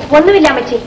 ഒന്നുമില്ല അമ്മച്ചി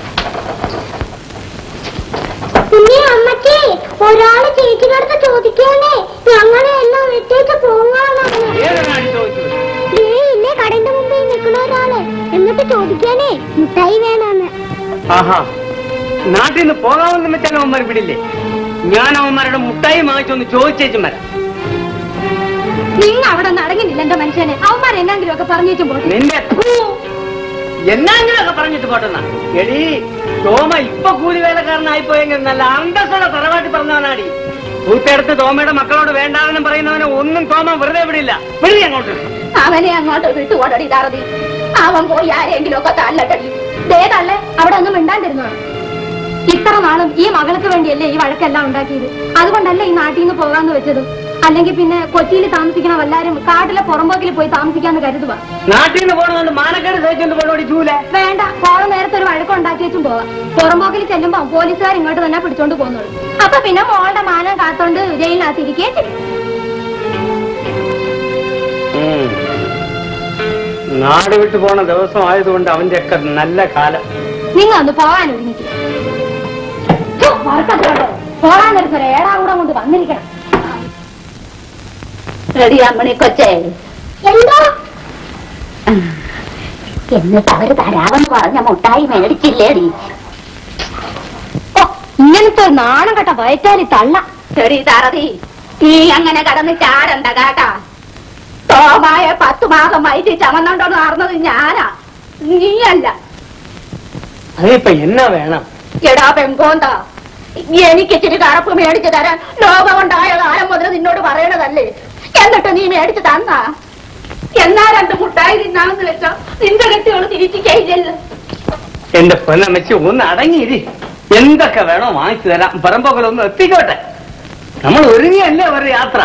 പിന്നെ അമ്മച്ചി ഒരാള് ചേച്ചിനടുത്ത് ചോദിക്കണേ ഞങ്ങളെ എല്ലാം വിട്ടേച്ച് പോകാനാണ് ഏതാണ് ചോദിച്ചത് ഇല്ലേ കടന്റെ മുമ്പിൽ നിൽക്കുന്ന ഒരാള് എന്നിട്ട് ചോദിക്കാനേ മുട്ടായി വേണമെന്ന് ആഹാ നാട്ടിൽ നിന്ന് പോകാമെന്ന് വെച്ചാൽ അവന്മാർ വിടില്ലേ ഞാൻ അവന്മാരുടെ മുട്ടായി വാങ്ങിച്ചൊന്ന് ചോദിച്ചേച്ചും വരാം നിങ്ങൾ അവിടെ നടങ്ങുന്നില്ല എന്റെ മനുഷ്യനെ അവന്മാർ എന്നെങ്കിലും ഒക്കെ പറഞ്ഞേച്ചും പോട്ടെ നിന്റെ ഥൂ, എന്നാങ്കിലൊക്കെ പറഞ്ഞിട്ട് പോട്ടെന്നാ എടീ തോമ ഇപ്പൊ കൂലി വേലക്കാരനായി പോയെങ്കിൽ നല്ല അന്തസ്സോടെ തറവാട്ടി പറഞ്ഞവനാടി കൂത്തെടുത്ത് തോമയുടെ മക്കളോട് വേണ്ടാണെന്നും പറയുന്നവനെ ഒന്നും തോമ വെറുതെ വിടില്ല വിടി അങ്ങോട്ട് അവനെ അങ്ങോട്ട് വിട്ടുകൊടടി താറതി അവൻ പോയി ആരെങ്കിലും ഒക്കെ തല്ലട്ടടി ദേ തള്ളെ അവിടെ ഒന്നും മിണ്ടാണ്ടിരുന്നോ ഇത്ര നാളും ഈ മകൾക്ക് വേണ്ടിയല്ലേ ഈ വഴക്കെല്ലാം ഉണ്ടാക്കിയത് അതുകൊണ്ടല്ലേ ഈ നാട്ടിൽ നിന്ന് പോകാന്ന് വെച്ചത് അല്ലെങ്കിൽ പിന്നെ കൊച്ചിയിൽ താമസിക്കണ വല്ലാരും കാട്ടിലെ പുറമ്പോക്കിൽ പോയി താമസിക്കാന്ന് കരുതുക നാട്ടിൽ നിന്ന് പോകണമെന്ന് മാനക്കേട് സഹിച്ചുകൊണ്ട് പോകണോടി ചൂല വേണ്ട പോണ നേരത്തെ ഒരു വഴക്കുണ്ടാക്കി വെച്ചും പോവാം പുറമ്പോക്കിൽ ചെല്ലുമ്പോ പോലീസുകാർ ഇങ്ങോട്ട് തന്നെ പിടിച്ചോണ്ട് പോകുന്നുള്ളൂ അപ്പൊ പിന്നെ മോളുടെ മാനം കാത്തോണ്ട് ജയിലിനകത്ത് ഇരിക്കുകയും ചെയ്യും നാട് വിട്ടു പോണ ദിവസം ആയതുകൊണ്ട് അവന്റെ ഒക്കെ നല്ല കാലം നിങ്ങൾ ഒന്ന് പോകാൻ ഒരുമിച്ച് പോകാൻ നേരത്തെ ഏടാ കൂടെ കൊണ്ട് വന്നിരിക്കണം റെഡി അമ്മണി കൊച്ചേ എന്തോ എന്നിട്ട് അവര് തരാമെന്ന് പറഞ്ഞ മുട്ടായി മേടിച്ചില്ലേടി ഓ, ഇങ്ങനത്തെ ഒരു നാണം കെട്ട വയറ്റാലി തള്ള ശരി താറതി നീ അങ്ങനെ കടന്ന് ചാടണ്ട കേട്ടാ തോമായ പത്ത് മാസം വയറ്റി ചമന്നോണ്ടോന്ന് നടന്നത് ഞാനാ നീയല്ല അതിപ്പോ എന്നാ വേണം എടാ പെങ്കോന്താ എനിക്ക് ഇച്ചിരി കറുപ്പ് മേടിച്ചു തരാൻ ലോകമുണ്ടായ കാലം മുതൽ നിന്നോട് പറയണതല്ലേ എന്നിട്ട് നീ മേടിച്ചു തന്നാ എന്നാ രണ്ട് മുട്ടായി തിന്നാണെന്ന് വെച്ചോ നിന്റെ കെട്ടിയോള് തിരിച്ചു ചെയ്യല്ലോ എന്റെ പൊന്നമ്മച്ചി ഒന്ന് അടങ്ങിയിരി എന്തൊക്കെ വേണോ വാങ്ങിച്ചു തരാം പറമ്പൊക്കെ എത്തിക്കോട്ടെ നമ്മൾ ഒരുങ്ങിയല്ലേ ഒരു യാത്ര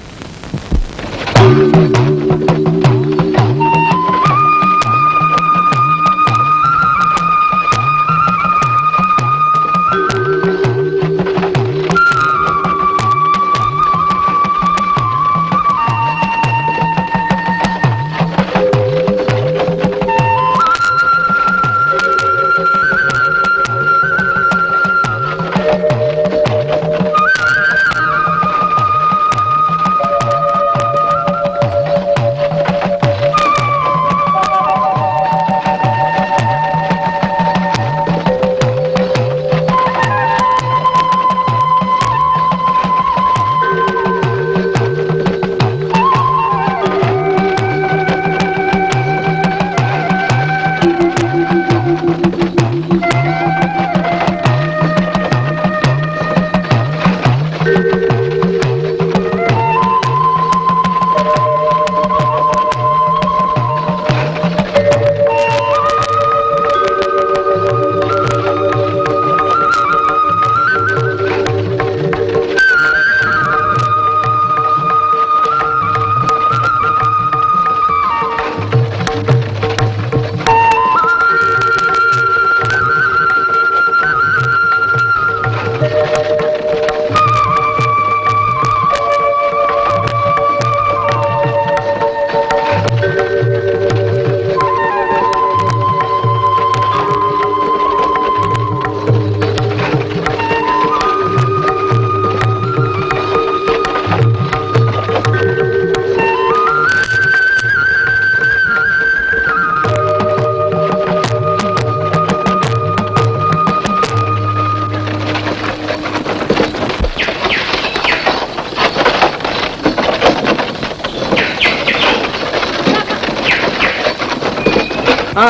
ആ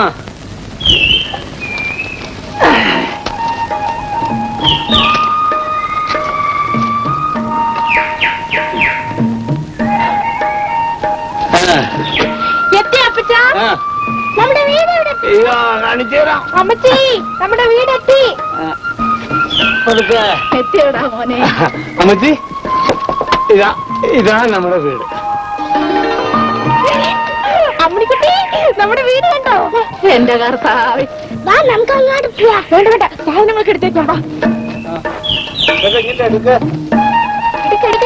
എത്തി അപ്പച്ച ആ, നമ്മുടെ വീട് എവിടെ എത്തി? ഇതാ കാണിച്ചു തരാം അമ്മച്ചി നമ്മുടെ വീടെത്തി ആ, പതുക്കെ. എത്തിയടാ മോനെ അമ്മച്ചി ഇതാ ഇതാ നമ്മുടെ വീട് അമ്മണിക്കുട്ടി നമ്മുടെ വീട് കണ്ടോ എന്റെ കർത്താവ് വാ നമുക്ക് അങ്ങോട്ട് പോവാം വേണ്ട വേണ്ട സാധനങ്ങളൊക്കെ എടുത്തേക്കോട്ടോ ഇതൊക്കെ ഇങ്ങോട്ട് എടുക്ക്. എടുക്ക എടുക്ക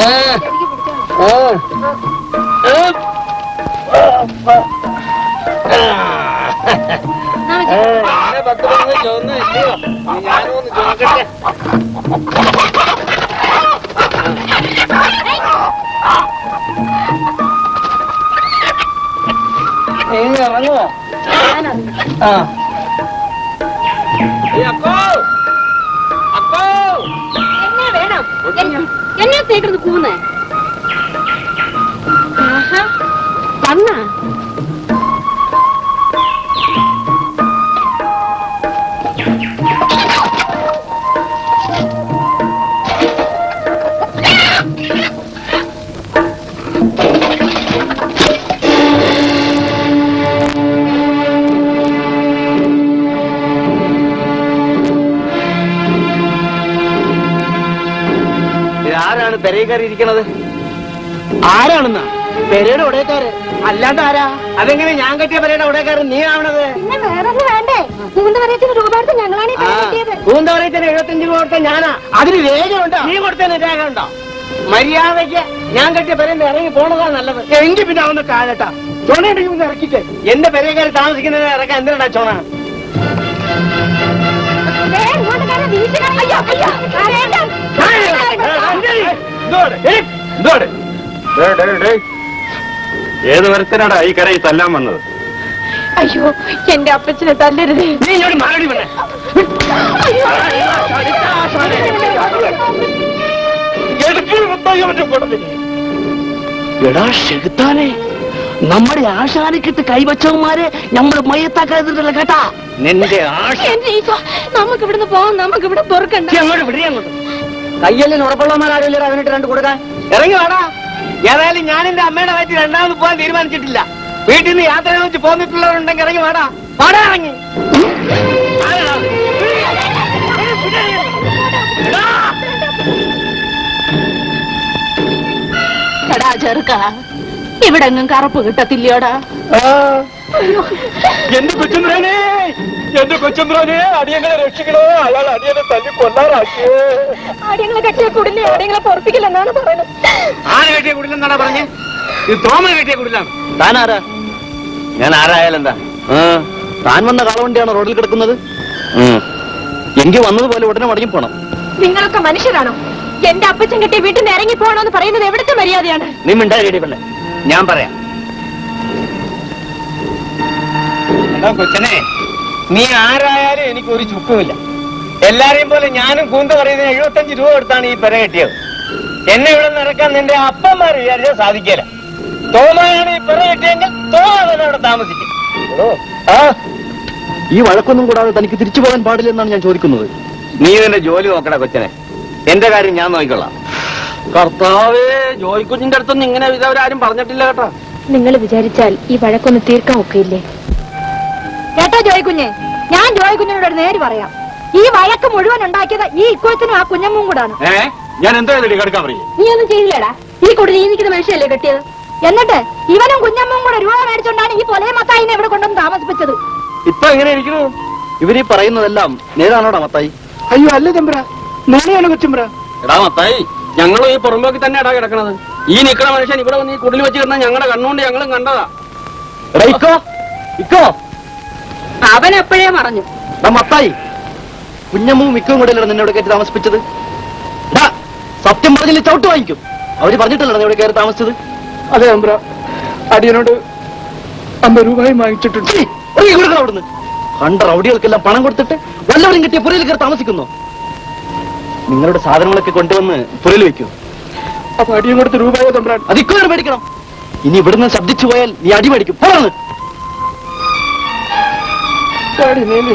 പത്ത് പതിനൊന്ന് ചുവന്ന് ഇല്ലയോ ഞാനും ഒന്ന് ചോദിക്കട്ടെ നീ ഇറങ്ങുവോ ആ ഏയ് അക്കോ അക്കോ എന്നെ വേണം എന്നെ തേക്കുന്നത് കൂന്ന് വന്നാ ആരാണ് പെരയിൽ കയറി ഇരിക്കണത് ആരാണെന്നാ പെരയുടെ ഉടയക്കാര് അല്ലാണ്ട് ആരാ അതെങ്ങനെ ഞാൻ കെട്ടിയ പെരയുടെ ഉടയക്കാരൻ നീ ആവണത് പിന്നെ വേറൊന്നും വേണ്ടേ മൂന്ന് പറയത്തിന് രൂപ എടുത്ത് ഞങ്ങളാണ് ഈ ആ, പെര കെട്ടിയത് പൂന്തോറയത്തിന് എഴുപത്തഞ്ച് രൂപ കൊടുത്ത ഞാനാ അതിന് രേഖയുണ്ടോ നീ കൊടുത്തതിന് രേഖയുണ്ടോ മര്യാദയ്ക്ക് ഞാൻ കെട്ടിയ പെരയിൽ ഇറങ്ങി പോണതാ നല്ലത് എങ്കിൽ പിന്നെ അവന്ന് കാലട്ടാ ചോണയുണ്ടെങ്കിൽ ഒന്ന് ഇറക്കിക്കേ എന്റെ പെരേക്കാര് താമസിക്കുന്നത് ഇറക്കാൻ എന്തിനാ ചോണ ദേ, ഇങ്ങോട്ട് കയറി വീശി കളയും. അയ്യോ, അയ്യോ, വേണ്ട. ഏത് വരത്തിനാടാ ഈ കരയിൽ തല്ലാൻ വന്നത് അയ്യോ എന്റെ അപ്പച്ചനെ തല്ലരുതേ നീ ഇങ്ങോട്ട് മാറടി വേണേ എടാ ഷെകുത്താനെ നമ്മുടെ ആശാനിക്കിട്ട് കൈവച്ചവന്മാരെ നമ്മള് മയത്താക്കാതില്ല കേട്ടാ നിന്റെ ആശ എന്റെ ഈശോ നമുക്ക് ഇവിടുന്ന് പോവാം നമുക്ക് ഇവിടെ പൊറുക്കണ്ട നീ അങ്ങോട്ട് വിടി അങ്ങോട്ട് കയ്യല്ലിന് ഉറപ്പുള്ളവന്മാരാരില്ല അവനിട്ട് രണ്ട് കൊടുക്കാൻ ഇറങ്ങി വാടാ ഏതായാലും ഞാൻ എന്റെ അമ്മയുടെ വയറ്റിൽ രണ്ടാമത് പോകാൻ തീരുമാനിച്ചിട്ടില്ല വീട്ടിൽ നിന്ന് യാത്ര വെച്ച് പോന്നിട്ടുള്ളവരുണ്ടെങ്കിൽ ഇറങ്ങി വാടാ വാടാ ഇറങ്ങി ആരെടാ? എടാ! എടാ ചെറുക്ക ഇവിടെ എങ്ങും കറുപ്പ് കിട്ടത്തില്ലയോടാ എന്റെ കൊച്ചുന്ദ്രനെ എന്റെ കൊച്ചുന്ദ്രനെ അടിയങ്ങളെ രക്ഷിക്കണോ അയാൾ അടിയനെ തല്ലി കൊല്ലാറാക്കിയേ ആടിയങ്ങളെ കെട്ടിയ കുടിലെ ആടിയങ്ങളെ പൊറപ്പിക്കില്ലെന്നാണ് പറയുന്നത് ആര് കെട്ടിയ കുടിലെന്നാടാ പറഞ്ഞേ ഇത് തോമൽ കെട്ടിയ കുടിലാണ് താനാരാ ഞാൻ ആരായാലെന്താ താൻ വന്ന കാളവണ്ടിയാണോ റോഡിൽ കിടക്കുന്നത് എങ്കിൽ വന്നതുപോലെ ഉടനെ മടങ്ങി പോണം നിങ്ങളൊക്കെ മനുഷ്യരാണോ എന്റെ അപ്പച്ചൻ കെട്ടിയ വീട്ടിൽ നിന്ന് ഇറങ്ങി പോകണമെന്ന് പറയുന്നത് എവിടുത്തെ മര്യാദയാണ് നീ മിണ്ടായി പെണ്ണെ ഞാൻ പറയാം എടാ കൊച്ചനെ നീ ആരായാലും എനിക്ക് ഒരു ചുക്കുമില്ല എല്ലാരെയും പോലെ ഞാനും കൂന്ത പറയുന്നതിന് എഴുപത്തഞ്ച് രൂപ കൊടുത്താണ് ഈ പെര കെട്ടിയത് എന്നെ ഇവിടെ നിറക്കാൻ നിന്റെ അപ്പന്മാർ വിചാരിച്ചാൽ സാധിക്കില്ല തോമയാണ് ഈ പെര കെട്ടിയെങ്കിൽ തോമ തന്നെ അവിടെ താമസിക്കും എടോ, ആ ഈ വഴക്കൊന്നും കൂടാതെ തനിക്ക് തിരിച്ചു പോകാൻ പാടില്ലെന്നാണ് ഞാൻ ചോദിക്കുന്നത് നീ നിന്റെ ജോലി നോക്കടാ കൊച്ചനെ എന്റെ കാര്യം ഞാൻ നോക്കിക്കൊള്ളാം കർത്താവേ ജോയിക്കുഞ്ഞിന്റെ അടുത്തൊന്നും ഇങ്ങനെ ഇതവരാരും പറഞ്ഞിട്ടില്ല കേട്ടോ നിങ്ങൾ വിചാരിച്ചാൽ ഈ വഴക്കൊന്ന് തീർക്കാൻ ഒക്കെയില്ലേ കേട്ടോ ജോയ്ക്കുഞ്ഞെ ഞാൻ ജോയ്ക്കുഞ്ഞിനോട് ഒരു നേര് പറയാം ഈ വഴക്ക് മുഴുവൻ ഉണ്ടാക്കിയത് ഈ ഇക്കോത്തിനും ആ കുഞ്ഞമ്മും കൂടാണ് ഏ ഞാൻ എന്താ ഇതിൽ കിടക്കാൻ പറയും നീ ഒന്നും ചെയ്തില്ലടാ ഈ കുടി നീ നിൽക്കുന്ന മനുഷ്യല്ലേ കെട്ടിയത് എന്നിട്ട് ഇവനും കുഞ്ഞമ്മും കൂടെ രൂപ മേടിച്ചോണ്ടാണ് ഈ പൊലയ മത്തായിനെ ഇവിടെ കൊണ്ടുവന്ന് താമസിപ്പിച്ചത് ഇപ്പൊ എങ്ങനെ ഇരിക്കുന്നു ഇവരീ പറയുന്നതെല്ലാം നേരാണോടാ മത്തായി അയ്യോ അല്ല ചെമ്പ്ര നുണയാണ് കൊച്ചുമ്പ്ര എടാ മത്തായി ഞങ്ങളും ഈ പുറമ്പോക്കി തന്നെ ഇടാ കിടക്കണത് ഈ നിക്കണ മനുഷ്യൻ ഇവിടെ വന്ന് ഈ കുടിൽ വെച്ച് കിടന്ന ഞങ്ങളുടെ കണ്ണുകൊണ്ട് ഞങ്ങളും കണ്ടതാ എടാ ഇക്കോ ഇക്കോ അവൻ എപ്പോഴേ മറഞ്ഞു എടാ മത്തായി കുഞ്ഞമ്മും മിക്കവും കൂടെ അല്ലേ നിന്നോട് കയറ്റി താമസിപ്പിച്ചത് എടാ, സത്യം പറഞ്ഞില്ല ചവിട്ട് വാങ്ങിക്കും അവര് പറഞ്ഞിട്ടല്ലേ ഇവിടെ കയറി താമസിച്ചത് അതെ അമ്പ്ര അടിയനോട് അമ്പത് രൂപയും വാങ്ങിച്ചിട്ടുണ്ട് ഛീ, ഇറങ്ങി കൊടുക്കണം അവിടുന്ന് കണ്ട റൗഡികൾക്കെല്ലാം പണം കൊടുത്തിട്ട് വല്ലവരും കിട്ടിയ പുരയിൽ കയറി താമസിക്കുന്നു നിങ്ങളുടെ സാധനങ്ങളൊക്കെ കൊണ്ടുവന്ന് പുരയിൽ വെക്കൂ അപ്പൊ അടിയും കൊടുത്ത് രൂപയോ തമ്പ്രാൻ അത് ഇക്കോ മേടിക്കണം ഇനി ഇവിടുന്ന് ശബ്ദിച്ചു പോയാൽ നീ അടി മേടിക്കും പോന്ന് ചാടി നീലി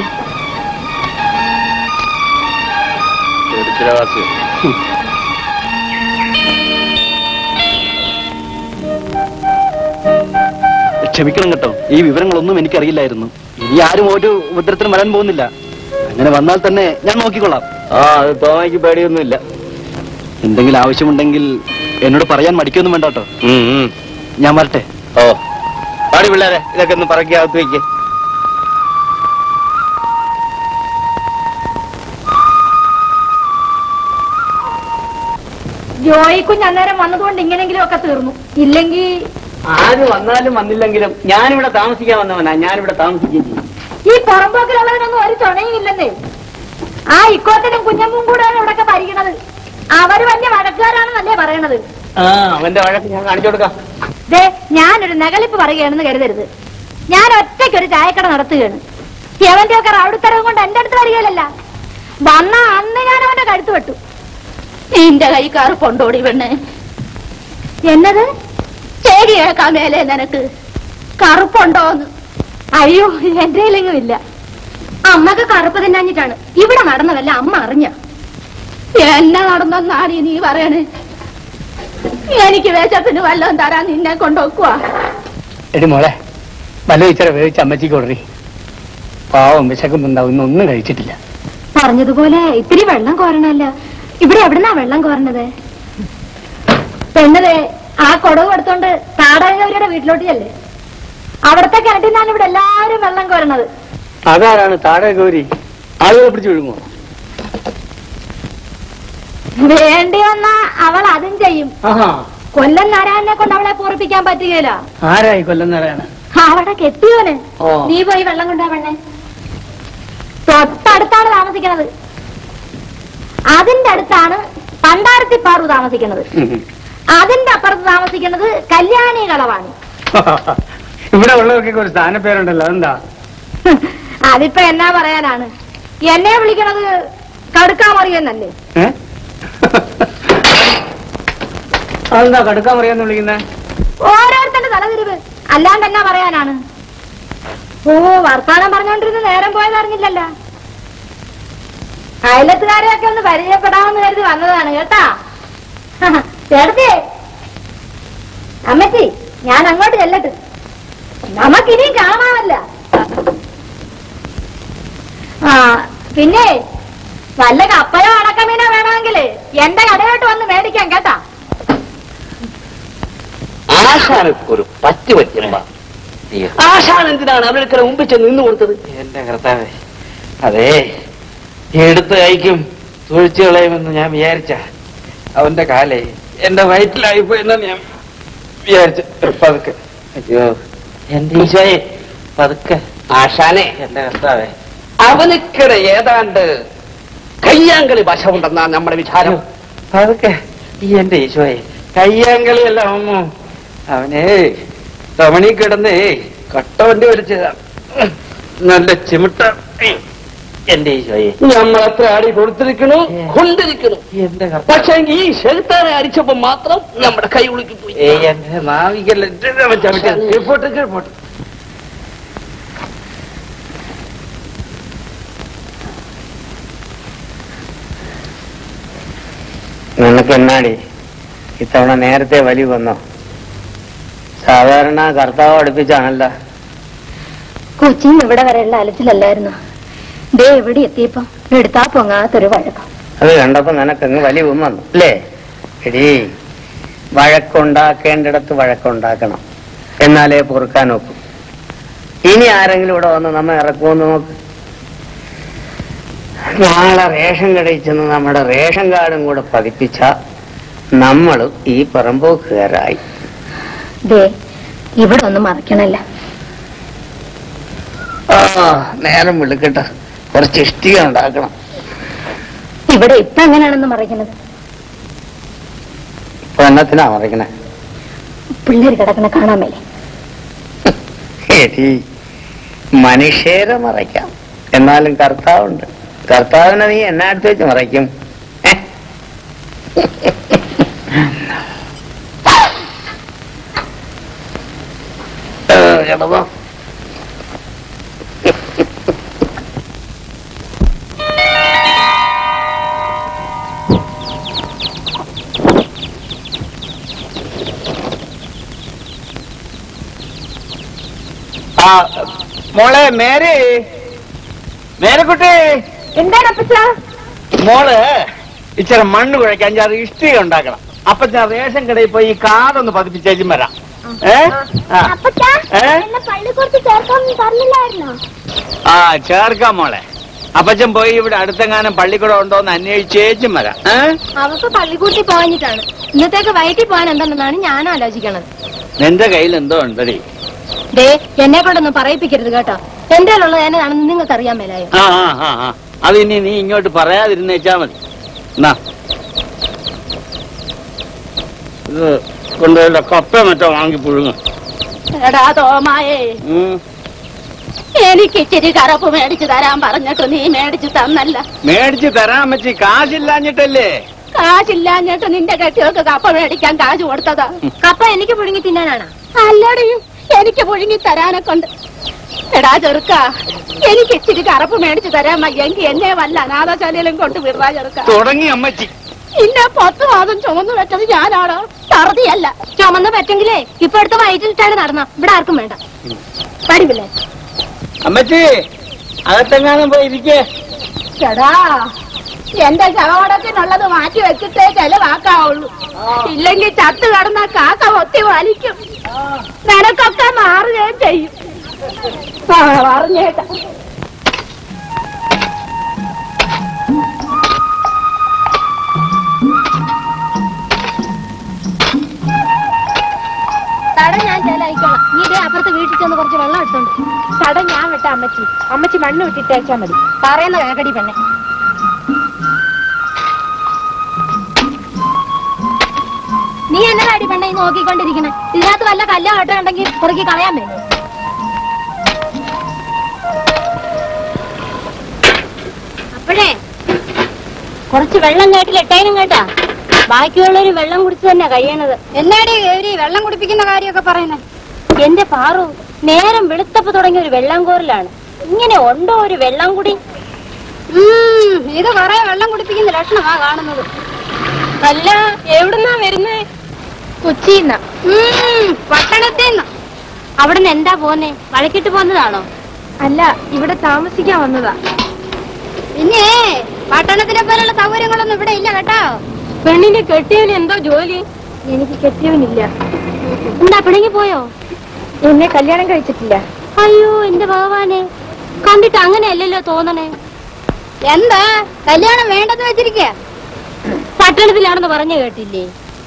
ക്ഷമിക്കണം കേട്ടോ ഈ വിവരങ്ങളൊന്നും എനിക്കറിയില്ലായിരുന്നു ഇനി ആരും ഒരു ഉപദ്രവത്തിനും വരാൻ പോകുന്നില്ല അങ്ങനെ വന്നാൽ തന്നെ ഞാൻ നോക്കിക്കൊള്ളാം ആ അത് തോമയ്ക്ക് പേടിയൊന്നുമില്ല എന്തെങ്കിലും ആവശ്യമുണ്ടെങ്കിൽ എന്നോട് പറയാൻ മടിക്കൊന്നും വേണ്ട കേട്ടോ ഞാൻ വരട്ടെ ഓ പാടി പിള്ളേരെ ഇതൊക്കെ ഒന്ന് പറക്കി അകത്ത് വയ്ക്ക് ജോയി കുഞ്ഞ് അന്നേരം വന്നതുകൊണ്ട് ഇങ്ങനെങ്കിലും ഒക്കെ തീർന്നു ഇല്ലെങ്കിൽ ആര് വന്നാലും വന്നില്ലെങ്കിലും ഞാനിവിടെ താമസിക്കാൻ വന്നവനാ ഞാനിവിടെ താമസിക്കുകയും ചെയ്യും ഈ പുറമ്പോക്കിലുള്ളതിനൊന്നും ഒരു ചുണയും ഇല്ലെന്നേ ആ ഇക്കോത്തിനും കുഞ്ഞമ്മും കൂടെയാണ് ഇവിടൊക്കെ ഭരിക്കണത് അവര് വലിയ വഴക്കുകാരാണെന്നല്ലേ പറയണത് ആ അവന്റെ വഴക്ക് ഞാൻ കാണിച്ചു കൊടുക്കാം ദേ ഞാനൊരു നകളിപ്പ് പറയുകയാണെന്ന് കരുതരുത് ഞാൻ ഒറ്റയ്ക്കൊരു ചായക്കട നടത്തുകയാണ് യവന്റെ ഒക്കെ റൗഡിത്തരവും കൊണ്ട് എന്റെ അടുത്ത് വരികയില്ലല്ല വന്ന അന്ന് ഞാൻ അവന്റെ കഴുത്ത് വെട്ടു നിന്റെ കൈ കറുപ്പുണ്ടോടി പെണ്ണ് എന്നത് ശരി കേൾക്കാൻ മേലെ നിനക്ക് കറുപ്പുണ്ടോന്ന് അയ്യോ എന്റെ കയ്യിലെങ്ങും ഇല്ല അമ്മക്ക് കറുപ്പ് തിന്നാഞ്ഞിട്ടാണ് ഇവിടെ നടന്നതല്ല അമ്മ അറിഞ്ഞ എന്നെ നടന്നെന്നാണ് നീ പറയണേ എനിക്ക് വേഷത്തിന് വല്ലതും തരാൻ നിന്നെ കൊണ്ടുവെക്കുവാ എടി മോളെ വല്ല ഇച്ചിരി വേവിച്ച് അമ്മച്ചിക്ക് കൊടുറി പാവം വിശക്കുന്നുണ്ടാവും ഇന്നൊന്നും കഴിച്ചിട്ടില്ല പറഞ്ഞതുപോലെ ഇത്തിരി വെള്ളം കോരണല്ല ഇവിടെ എവിടുന്നാ വെള്ളം കോരണത് പെണ്ണതേ ആ കൊടവ് എടുത്തോണ്ട് താടകവരുടെ വീട്ടിലോട്ട് ചെല്ലേ അവിടത്തെ കിണറ്റിൽ നിന്നാണ് ഇവിടെ എല്ലാവരും വെള്ളം കോരണത് അതാരാണ് താഴെ ഗൗരി ആളുകളെ പിടിച്ചു വിഴുങ്ങോ വേണ്ടി വന്നാ അവൾ അതും ചെയ്യും ആഹാ കൊല്ലം നാരായണനെ കൊണ്ട് അവളെ പൂർപ്പിക്കാൻ പറ്റുകയില്ല ആരായി കൊല്ലുന്നവരാണ് അവിടെ കെട്ടിയോന് ഓ. നീ പോയി വെള്ളം കൊണ്ടാ പെണ്ണെ തൊട്ടടുത്താണ് താമസിക്കുന്നത് അതിന്റെ അടുത്താണ് പണ്ടാരത്തി പാറു താമസിക്കുന്നത് അതിന്റെ അപ്പുറത്ത് താമസിക്കുന്നത് കല്യാണി കളവാണ് ഇവിടെ ഉള്ളവർക്കൊക്കെ ഒരു സ്ഥാനപ്പേരുണ്ടല്ലോ അതെന്താ അതിപ്പോ എന്നാ പറയാനാണ് എന്നെ വിളിക്കണത് കടുക്കാമറിയെന്നല്ലേ ഏ? അതെന്താ കടുക്കാൻ പറയാന്ന് വിളിക്കുന്നേ ഓരോരുത്തരുടെ തലതിരിവ് അല്ലാണ്ട് എന്നാ പറയാനാണ് ഓ വർത്താനം പറഞ്ഞോണ്ടിരുന്ന് നേരം പോയത് അറിഞ്ഞില്ലല്ലോ അയലത്തുകാരെയൊക്കെ ഒന്ന് പരിചയപ്പെടാമെന്ന് കരുതി വന്നതാണ് കേട്ടാ ചേട്ടത്തി അമ്മച്ചി ഞാൻ അങ്ങോട്ട് ചെല്ലട്ട് നമുക്കിനിയും കാണാമല്ല ആ പിന്നെ വല്ല കപ്പയോ അടക്കമീനോ വേണമെങ്കിലേ എന്റെ കടയോട്ട് വന്ന് മേടിക്കാം കേട്ടാ ആശാനൊരു പറ്റു പറ്റുമ്പ ആശാൻ എന്തിനാണ് അവരുടെ മുമ്പിൽ ചെന്ന് നിന്ന് കൊടുത്തത് എന്റെ കർത്താവേ അതെ എടുത്ത് കഴിക്കും തുഴിച്ചു കളയുമെന്ന് ഞാൻ വിചാരിച്ച അവന്റെ കാലേ എന്റെ വയറ്റിലായി പോയെന്നാണ് ഞാൻ വിചാരിച്ചു പതുക്കെ അയ്യോ എന്റെ ഈശോയെ പതുക്കെ ആശാനെ എന്റെ കർത്താവേ അവനിക്കട ഏതാണ്ട് കയ്യാങ്കളി വശമുണ്ടെന്നാണ് നമ്മുടെ വിചാരം പതുക്കെ ഈ എന്റെ ഈശോയെ കയ്യാങ്കളിയല്ല അമ്മ അവനെ തമണി കിടന്നേ കട്ട വണ്ടി വലിച്ചതാണ് നല്ല ചിമിട്ട എന്റെ ഈശോയെ നമ്മൾ അത്ര ആടി കൊടുത്തിരിക്കണു കൊണ്ടിരിക്കണു എന്റെ പക്ഷെ ഈ ശെലുത്താനെ അടിച്ചപ്പോ മാത്രം നമ്മുടെ കൈ ഉളുക്കി പോയി എന്റെ നാവികല്ല കീഴ്പോട്ട് കീഴ്പോട്ട് നിനക്ക് എന്നാടി ഇത്തവണ നേരത്തെ വലി വന്നോ സാധാരണ കർത്താവ് അടുപ്പിച്ചാണല്ലോ കൊച്ചിന്ന് ഇവിടെ വരെയുള്ള അലച്ചിലല്ലായിരുന്നു ദേ എവിടെ എത്തിയപ്പോ എടുത്താ പൊങ്ങാത്തൊരു വഴക്കം അത് കണ്ടപ്പോ നിനക്കങ്ങ് വലി വന്നു അല്ലേ എടീ വഴക്കുണ്ടാക്കേണ്ടിടത്ത് വഴക്കുണ്ടാക്കണം എന്നാലേ പൊറുക്കാൻ നോക്കും ഇനി ആരെങ്കിലും ഇവിടെ വന്ന് നമ്മ ഇറക്കുമെന്ന് നോക്ക് നാളെ റേഷൻ കടയിൽ ചെന്ന് നമ്മുടെ റേഷൻ കാർഡും കൂടെ പതിപ്പിച്ച നമ്മൾ ഈ പറമ്പോക്കുകാരായി ദേ ഇവിടെ ഒന്നും മറക്കണല്ല ആ നേരം വിളിക്കട്ടെ കുറച്ച് ഇഷ്ടിക ഉണ്ടാക്കണം ഇവിടെ ഇപ്പൊ എങ്ങനെയാണെന്ന് മറിക്കണത് ഇപ്പൊ എന്നത്തിനാ മറിക്കണേ പിള്ളേർ കിടക്കണ കാണാൻ മേലെ എടി മനുഷ്യരെ മറയ്ക്കാം എന്നാലും കർത്താവുണ്ട് കർത്താവിനെ നീ എന്നെ അടുത്ത് വെച്ച് മറയ്ക്കും ഏ? ഏ, കിടന്നോ? ആ മോളെ മേരി മേരക്കുട്ടി എന്താണ് അപ്പച്ച മോള് ഇച്ചിരി മണ്ണ് കുഴയ്ക്കാൻ അഞ്ചാറ് ഇഷ്ടിക ഉണ്ടാക്കണം അപ്പൊ ഞാൻ റേഷൻ കടയിൽ പോയി ഈ കാതൊന്ന് പതിപ്പിച്ചേച്ചും വരാം ഏ ആ. അപ്പച്ചാ ഏ? എന്നെ പള്ളിക്കൂടത്ത് ചേർക്കാൻ പറഞ്ഞില്ലായിരുന്നോ ആ ചേർക്കാം മോളെ അപ്പച്ചൻ പോയി ഇവിടെ അടുത്തെങ്ങാനും പള്ളിക്കൂടം ഉണ്ടോന്ന് അന്വേഷിച്ചേച്ചും വരാം ഏ? അവർക്ക് പള്ളിക്കൂട്ടി പോകാഞ്ഞിട്ടാണ് ഇന്നത്തേക്ക് വയറ്റിൽ പോകാൻ എന്തെന്നാണ് ഞാൻ ആലോചിക്കണത് നിന്റെ കയ്യിൽ എന്തോ ഉണ്ടടി ദേ എന്നെ കൊണ്ടൊന്നും പറയിപ്പിക്കരുത് കേട്ടോ എന്റെ ഉള്ളത് എന്നതാണെന്ന് നിങ്ങൾക്ക് അറിയാൻ മേലായോ ആ ആ ആ ആ അത് ഇനി നീ ഇങ്ങോട്ട് പറയാതിരുന്നേച്ചാ മതി എന്നാ ഇത് കൊണ്ടുപോയില്ല കപ്പ മറ്റോ വാങ്ങി പുഴുങ്ങും എടാ തോമായേ എനിക്ക് ഇച്ചിരി കറപ്പ് മേടിച്ചു തരാൻ പറഞ്ഞിട്ട് നീ മേടിച്ചു തന്നല്ല മേടിച്ച് തരാൻ പറ്റി കാശില്ലാഞ്ഞിട്ടല്ലേ കാശില്ലാഞ്ഞിട്ട് നിന്റെ കെട്ടികൾക്ക് കപ്പ മേടിക്കാൻ കാശ് കൊടുത്തതാ കപ്പ എനിക്ക് പുഴുങ്ങി തിന്നാനാണ് അല്ലടി എനിക്ക് പുഴുങ്ങി തരാനെ കൊണ്ട് എടാ ചെറുക്ക എനിക്ക് ഇച്ചിരി കറപ്പ് മേടിച്ചു തരാൻ വയ്യെങ്കിൽ എന്നെ വല്ല അനാഥശാലയിലും കൊണ്ട് വിടാ ചെറുക്ക തുടങ്ങി അമ്മച്ചി ഇന്നെ പത്ത് മാസം ചുമന്നു വെച്ചത് ഞാനാണ് തറുതിയല്ല ചുമന്ന് പറ്റെങ്കിലേ ഇപ്പൊ അടുത്ത വയറ്റിലിട്ടാണ് നടന്ന ഇവിടെ ആർക്കും വേണ്ട പഠിപ്പില്ലേ അമ്മച്ചി അകത്തെങ്ങാനും പോയി ഇരിക്കേ എടാ എന്റെ ശവടത്തിനുള്ളത് മാറ്റി വെച്ചിട്ടേ ചെലവാക്കാവുള്ളൂ ഇല്ലെങ്കിൽ ചത്തു കടന്ന കാക്ക ഒത്തി വലിക്കും നിനക്കൊക്കെ മാറുകയും ചെയ്യും ആ, പറഞ്ഞേക്കാം തട ഞാൻ ചേലായിക്കോളാം നീ ഇതേ അപ്പുറത്ത് വീട്ടിൽ ചെന്ന് കുറച്ച് വെള്ളം എടുത്തോണ്ട് തട ഞാൻ വെട്ട അമ്മച്ചി അമ്മച്ചി മണ്ണ് വിട്ടിട്ടേച്ചാ മതി പറയുന്ന കേക്കടി പെണ്ണെ നീ എന്നതാടി പെണ്ണെ ഈ നോക്കിക്കൊണ്ടിരിക്കണേ ഇതിനകത്ത് വല്ല കല്ലോ കേട്ടോ ഉണ്ടെങ്കിൽ കുറുക്കി കളയാൻ വേണ്ടി അപ്പോഴേ കുറച്ച് വെള്ളം കേട്ടിലിട്ടേനും കേട്ടാ ബാക്കിയുള്ളവര് വെള്ളം കുടിച്ചു തന്നെ കഴിയണത് എന്നാടി ഗൗരി വെള്ളം കുടിപ്പിക്കുന്ന കാര്യമൊക്കെ പറയുന്നത് എന്റെ പാറു നേരം വെളുത്തപ്പ് തുടങ്ങിയ ഒരു വെള്ളം കോരലാണ് ഇങ്ങനെ ഉണ്ടോ ഒരു വെള്ളം കുടി ഇത് കൊറേ വെള്ളം കുടിപ്പിക്കുന്ന ലക്ഷണമാ കാണുന്നത് അല്ല എവിടുന്നാ വരുന്നേ കൊച്ചിന്ന പട്ടണത്തിൽ നിന്ന് അവിടുന്ന് എന്താ പോന്നെ വഴക്കിട്ട് പോന്നതാണോ അല്ല ഇവിടെ താമസിക്കാൻ വന്നതാ പിന്നെ പട്ടണത്തിലെ പോലുള്ള സൗകര്യങ്ങളൊന്നും ഇവിടെ ഇല്ല കേട്ടോ പെണ്ണിന്റെ കെട്ടിയവന് എന്തോ ജോലി എനിക്ക് കെട്ടിയവനില്ല എന്താ പിണങ്ങി പോയോ എന്നെ കല്യാണം കഴിച്ചിട്ടില്ല അയ്യോ എന്റെ ഭഗവാനെ കണ്ടിട്ട് അങ്ങനെയല്ലല്ലോ തോന്നണേ എന്താ കല്യാണം വേണ്ടെന്ന് വെച്ചിരിക്കുക പട്ടണത്തിലാണെന്ന് പറഞ്ഞു കേട്ടില്ലേ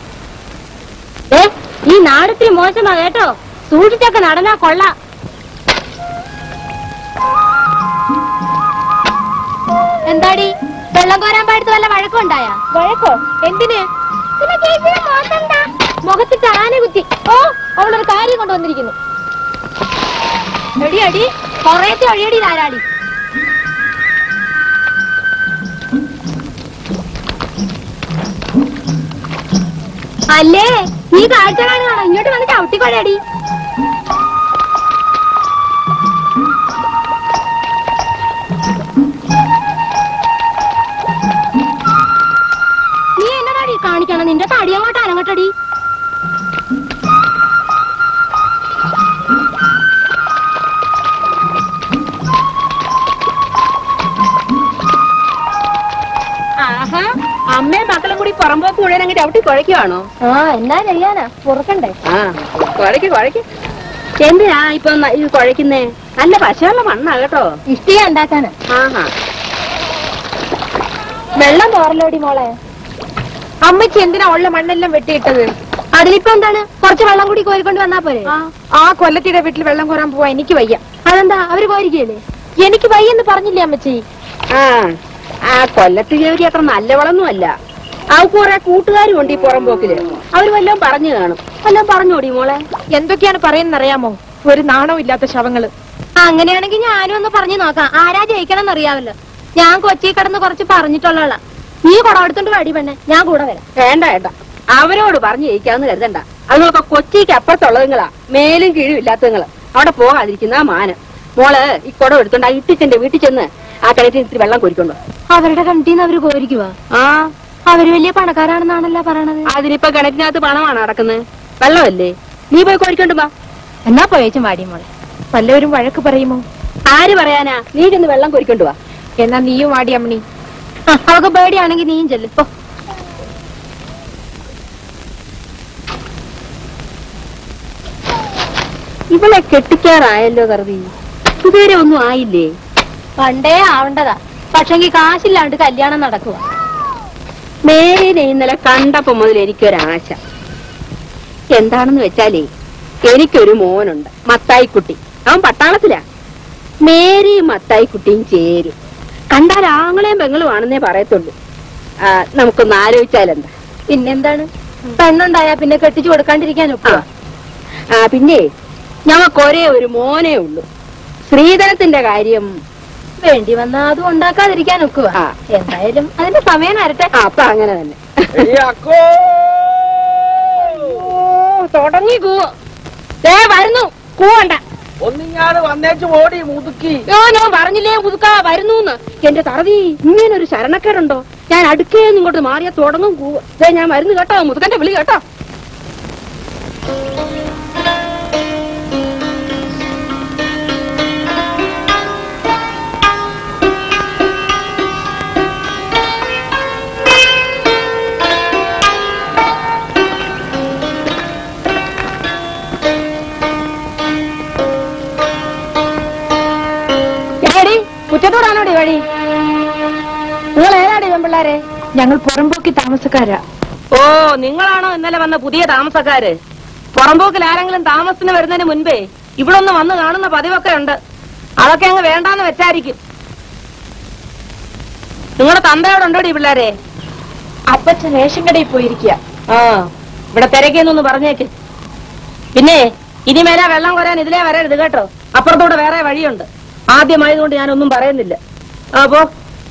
ഏ ഈ നാടത്തിരി മോശമാ കേട്ടോ സൂക്ഷിച്ചൊക്കെ നടന്നാ കൊള്ളാം എന്താടി വെള്ളം കോരാൻ പാടത്ത് വല്ല വഴക്കമുണ്ടായ വഴക്കോ എന്തിന് മുഖത്തിട്ട് ആന കുത്തി ഓ അവളൊരു കാര്യം കൊണ്ടുവന്നിരിക്കുന്നു എടി അടി കൊറേത്തെ ഒഴിയടി ധാരാളി അല്ലേ നീ കാഴ്ച കാണുകയാണോ ഇങ്ങോട്ട് വന്ന് ചവിട്ടിക്കൊഴടി നീ എന്നതാടി കാണിക്കണം നിന്റെ തടി അങ്ങോട്ട് അനങ്ങട്ടടി ആഹാ അമ്മയും മക്കളും കൂടി പുറമ്പോക്ക് മുഴുവൻ അങ്ങ് ചവിട്ടി കുഴയ്ക്കുവാണോ ആ എന്നാ ചെയ്യാനാ പൊറുക്കണ്ടേ ആ കുഴയ്ക്ക് കുഴയ്ക്ക് എന്തിനാ ഇപ്പൊ ന- ഇത് കുഴയ്ക്കുന്നേ നല്ല പശയുള്ള മണ്ണാ കേട്ടോ ഇഷ്ടിക ഉണ്ടാക്കാന് ആഹാ വെള്ളം തോറലോടി മോളെ അമ്മച്ചി എന്തിനാ ഉള്ള മണ്ണെല്ലാം വെട്ടിയിട്ടത് അതിലിപ്പോ എന്താണ് കുറച്ച് വെള്ളം കൂടി കോരിക്കൊണ്ട് വന്നാ പോരെ ആ കൊല്ലത്തിയുടെ വീട്ടിൽ വെള്ളം കോരാൻ പോവാ എനിക്ക് വയ്യ അതെന്താ അവര് കോരിക്കല്ലേ എനിക്ക് വയ്യെന്ന് പറഞ്ഞില്ലേ അമ്മച്ചി ആ ആ കൊല്ലത്ത് ജോലി അത്ര നല്ലവളൊന്നും അല്ല ആ കുറെ കൂട്ടുകാരും ഉണ്ട് ഈ പുറമ്പോക്കില് അവര് വല്ലതും പറഞ്ഞു കാണും വല്ലതും പറഞ്ഞോടി മോളെ എന്തൊക്കെയാണ് പറയുന്നറിയാമോ ഒരു നാണവും ഇല്ലാത്ത ശവങ്ങള് അങ്ങനെയാണെങ്കിൽ ഞാനും ഒന്ന് പറഞ്ഞു നോക്കാം ആരാ ജയിക്കണം എന്നറിയാമല്ലോ ഞാൻ കൊച്ചി കിടന്ന് കുറച്ച് പറഞ്ഞിട്ടുള്ള നീ കുടം എടുത്തോണ്ട് വടി പെണ്ണെ ഞാൻ കൂടെ വരാം വേണ്ട വേണ്ട അവരോട് പറഞ്ഞു ജയിക്കാന്ന് കരുതണ്ട അതുങ്ങളൊക്കെ കൊച്ചിക്ക് അപ്പുറത്തുള്ളതുങ്ങളാ മേലും കീഴും ഇല്ലാത്തതുങ്ങള് അവിടെ പോകാതിരിക്കുന്ന മാനം മോള് ഈ കുടം എടുത്തോണ്ട് ആ ഇട്ടിച്ചന്റെ വീട്ടിൽ ചെന്ന് ആ കിണറ്റിൽ ഇത്തിരി വെള്ളം കുരിക്കൊണ്ടു അവരുടെ കണ്ടിന്ന് അവര് കോരിക്കുവാ ആ അവര് വലിയ പണക്കാരാണെന്നാണല്ലോ പറയണത് അതിനിപ്പോ കിണറ്റിനകത്ത് പണമാണ് നടക്കുന്നത് വെള്ളമല്ലേ നീ പോയി കോരിക്കൊണ്ട് വാ എന്നാ പോയേച്ചും വാടി മോളെ വല്ലവരും വഴക്ക് പറയുമോ ആര് പറയാനാ നീ ചെന്ന് വെള്ളം കോരിക്കൊണ്ട് വാ എന്നാ നീയും ആടി അമ്മണി ആ, അവൾക്ക് പേടിയാണെങ്കിൽ നീയും ചെല്ലും പോ ഇവളെ കെട്ടിക്കാറായല്ലോ കറുതി ഇതുവരെ ഒന്നും ആയില്ലേ പണ്ടേ ആവണ്ടതാ പക്ഷെങ്കിൽ കാശില്ലാണ്ട് കല്യാണം നടക്കുക മേരിനെ ഇന്നലെ കണ്ടപ്പോ മുതൽ എനിക്കൊരാശ എന്താണെന്ന് വെച്ചാലേ എനിക്കൊരു മോനുണ്ട് മത്തായിക്കുട്ടി അവൻ പട്ടാളത്തിലാ മേരിയും മത്തായിക്കുട്ടിയും ചേരും കണ്ടാൽ ആങ്ങളെയും പെങ്ങളും ആണെന്നേ പറയത്തുള്ളൂ ആ, നമുക്കൊന്ന് ആലോചിച്ചാലെന്താ പിന്നെന്താണ് പെണ്ണുണ്ടായാ പിന്നെ കെട്ടിച്ചു കൊടുക്കാണ്ടിരിക്കാൻ ആ. ഒക്കുക ആ പിന്നെ ഞങ്ങൾക്ക് ഒരേ ഒരു മോനേ ഉള്ളൂ ശ്രീധരത്തിന്റെ കാര്യം വേണ്ടി വന്നാ അതും ഉണ്ടാക്കാതിരിക്കാൻ ഒക്കുക ആ. എന്തായാലും അതിന്റെ സമയം വരട്ടെ ആ അപ്പൊ അങ്ങനെ തന്നെ അക്കോ തുടങ്ങി കൂവ ദേ വരുന്നു കൂവണ്ട ഒന്നിങ്ങാട് വന്നേച്ച് ഓടി മുതുക്കി യോ ഞാൻ പറഞ്ഞില്ലേ പുതുക്കാ വരുന്നു എന്റെ തറവി ഇങ്ങനെ ഒരു ശരണക്കേടുണ്ടോ ഞാൻ അടുക്കേന്ന് ഇങ്ങോട്ട് മാറിയാ തുടങ്ങും കൂവ ദേ ഞാൻ വരുന്നു കേട്ടോ മുതുക്കന്റെ വിളി കേട്ടോ എടി കുറ്റത്തോടാണോടി വഴി നിങ്ങൾ ഏതാടി പെൺപിള്ളാരെ ഞങ്ങൾ പുറമ്പോക്കി താമസക്കാരാ ഓ നിങ്ങളാണോ ഇന്നലെ വന്ന പുതിയ താമസക്കാര് പുറമ്പോക്കിൽ ആരെങ്കിലും താമസത്തിന് വരുന്നതിന് മുൻപേ ഇവിടെ ഒന്ന് വന്ന് കാണുന്ന പതിവൊക്കെ ഉണ്ട് അതൊക്കെ അങ്ങ് വേണ്ടാന്ന് വെച്ചായിരിക്കും നിങ്ങളുടെ തന്തയോടുണ്ടോടി പിള്ളേരെ അപ്പച്ചൻ റേഷൻ കടയിൽ പോയിരിക്കുക ആ ഇവിടെ തിരക്കിന്നൊന്ന് പറഞ്ഞേക്ക് പിന്നെ ഇനി മേലെ വെള്ളം കോരാൻ ഇതിലേ വരരുത് കേട്ടോ അപ്പുറത്തൂടെ വേറെ വഴിയുണ്ട് ആദ്യമായതുകൊണ്ട് ഞാനൊന്നും പറയുന്നില്ല അപ്പോ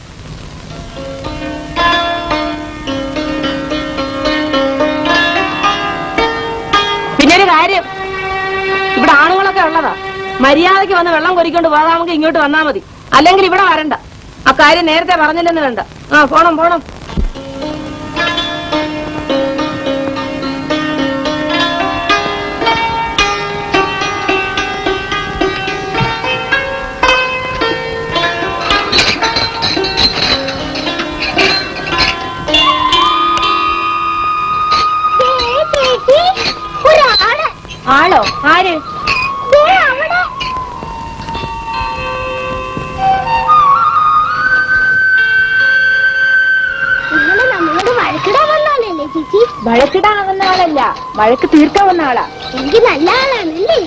പിന്നെ ഒരു കാര്യം ഇവിടെ ആണുങ്ങളൊക്കെ ഉള്ളതാ മര്യാദയ്ക്ക് വന്ന് വെള്ളം കൊരിക്കൊണ്ട് പോകാമെങ്കിൽ ഇങ്ങോട്ട് വന്നാ മതി അല്ലെങ്കിൽ ഇവിടെ വരണ്ട ആ കാര്യം നേരത്തെ പറഞ്ഞില്ലെന്ന് വേണ്ട ആ പോണം പോണം ദേ ചേച്ചി ഒരാള് ആളോ ആര് ദേ അവിടെ ഇന്നലെ നമ്മളോട് വഴക്കിടാൻ വന്നാലല്ലേ ചേച്ചി വഴക്കിടാൻ വന്ന ആളല്ല വഴക്ക് തീർക്കാൻ വന്ന ആളാ എനിക്ക് നല്ല ആളാണല്ലേ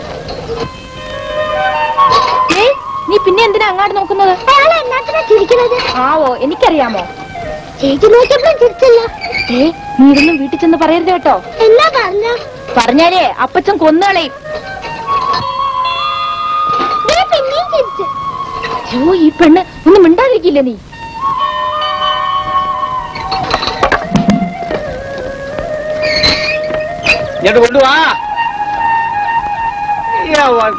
ഏ നീ പിന്നെ എന്തിനാ അങ്ങാട്ട് നോക്കുന്നത് അയാൾ എന്നാത്തിനാ ചിരിക്കുന്നത് ആവോ എനിക്കറിയാമോ ചേച്ചി നോക്കിയപ്പോ ചിരിച്ചല്ല ഏ നീ ഇതൊന്നും വീട്ടിൽ ചെന്ന് പറയരുത് കേട്ടോ എന്നാ പറഞ്ഞ പറഞ്ഞാലേ അപ്പച്ചൻ കൊന്നുകളയും പിന്നെയും ചിരിച്ചു അയ്യോ ഈ പെണ്ണ് ഒന്നും മിണ്ടാതിരിക്കില്ല നീ ഇങ്ങോട്ട് കൊണ്ടുവാ യ്യ, വ-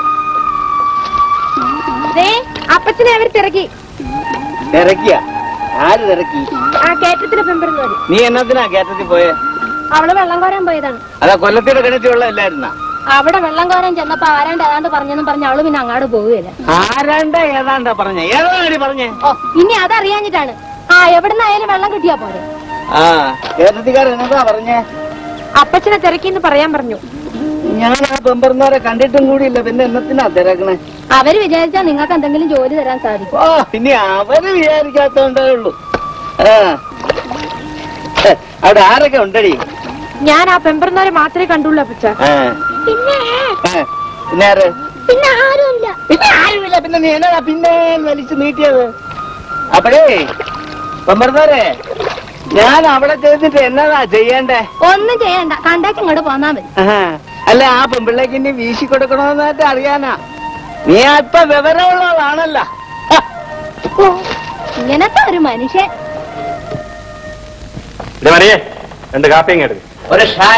ദേ അപ്പച്ചനെ അവർ തിരക്കി തിരക്കിയ ആര് തിരക്കി ആ കയറ്റത്തിന് പെമ്പറുന്നവര് നീ എന്നത്തിനാ കയറ്റത്തിൽ പോയെ അവള് വെള്ളം കോരാൻ പോയതാണ് അതാ കൊല്ലത്തിന്റെ കിണറ്റിയുള്ളതല്ലായിരുന്ന അവിടെ വെള്ളം കോരാൻ ചെന്നപ്പോ ആരാണ്ട് ഏതാണ്ട് പറഞ്ഞെന്നും പറഞ്ഞ് അവള് പിന്നെ അങ്ങാട് പോവുകയില്ല ആരാണ്ട ഏതാണ്ടാ പറഞ്ഞ ഏതാണ്ടി പറഞ്ഞേ ഓ ഇനി അതറിയാഞ്ഞിട്ടാണ് ആ എവിടുന്നായാലും വെള്ളം കിട്ടിയാ പോരെ ആ കയറ്റത്തിക്കാരൻ എന്നതാ പറഞ്ഞേ അപ്പച്ചനെ തിരക്കിന്ന് പറയാൻ പറഞ്ഞു ഞാൻ ആ പെമ്പറന്നവരെ കണ്ടിട്ടും കൂടിയില്ല പിന്നെ എന്നത്തിനാ തിരക്കണേ അവര് വിചാരിച്ചാൽ നിങ്ങൾക്ക് എന്തെങ്കിലും ജോലി തരാൻ സാധിക്കും ഓ പിന്നെ അവര് വിചാരിക്കാത്തോണ്ടേ ഉള്ളൂ ആ ഹെ, അവിടെ ആരൊക്കെ ഉണ്ടടി ഞാൻ ആ പെമ്പറുന്നവരെ മാത്രമേ കണ്ടുള്ളൂ അപ്പച്ച ആ പിന്നെ ആ, പിന്നെ ആര് പിന്നെ ആരുമില്ല പിന്നെ ആരുമില്ല പിന്നെ നീ എന്നതാ പിന്നെ വലിച്ചു നീട്ടിയത് അപ്പോഴേ പെമ്പറന്നവരെ ഞാൻ അവിടെ ചെയ്തിട്ട് എന്നതാ ചെയ്യണ്ടേ ഒന്നും ചെയ്യണ്ട കണ്ടാക്കി ഇങ്ങോട്ട് പോന്നാ മതി ആഹാ. അല്ല ആ പെമ്പിള്ളേക്ക് ഇനി വീശി കൊടുക്കണമെന്നായിട്ട് അറിയാനാ നീ അല്പ വിവരമുള്ളതാണല്ലോ ഹ. ഓ ഇങ്ങനത്തെ ഒരു മനുഷ്യൻ മറിയേ രണ്ട് കാപ്പിയും എടുക്കും ഒരു ഷായ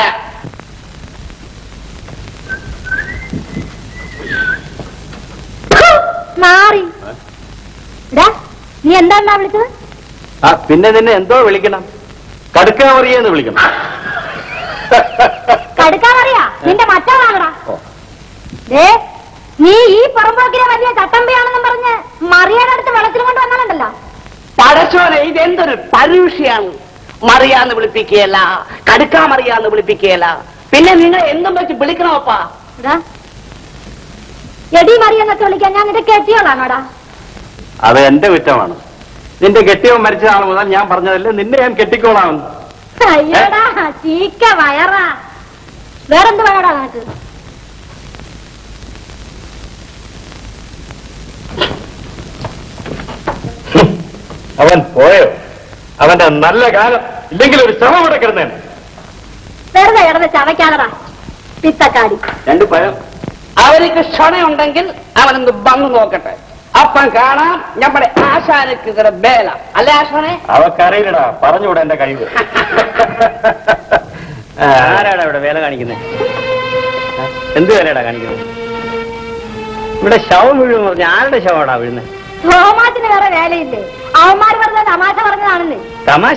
മാറി എടാ, നീ എന്താ വിളിച്ചത് ആ പിന്നെ നിന്നെ എന്തോ വിളിക്കണം കടുക്ക മറിയെന്ന് വിളിക്കണം കടുക്കാൻ അറിയാ നിന്റെ മറ്റാളാണടാ ദേ നീ ഈ പുറമ്പോക്കിനെ വലിയ ചട്ടമ്പയാണെന്നും പറഞ്ഞ് മറിയാനടുത്ത് വെള്ളത്തിൽ കൊണ്ട് വന്നാലുണ്ടല്ലോ പടച്ചോനെ ഇതെന്തൊരു പരുഷയാണ് മറിയാന്ന് വിളിപ്പിക്കുകയല്ല കടുക്കാ മറിയാന്ന് വിളിപ്പിക്കുകയല്ല പിന്നെ നിങ്ങൾ എന്തും വെച്ച് വിളിക്കണമപ്പാ എടാ എടി മറിയെന്നൊക്കെ വിളിക്കാൻ ഞാൻ നിന്റെ കെട്ടിയോളാണോടാ അത് എന്റെ കുറ്റമാണ് നിന്റെ കെട്ടിയവൻ മരിച്ച നാൾ മുതൽ ഞാൻ പറഞ്ഞതല്ലേ നിന്നെ ഞാൻ കെട്ടിക്കോളാം അയ്യോടാ ചീക്ക വയറാ വേറെന്ത് വയറാ നിനക്ക് അവൻ പോയോ അവന്റെ നല്ല കാലം ഇല്ലെങ്കിൽ ഒരു ശ്രമം ഇവിടെ കിടന്നേനെ വെറുതെ ഇടന്ന് ചവയ്ക്കാതടാ പിത്തക്കാടി രണ്ട് പഴം അവർക്ക് ക്ഷണയുണ്ടെങ്കിൽ അവനൊന്ന് വന്നു നോക്കട്ടെ അപ്പം കാണാം നമ്മുടെ ആശാനക്ക് ഇത്ര ബേല അല്ലേ ആശാനെ അവക്കറിയില്ലടാ പറഞ്ഞുകൂടെ എന്റെ കഴിവ് ആരാടാ ഇവിടെ വേല കാണിക്കുന്നത് എന്ത് വേലയാടാ കാണിക്കുന്നത് ഇവിടെ ശവം വീഴുമെന്ന് പറഞ്ഞ ആരുടെ ശവമാടാ വീഴുന്നത് തോമാത്തിന് വേറെ വേലയില്ലേ അവന്മാർ പറഞ്ഞ തമാശ പറഞ്ഞതാണെന്നേ തമാശ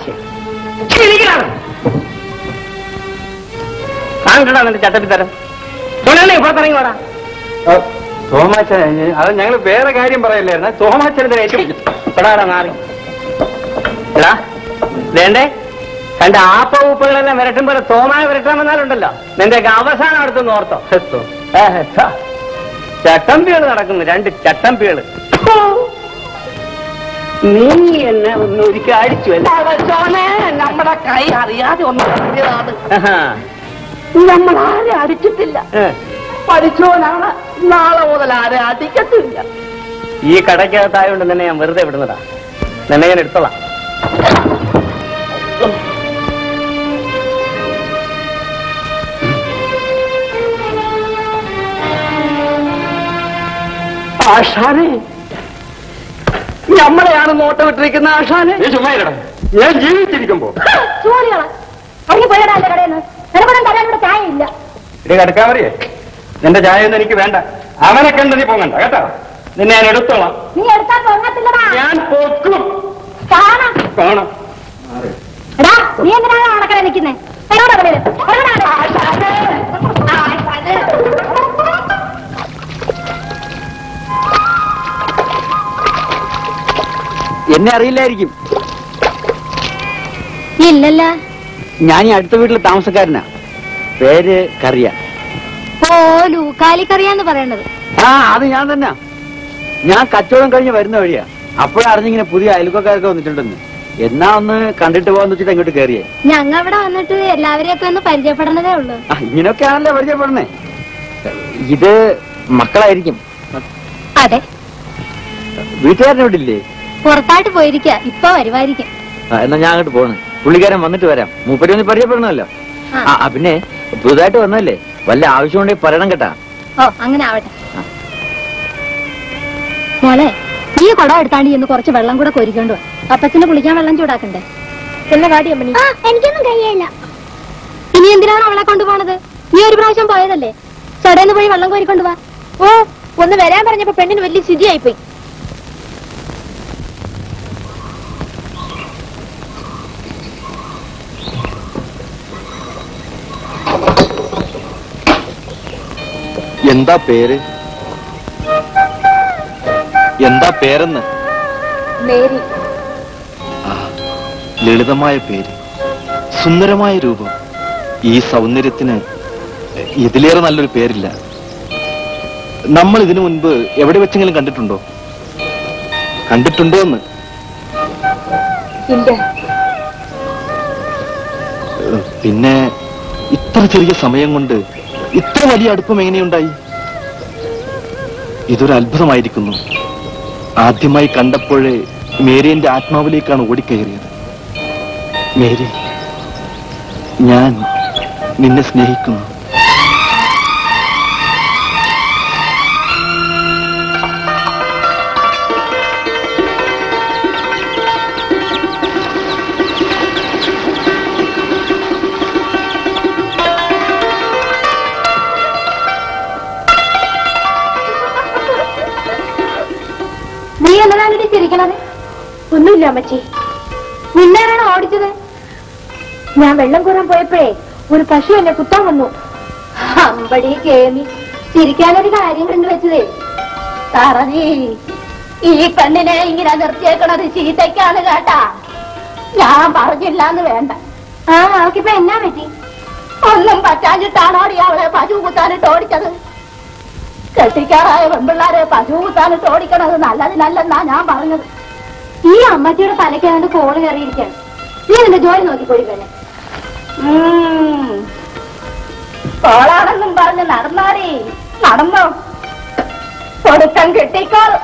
കാണിക്കടാ നിന്റെ ചട്ടപ്പിത്തരം തുണല്ലേ പുറത്തിറങ്ങി വാടാ തോമാച്ചൻ അത് ഞങ്ങൾ വേറെ കാര്യം പറയല്ലായിരുന്നു തോമാച്ചനെ ഏറ്റവും പെടാടാ മാറി എടാ വേണ്ടേ കണ്ട ആപ്പ ഉപ്പുകളെല്ലാം വിരട്ടും പോലെ തോമായ വിരട്ടാൻ വന്നാലുണ്ടല്ലോ നിന്റെയൊക്കെ അവസാനം അടുത്തൊന്ന് ഓർത്തോ ഏഹ്, ഛ. ചട്ടമ്പികള് നടക്കുന്നു രണ്ട് ചട്ടമ്പികള് നീ എന്നെ ഒന്ന് ഒരിക്കൽ അടിച്ചു അല്ലേ പടച്ചോനെ, നമ്മുടെ കൈ അറിയാതെ ഒന്ന് തട്ടിയതാണ് ആഹാ. നമ്മൾ ആരെ അടിച്ചിട്ടില്ല ഏ. പഠിച്ചോനാണ് നാളെ മുതൽ ആരെ അടിക്കത്തില്ല ഈ കടയ്ക്കകത്തായോണ്ട് നിന്നെ ഞാൻ വെറുതെ വിടുന്നതാ നിന്നെ ഞാൻ എടുത്തോളാം ആശാനെ നമ്മളെയാണ് നോട്ടം ഇട്ടിരിക്കുന്ന ആശാനെ നീ ചുമ്മാ ഇരടാ. ഞാൻ ജീവിച്ചിരിക്കുമ്പോ ചൂരികളാ ഇറങ്ങി പോയടാ എന്റെ കടയിൽ നിന്ന് നിനക്കൊന്നും തരാൻ ഇവിടെ ചായ ഇല്ല ഇത് കടക്കാവറിയേ നിന്റെ ചായ ഒന്നും എനിക്ക് വേണ്ട അവനെ കണ്ട് നീ പോകണ്ട കേട്ടോ നിന്നെ ഞാൻ എടുത്തോളാം നീ എടുത്താൽ പൊങ്ങത്തില്ലടാ ഞാൻ പൊക്കും കാണാം കാണാം എടാ നീ എന്തിനാണ് നടക്കണേ നിൽക്കുന്നേ എവിടെ കടയിൽ എന്നെ അറിയില്ലായിരിക്കും ഇല്ലല്ല ഞാൻ ഈ അടുത്ത വീട്ടിൽ താമസക്കാരനാ പേര് കറിയ ഓ ലൂക്കാലിക്കറിയാന്ന് പറയണത് ആ അത് ഞാൻ തന്നെ ഞാൻ കച്ചവടം കഴിഞ്ഞ് വരുന്ന വഴിയാ അപ്പോഴറിഞ്ഞിങ്ങനെ പുതിയ അയൽക്കാരൊക്കെ വന്നിട്ടുണ്ടെന്ന് എന്നാ ഒന്ന് കണ്ടിട്ട് പോകാന്ന് വെച്ചിട്ട് അങ്ങോട്ട് കയറിയേ ഞങ്ങ ഇവിടെ വന്നിട്ട് എല്ലാവരെയൊക്കെ ഒന്ന് പരിചയപ്പെടണതേ ഉള്ളൂ ആ ഇങ്ങനെയൊക്കെയാണല്ലോ പരിചയപ്പെടണേ ഇത് മക്കളായിരിക്കും അതെ വീട്ടുകാരനോട് ഇല്ലേ പുറത്തായിട്ട് പോയിരിക്ക ഇപ്പൊ വരുമായിരിക്കും ആ, എന്നാ ഞാൻ അങ്ങോട്ട് പോണ് പുള്ളിക്കാരൻ വന്നിട്ട് വരാം മൂപ്പര് ഒന്ന് പരിചയപ്പെടണമല്ലോ ആ. ആ ആ, പിന്നെ പുതുതായിട്ട് വന്നല്ലേ വല്ല ആവശ്യമുണ്ടെങ്കിൽ പറയണം കേട്ടാ ഓ അങ്ങനെ ആവട്ടെ മോളെ നീ കുടം എടുത്താണ്ട് ഇന്ന് കുറച്ച് വെള്ളം കൂടെ കൊരിക്കൊണ്ട് വാ അപ്പച്ചന് കുളിക്കാൻ വെള്ളം ചൂടാക്കണ്ടേ എന്നെ കാടി അമ്മണി ആ എനിക്കൊന്നും കഴിയില്ല ഇനി എന്തിനാണ് അവളെ കൊണ്ടുപോണത് നീ ഒരു പ്രാവശ്യം പോയതല്ലേ ചടന്ന് പോയി വെള്ളം കോരിക്കൊണ്ട് വാ ഓ ഒന്ന് വരാൻ പറഞ്ഞപ്പോ പെണ്ണിന് വലിയ സ്ഥിതിയായിപ്പോയി എന്താ പേര് എന്താ പേരെന്ന് മേരി ആ, ലളിതമായ പേര് സുന്ദരമായ രൂപം ഈ സൗന്ദര്യത്തിന് ഇതിലേറെ നല്ലൊരു പേരില്ല നമ്മൾ ഇതിനു മുൻപ് എവിടെ വെച്ചെങ്കിലും കണ്ടിട്ടുണ്ടോ കണ്ടിട്ടുണ്ടോ എന്ന് ഇല്ല ഏഹ്, പിന്നെ ഇത്ര ചെറിയ സമയം കൊണ്ട് ഇത്ര വലിയ അടുപ്പം എങ്ങനെയുണ്ടായി ഇതൊരു അത്ഭുതമായിരിക്കുന്നു ആദ്യമായി കണ്ടപ്പോഴേ മേരി എന്റെ ആത്മാവിലേക്കാണ് ഓടിക്കയറിയത് മേരി ഞാൻ നിന്നെ സ്നേഹിക്കുന്നു നീ എന്നതാണ് ഇത് ചിരിക്കണത് ഒന്നുമില്ല അമ്മച്ചി നിന്നേരാണ് ഓടിച്ചത് ഞാൻ വെള്ളം കോരാൻ പോയപ്പോഴേ ഒരു പശു എന്നെ കുത്താൻ വന്നു അമ്പടി കേമി ചിരിക്കാനൊരു കാര്യം കണ്ടു വെച്ചതേ തറനീ ഈ പെണ്ണിനെ ഇങ്ങനെ നിർത്തിയേക്കണത് ചീത്തയ്ക്കാണ് കേട്ടാ ഞാൻ പറഞ്ഞില്ലാന്ന് വേണ്ട ആ അവക്കിപ്പോ എന്നാ പറ്റി ഒന്നും പറ്റാഞ്ഞിട്ടാണോടി അവളെ പശു കുത്താനിട്ട് ഓടിച്ചത് കെട്ടിക്കാറായ പെൺപിള്ളാരെ പശു കുത്താനിട്ട് ഓടിക്കണത് നല്ലതിനല്ലെന്നാ ഞാൻ പറഞ്ഞത് ഈ അമ്മച്ചിയുടെ തലയ്ക്ക് അതുകൊണ്ട് കോള് കയറിയിരിക്കാണ് നീ നിന്റെ ജോലി നോക്കിക്കോടി തന്നെ ഉം. കോളാണെന്നും പറഞ്ഞ് നടന്നാടി നടന്നോ കൊടുക്കം കിട്ടിക്കോളും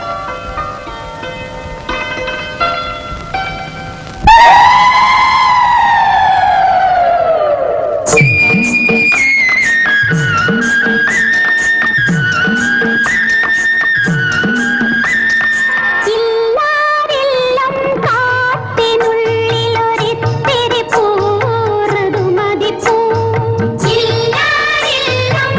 ഇല്ലാതെല്ലാം കാട്ടിനുള്ളിലൊരിത്തിരി പൂർതുമതിപ്പൂ ഇല്ലാതെല്ലാം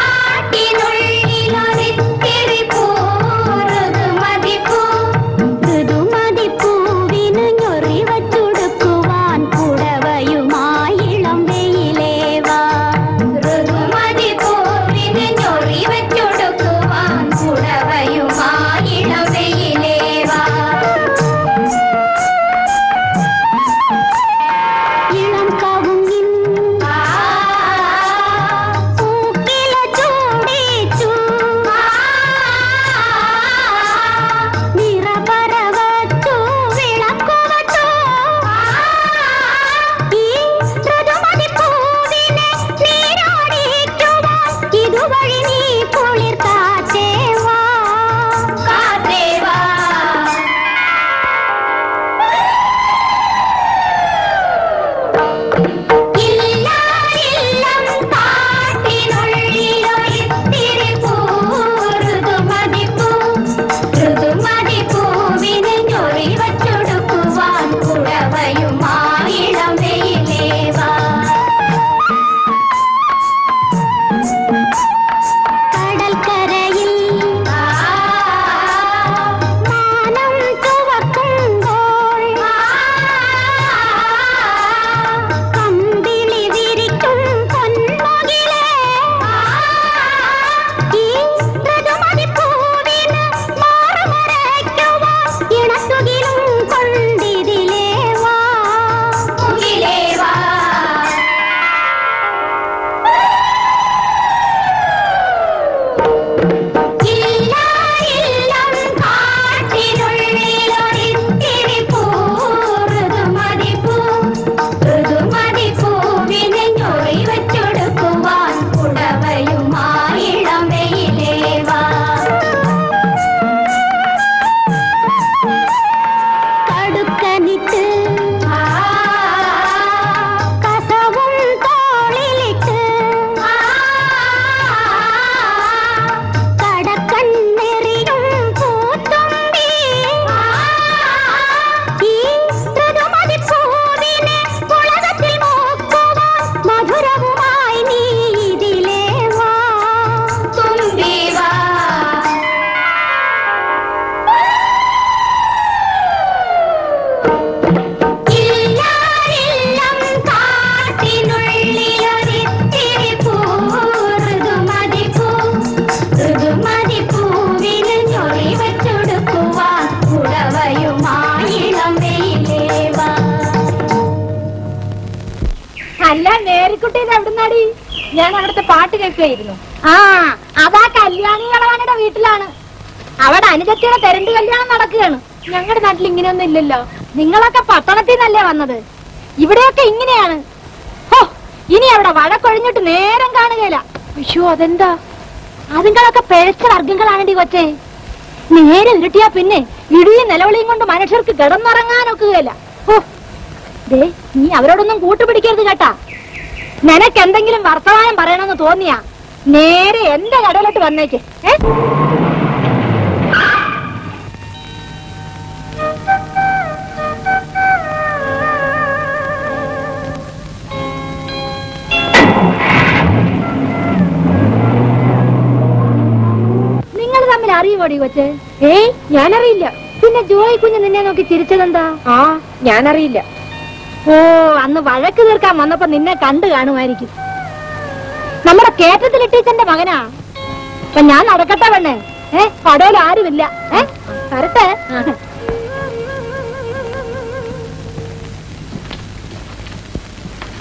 കാട്ടിനുള്ളിലൊരിത്തിരി പൂർതുമതിപ്പൂ ഋതുമതിപ്പൂവിനു ഞൊറിവച്ചുടുക്കുവാൻ കുടവയുമായിളം വെയിലേവാ ഋതുമതിപ്പൂവിനു ഞൊറിവച്ചുടുക്കുവാൻ കുടവയുമായിളം വെയിലേവാ ഇളം കവുങ്ങിൻ പൂക്കില ചൂടിച്ചു നിറപറവച്ചു വിളക്കുവച്ചു ഈ ഋതുമതി പൂവിനെ നീരാടിക്കുവാൻ ഇതുവഴി നീ കുളിർ കാറ്റേവാ കാറ്റേവാ ഇല്ലായില്ലം കാട്ടിനുള്ളിലൊരിത്തിരി പൂ ഋതുമതിപ്പൂ ഋതുമതിപ്പൂവിന് ഞൊറിവച്ചൊടുക്കുവാൻ കുടവയുമായിളം വെയിലേവാ കടൽക്കരയിൽ മാനം ചുവക്കുമ്പോൾ കമ്പിളി വിരിക്കും പൊന്മുകിലേ ഈ ഋതുമതിപ്പൂവിന് മാറുമറയ്ക്കുവാൻ ഇണത്തുകിലും കൊണ്ടിതിലേ വാ മുകിലേ വാ ഇല്ലായില്ലം കാട്ടിനുള്ളിലൊരിത്തിരി പൂ ഋതുമതിപ്പൂ ഋതുമതിപ്പൂവിനെ ഞൊറിവച്ചൊടുക്കുവാൻ കുടവയുമായിളം വെയിലേവാ കടുക്കനിട്ട് കസവും തോളിലിട്ട് കടക്കണ്ണെറിയും പൂത്തുമ്പി ഈ ഋതുമതിപ്പൂവിനെ ഉലകത്തിൽ നോക്കുവാൻ മധുരവുമായി നീ ഇതിലേ വാ തുമ്പി വാ ഇല്ലായില്ലം കാട്ടിനുള്ളിലൊരിത്തിരി പൂ ഋതുമതിപ്പൂ ഋതുമതിപ്പൂവിന് ഞൊറിവച്ചൊടുക്കുവാൻ കുടവയുമായിളം വെയിലേവാ അല്ല നേരിക്കുട്ടീന്ന് എവിടുന്നാടി ഞാൻ അവിടുത്തെ പാട്ട് കേൾക്കുകയായിരുന്നു ആ അതാ കല്യാണി കളവാനിയുടെ വീട്ടിലാണ് അവിടെ അനുജത്തിയുടെ തെരണ്ട് കല്യാണം നടക്കുകയാണ് ഞങ്ങളുടെ നാട്ടിൽ ഇങ്ങനെയൊന്നും ഇല്ലല്ലോ നിങ്ങളൊക്കെ പട്ടണത്തിൽ നിന്നല്ലേ വന്നത് ഇവിടെയൊക്കെ ഇങ്ങനെയാണ് ഹോ ഇനി അവിടെ വഴക്കൊഴിഞ്ഞിട്ട് നേരം കാണുകയില്ല അയ്യോ അതെന്താ അതുങ്ങളൊക്കെ പിഴച്ച വർഗങ്ങളാണെടി കൊച്ചേ നേരെ ഇരുട്ടിയാ പിന്നെ ഇടിയും നിലവിളിയും കൊണ്ട് മനുഷ്യർക്ക് കിടന്നുറങ്ങാനൊക്കുകയില്ല ഹോ ദേ നീ അവരോടൊന്നും കൂട്ടുപിടിക്കരുത് കേട്ടാ നിനക്ക് എന്തെങ്കിലും വർത്തമാനം പറയണമെന്ന് തോന്നിയാ നേരെ എന്റെ കടയിലോട്ട് വന്നേക്ക് ഏ നിങ്ങൾ തമ്മിൽ അറിയുമോടി കൊച്ചേ ഏയ് ഞാനറിയില്ല പിന്നെ ജോയി കുഞ്ഞ് നിന്നെ നോക്കി ചിരിച്ചതെന്താ ആ ഞാനറിയില്ല ഓ അന്ന് വഴക്ക് തീർക്കാൻ വന്നപ്പോ നിന്നെ കണ്ടു കാണുമായിരിക്കും നമ്മുടെ കേറ്റത്തിൽ ടീച്ചറിന്റെ മകനാ അപ്പൊ ഞാൻ നടക്കട്ടെ പെണ്ണേ ഏ കടയിൽ ആരുമില്ല ഏ വരട്ടെ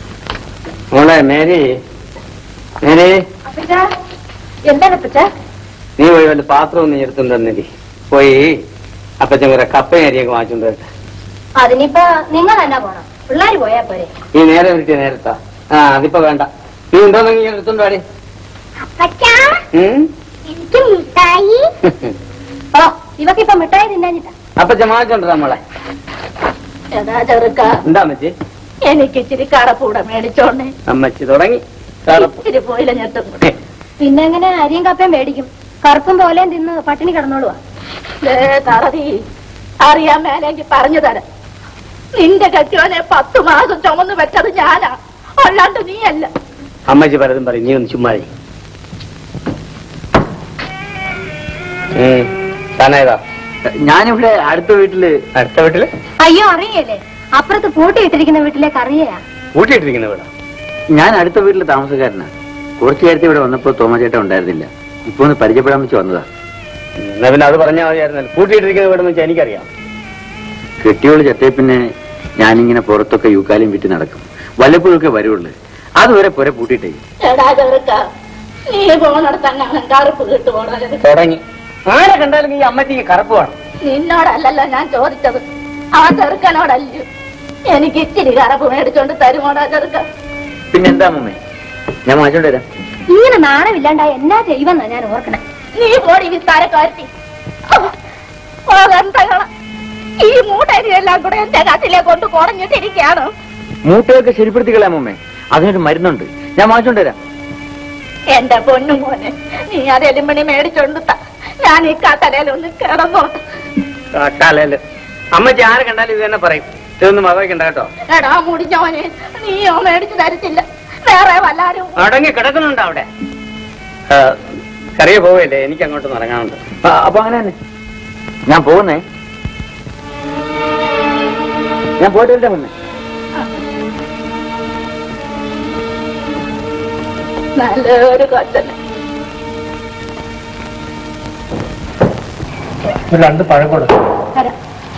മോളെ മേരി മേരി അപ്പച്ച എന്താണ് അപ്പച്ച നീ പോയി വല്ല പാത്രവും നീ എടുത്തുകൊണ്ട് വന്നില്ലേ പോയി അപ്പച്ചൻ കുറെ കപ്പയും അരിയൊക്കെ വാങ്ങിച്ചുകൊണ്ട് വരട്ടെ അതിനിപ്പോ നിങ്ങൾ തന്നെ പോണം പിള്ളേര് പോയാ പോരെ ഈ നേരെ വിളിച്ച നേരത്താ ആ അതിപ്പോ വേണ്ട നീ ഉണ്ടോന്നെങ്കിൽ ഞാൻ എടുത്തോണ്ട് വാടി അപ്പച്ചാ ഉം? എനിക്ക് മിഠായി ഓ ഇവക്കിപ്പൊ മിഠായി തിന്നാഞ്ഞിട്ടാ അപ്പച്ചൻ വാങ്ങിച്ചോണ്ടാ നമ്മളെ എടാ ചെറുക്ക എന്താ അമ്മച്ചി എനിക്ക് ഇച്ചിരി കറപ്പൂടെ മേടിച്ചോണ്ടേ അമ്മച്ചി തുടങ്ങി കറുപ്പ്. ഇച്ചിരി പോയില്ല ഞെട്ടും കൂടെ പിന്നെ എങ്ങനെ അരിയും കപ്പയും മേടിക്കും കറുപ്പും പോലെയും തിന്ന് പട്ടിണി കിടന്നോളുവാ ദേ തറതി അറിയാൻ മേലെങ്കിൽ പറഞ്ഞു തരാം നിന്റെ കെട്ടിയോനെ പത്ത് മാസം ചുമന്ന് വെച്ചത് ഞാനാ അല്ലാണ്ട് നീയല്ല അമ്മച്ചി പലതും പറയും നീ ഒന്ന് ചുമ്മാ ഇരി. ഉം. താനേതാ ഞാനിവിടെ അടുത്ത വീട്ടില് അടുത്ത വീട്ടില് അയ്യോ അറിയല്ലേ അപ്പുറത്ത് പൂട്ടിയിട്ടിരിക്കുന്ന വീട്ടിലേക്ക് അറിയാ കൂട്ടിയിട്ടിരിക്കുന്ന വീടാ ഞാൻ അടുത്ത വീട്ടിലെ താമസക്കാരനാണ് കുറച്ചു നേരത്തെ ഇവിടെ വന്നപ്പോ തോമചേട്ടൻ ഉണ്ടായിരുന്നില്ല ഇപ്പൊ ഒന്ന് പരിചയപ്പെടാൻ വെച്ച് വന്നതാ എന്നാ പിന്നെ അത് പറഞ്ഞാൽ മതിയായിരുന്നല്ലോ കൂട്ടിയിട്ടിരിക്കുന്ന വീടെന്ന് വെച്ചാൽ എനിക്കറിയാം കെട്ടിയോള് ചത്തേ പിന്നെ ഞാനിങ്ങനെ പുറത്തൊക്കെ യൂക്കാലും വിറ്റ് നടക്കും വല്ലപ്പോഴൊക്കെ വരുള്ളൂ അതുവരെ പുര പൂട്ടിയിട്ടേ എടാ ചെറുക്ക നീ പോണടത്തങ്ങനെ കറുപ്പ് കിട്ടുപോടാ ചെറുക്ക തുടങ്ങി ആരെ കണ്ടാലും ഈ അമ്മച്ചിക്ക് കറുപ്പ് വേണം നിന്നോടല്ലല്ലോ ഞാൻ ചോദിച്ചത് ആ ചെറുക്കനോടല്ലോ എനിക്ക് ഇച്ചിരി കറപ്പ് മേടിച്ചോണ്ട് തരുമോടാ ചെറുക്ക പിന്നെന്താ അമ്മേ ഞാൻ വാങ്ങിച്ചോണ്ട് വരാം ഇങ്ങനെ നാണമില്ലാണ്ടായ എന്നാ ചെയ്യുമെന്നാ ഞാൻ ഓർക്കണേ നീ പോടി വിസ്താരക്കാരത്തി ഓതെന്തകള ഈ മൂട്ടരിയെല്ലാം കൂടെ എന്റെ കത്തിലെ കൊണ്ട് കുറഞ്ഞിട്ടിരിക്കുകയാണ് മൂട്ടയൊക്കെ ശരിപ്പെടുത്തി കളയാം അമ്മേ അതിനൊരു മരുന്നുണ്ട് ഞാൻ വാങ്ങിച്ചോണ്ട് വരാം എന്റെ പൊന്നു മോനെ നീ അത് എലിമണി മേടിച്ചോണ്ട് താ. ഞാൻ ഈ കത്തലയിലൊന്ന് കിടന്നോട്ടെ കാട്ടാലല്ലോ അമ്മച്ചി ആരെ കണ്ടാലും ഇത് തന്നെ പറയും ഇതൊന്നും മതവയ്ക്കണ്ട കേട്ടോ എടാ മുടിഞ്ഞോനെ നീയോ മേടിച്ചു തരത്തില്ല വേറെ വല്ലാരും അടങ്ങി കിടക്കുന്നുണ്ടോ അവിടെ ആ, കറിയ പോവല്ലേ എനിക്ക് അങ്ങോട്ട് ഇറങ്ങാനുണ്ട് ആ, അപ്പൊ അങ്ങനെ തന്നെ ഞാൻ പോകുന്നേ ഞാൻ പോയിട്ട് വരട്ടെ മുന്നേ നല്ലൊരു കൊച്ചന് രണ്ട് പഴം കൊടുക്കും തരാം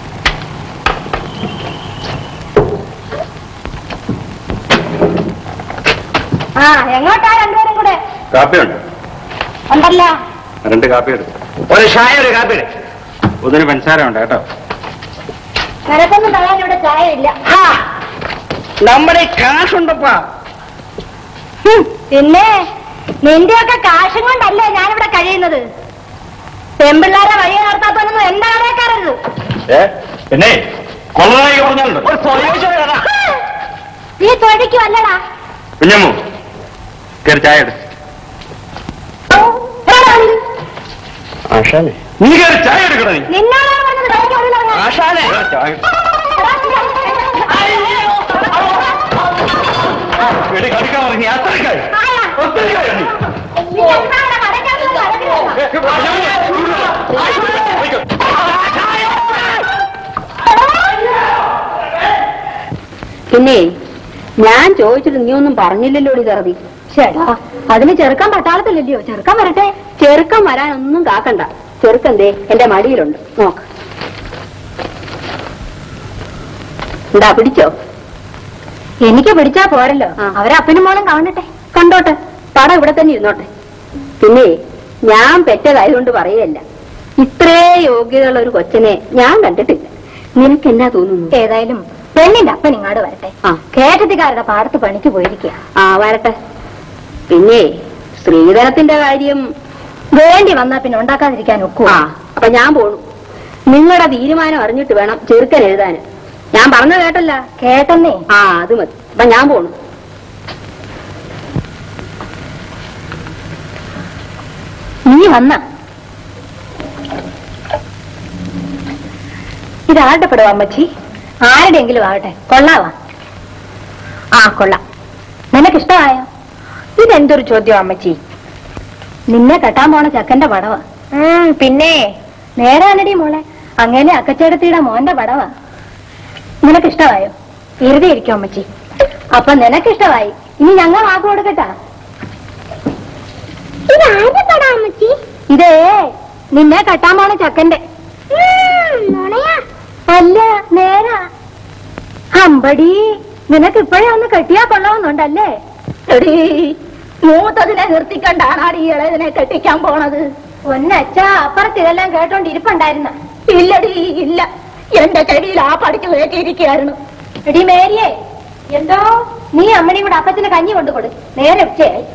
ആ എങ്ങോട്ടാ രണ്ടുപേരും കൂടെ കാപ്പിയുണ്ട് ഉണ്ടല്ലോ രണ്ട് കാപ്പി എടുക്കും ഒരു ചായ ഒരു കാപ്പി ഇട്. ഒന്നിന് പഞ്ചസാര ഉണ്ട് കേട്ടോ നിനക്കൊന്നും തരാൻ ഇവിടെ ചായ ഇല്ല ഹാ, നമ്മുടെ ഈ കാശുണ്ടപ്പാ ഹും, പിന്നെ നിന്റെയൊക്കെ കാശും കൊണ്ടല്ലേ ഞാനിവിടെ കഴിയുന്നത് പെമ്പിള്ളാരെ വഴി നടത്താത്തൊന്നും എന്റെ കടയക്കാരരുത് ഏ പിന്നെ കൊള്ളനായി പറഞ്ഞാലുണ്ട് ഒരു സ്വയം കഥ നീ തൊഴിക്കും അല്ലടാ കുഞ്ഞമ്മു കയറി ചായ എടു ആശാനെ നീ കയറി ചായ എടുക്കണ നീ നിന്നാളാണ് പറഞ്ഞത് കളിക്കാൻ വരില്ല ആശാനെ കയറി ചായ എടി കളിക്കാൻ പറഞ്ഞ അത്രക്കായി ഒത്തിരിക്കായി നീ എന്താണ് കടയ്ക്കകത്ത് നടക്കുന്നത്? പിന്നെ ഞാൻ ചോദിച്ചിട്ട് നീ ഒന്നും പറഞ്ഞില്ലല്ലോ ചെറുതി ചേട്ടാ അതിന് ചെറുക്കാൻ പട്ടാളത്തില്ലല്ലയോ ചെറുക്കാൻ വരട്ടെ ചെറുക്കം വരാനൊന്നും കാക്കണ്ട ചെറുക്കന്തേ എന്റെ മടിയിലുണ്ട് നോക്ക് എന്താ പിടിച്ചോ എനിക്ക് പിടിച്ചാ പോരല്ലോ ആ. അവരെ അപ്പനും മോളും കാണട്ടെ കണ്ടോട്ടെ പടം ഇവിടെ തന്നെ ഇരുന്നോട്ടെ പിന്നെ ഞാൻ പെറ്റതായതുകൊണ്ട് പറയല്ല ഇത്രേ യോഗ്യതയുള്ള ഒരു കൊച്ചനെ ഞാൻ കണ്ടിട്ടില്ല നിനക്ക് എന്നാ തോന്നുന്നു ഏതായാലും പെണ്ണിന്റെ അപ്പൻ ഇങ്ങാട് വരട്ടെ ആ. കേട്ടത്തിക്കാരുടെ പാടത്ത് പണിക്ക് പോയിരിക്കുക ആ വരട്ടെ പിന്നെ സ്ത്രീധനത്തിന്റെ കാര്യം വേണ്ടി വന്നാ പിന്നെ ഉണ്ടാക്കാതിരിക്കാൻ ഒക്കുവോ ആ അപ്പൊ ഞാൻ പോണു നിങ്ങളുടെ തീരുമാനം അറിഞ്ഞിട്ട് വേണം ചെറുക്കൻ എഴുതാൻ ഞാൻ പറഞ്ഞു കേട്ടല്ല കേട്ടെന്നേ ആ അത് മതി അപ്പൊ ഞാൻ പോണു നീ വന്ന ഇതാരുടെ പെടുവാ അമ്മച്ചി ആരുടെയെങ്കിലും ആകട്ടെ കൊള്ളാവാ ആ കൊള്ളാം നിനക്കിഷ്ടമായോ ഇതെന്തൊരു ചോദ്യം അമ്മച്ചി നിന്നെ കെട്ടാൻ പോണ ചക്കന്റെ പടവാ പിന്നെ നേരാനടി മോളെ അങ്ങനെ അക്കച്ചേടത്തിയുടെ മോന്റെ പടവാ നിനക്കിഷ്ടമായോ വെറുതെ ഇരിക്കും അമ്മച്ചി അപ്പൊ നിനക്കിഷ്ടമായി ഇനി ഞങ്ങൾ വാക്ക് കൊടുക്കട്ടാ ഇത് ആരുടെ പടാ അമ്മച്ചി ഇതേ നിന്നെ കെട്ടാൻ പോണ ചക്കന്റെ ഉം, നുണയാ അല്ല നേരാ അമ്പടി നിനക്ക് ഇപ്പോഴേ ഒന്ന് കെട്ടിയാ കൊള്ളാവുന്നുണ്ടല്ലേ എടീ മൂത്തതിനെ നിർത്തിക്കണ്ടാണ് ഈ ഇളയതിനെ കെട്ടിക്കാൻ പോണത് ഒന്നച്ഛ അപ്പുറത്ത് ഇതെല്ലാം കേട്ടോണ്ട് ഇരിപ്പുണ്ടായിരുന്ന ഇല്ലടി ഇല്ല എന്റെ ചെവിയിൽ ആ പഠിച്ചു കയറ്റിയിരിക്കുകയായിരുന്നു എടി മേരിയെ എന്തോ നീ അമ്മണിയും കൂടെ അപ്പത്തിന് കഞ്ഞി കൊണ്ടുകൊടു നേരെ ഉച്ചയായി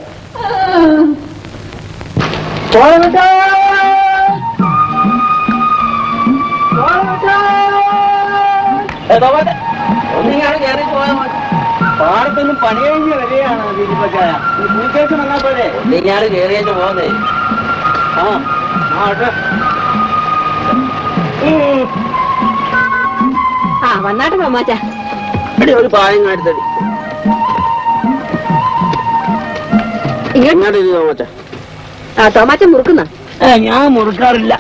ഒന്നിങ്ങാണ് കയറി പോയാൽ മതി പാടത്തൊന്നും പണി കഴിഞ്ഞ് വരികയാണ് ദീപക്കായ കുളിക്കേച്ച് വന്നാൽ പോലെ ഒന്നിങ്ങാണ് കയറിയേച്ച് പോകുന്നേ ആ ആ ആട്ടെ. ഉം. ആ വന്നാട്ട് തോമാച്ച എടി ഒരു പായം കാണിത്തടി ഇങ്ങോട്ട് ഇത് തോമച്ച ആ തോമാച്ച മുറുക്കുന്ന ഞാൻ മുറുക്കാറില്ല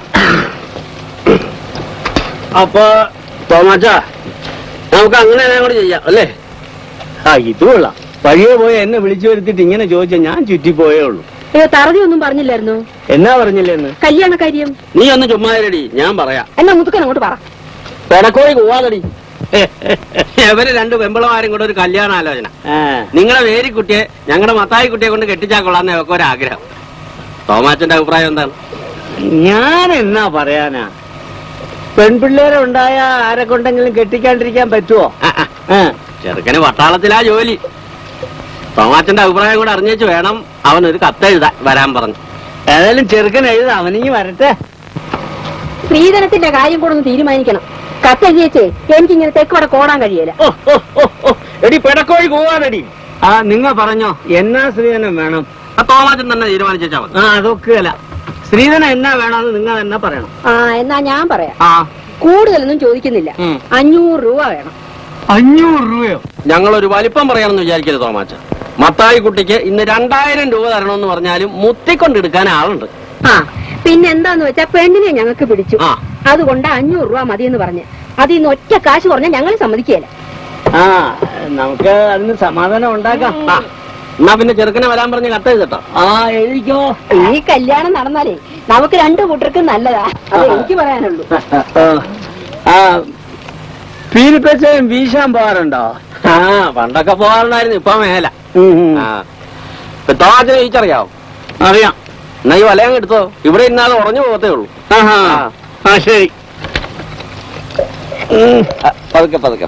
അപ്പൊ തോമാച്ച നമുക്ക് അങ്ങനെ കൂടി ചെയ്യാം അല്ലേ ആ ഇത് കൊള്ളാം വഴിയെ പോയി എന്നെ വിളിച്ചു വരുത്തിട്ട് ഇങ്ങനെ ചോദിച്ചാൽ ഞാൻ ചുറ്റിപ്പോയേ ഉള്ളൂ തറതി ഒന്നും പറഞ്ഞില്ലായിരുന്നു എന്നാ പറഞ്ഞില്ലേന്ന് കല്യാണ കാര്യം നീ ഒന്ന് ചുമ്മാരടി ഞാൻ പറയാം എന്നാ മുതുക്കൻ അങ്ങോട്ട് പറ പെടക്കോഴി പോവാതടി ഇവര് രണ്ട് വെമ്പളമാരും കൂടെ ഒരു കല്യാണാലോചന നിങ്ങളെ വേരിക്കുട്ടിയെ ഞങ്ങളുടെ മത്തായി കുട്ടിയെ കൊണ്ട് കെട്ടിച്ചാ കൊള്ളാന്ന് ഒക്കെ ഒരു ആഗ്രഹം തോമാച്ചന്റെ അഭിപ്രായം എന്താണ് ഞാൻ എന്നാ പറയാനാ പെൺപിള്ളേരെ ഉണ്ടായ ആരെ കൊണ്ടെങ്കിലും കെട്ടിക്കാണ്ടിരിക്കാൻ പറ്റുമോ ചെറുക്കന് പട്ടാളത്തിലാ ജോലി തോമാച്ചന്റെ അഭിപ്രായം കൂടെ അറിഞ്ഞേച്ച് വേണം അവൻ ഒരു കത്തെഴുതാൻ വരാൻ പറഞ്ഞു ഏതായാലും ചെറുക്കൻ എഴുതാ അവനിങ്ങി വരട്ടെ സ്ത്രീധനത്തിന്റെ കാര്യം കൂടെ ഒന്ന് തീരുമാനിക്കണം കത്തെഴുതിയേച്ചേ എനിക്കിങ്ങനെ തെക്കോടെ കോടാൻ കഴിയല ഓ, ഓ, ഓ, ഓ. എടി പെടക്കോഴി പോവാനടി ആ നിങ്ങൾ പറഞ്ഞോ എന്നാ സ്ത്രീധനം വേണം ആ തോമാച്ചൻ തന്നെ തീരുമാനിച്ചാ മതി ആ അതൊക്കെ അല്ല സ്ത്രീധനം എന്നാ വേണമെന്ന് നിങ്ങൾ എന്നാ പറയണം ആ എന്നാ ഞാൻ പറയാം ആ കൂടുതലൊന്നും ചോദിക്കുന്നില്ല ഉം. അഞ്ഞൂറ് രൂപ വേണം അഞ്ഞൂറ് രൂപയോ ഞങ്ങളൊരു വലിപ്പം പറയാമെന്ന് വിചാരിക്കരുത് തോമാച്ച മത്തായി കുട്ടിക്ക് ഇന്ന് രണ്ടായിരം രൂപ തരണമെന്ന് പറഞ്ഞാലും മുത്തിക്കൊണ്ടെടുക്കാൻ ആളുണ്ട് ആ പിന്നെ എന്താന്ന് വെച്ചാ പെണ്ണിനെ ഞങ്ങൾക്ക് പിടിച്ചു ആ. അതുകൊണ്ട് അഞ്ഞൂറ് രൂപ മതിയെന്ന് പറഞ്ഞ് അതിൽ നിന്ന് ഒറ്റ കാശ് പറഞ്ഞാൽ ഞങ്ങൾ സമ്മതിക്കുകയില്ല ആ നമുക്ക് അതിന് സമാധാനം ഉണ്ടാക്കാം ആ, എന്നാ പിന്നെ ചെറുക്കനെ വരാൻ പറഞ്ഞ് കത്ത് എഴുതട്ടോ ആ എഴുതിക്കോ ഈ കല്യാണം നടന്നാലേ നമുക്ക് രണ്ടു കൂട്ടർക്കും നല്ലതാ അത് എനിക്ക് പറയാനുള്ളൂ ആ പീലിപ്പച്ചയും വീശാൻ പോകാറുണ്ടോ ആ പണ്ടൊക്കെ പോകാറുണ്ടായിരുന്നു ഇപ്പൊ മേല തോമാച്ചനെ ചോദിച്ചറിയാവോ അറിയാം എന്നാ ഈ വലയം എടുത്തോ ഇവിടെ ഇന്നാതെ ഉറഞ്ഞു പോകത്തേ ഉള്ളൂ ആ ശരി പതുക്കെ പതുക്കെ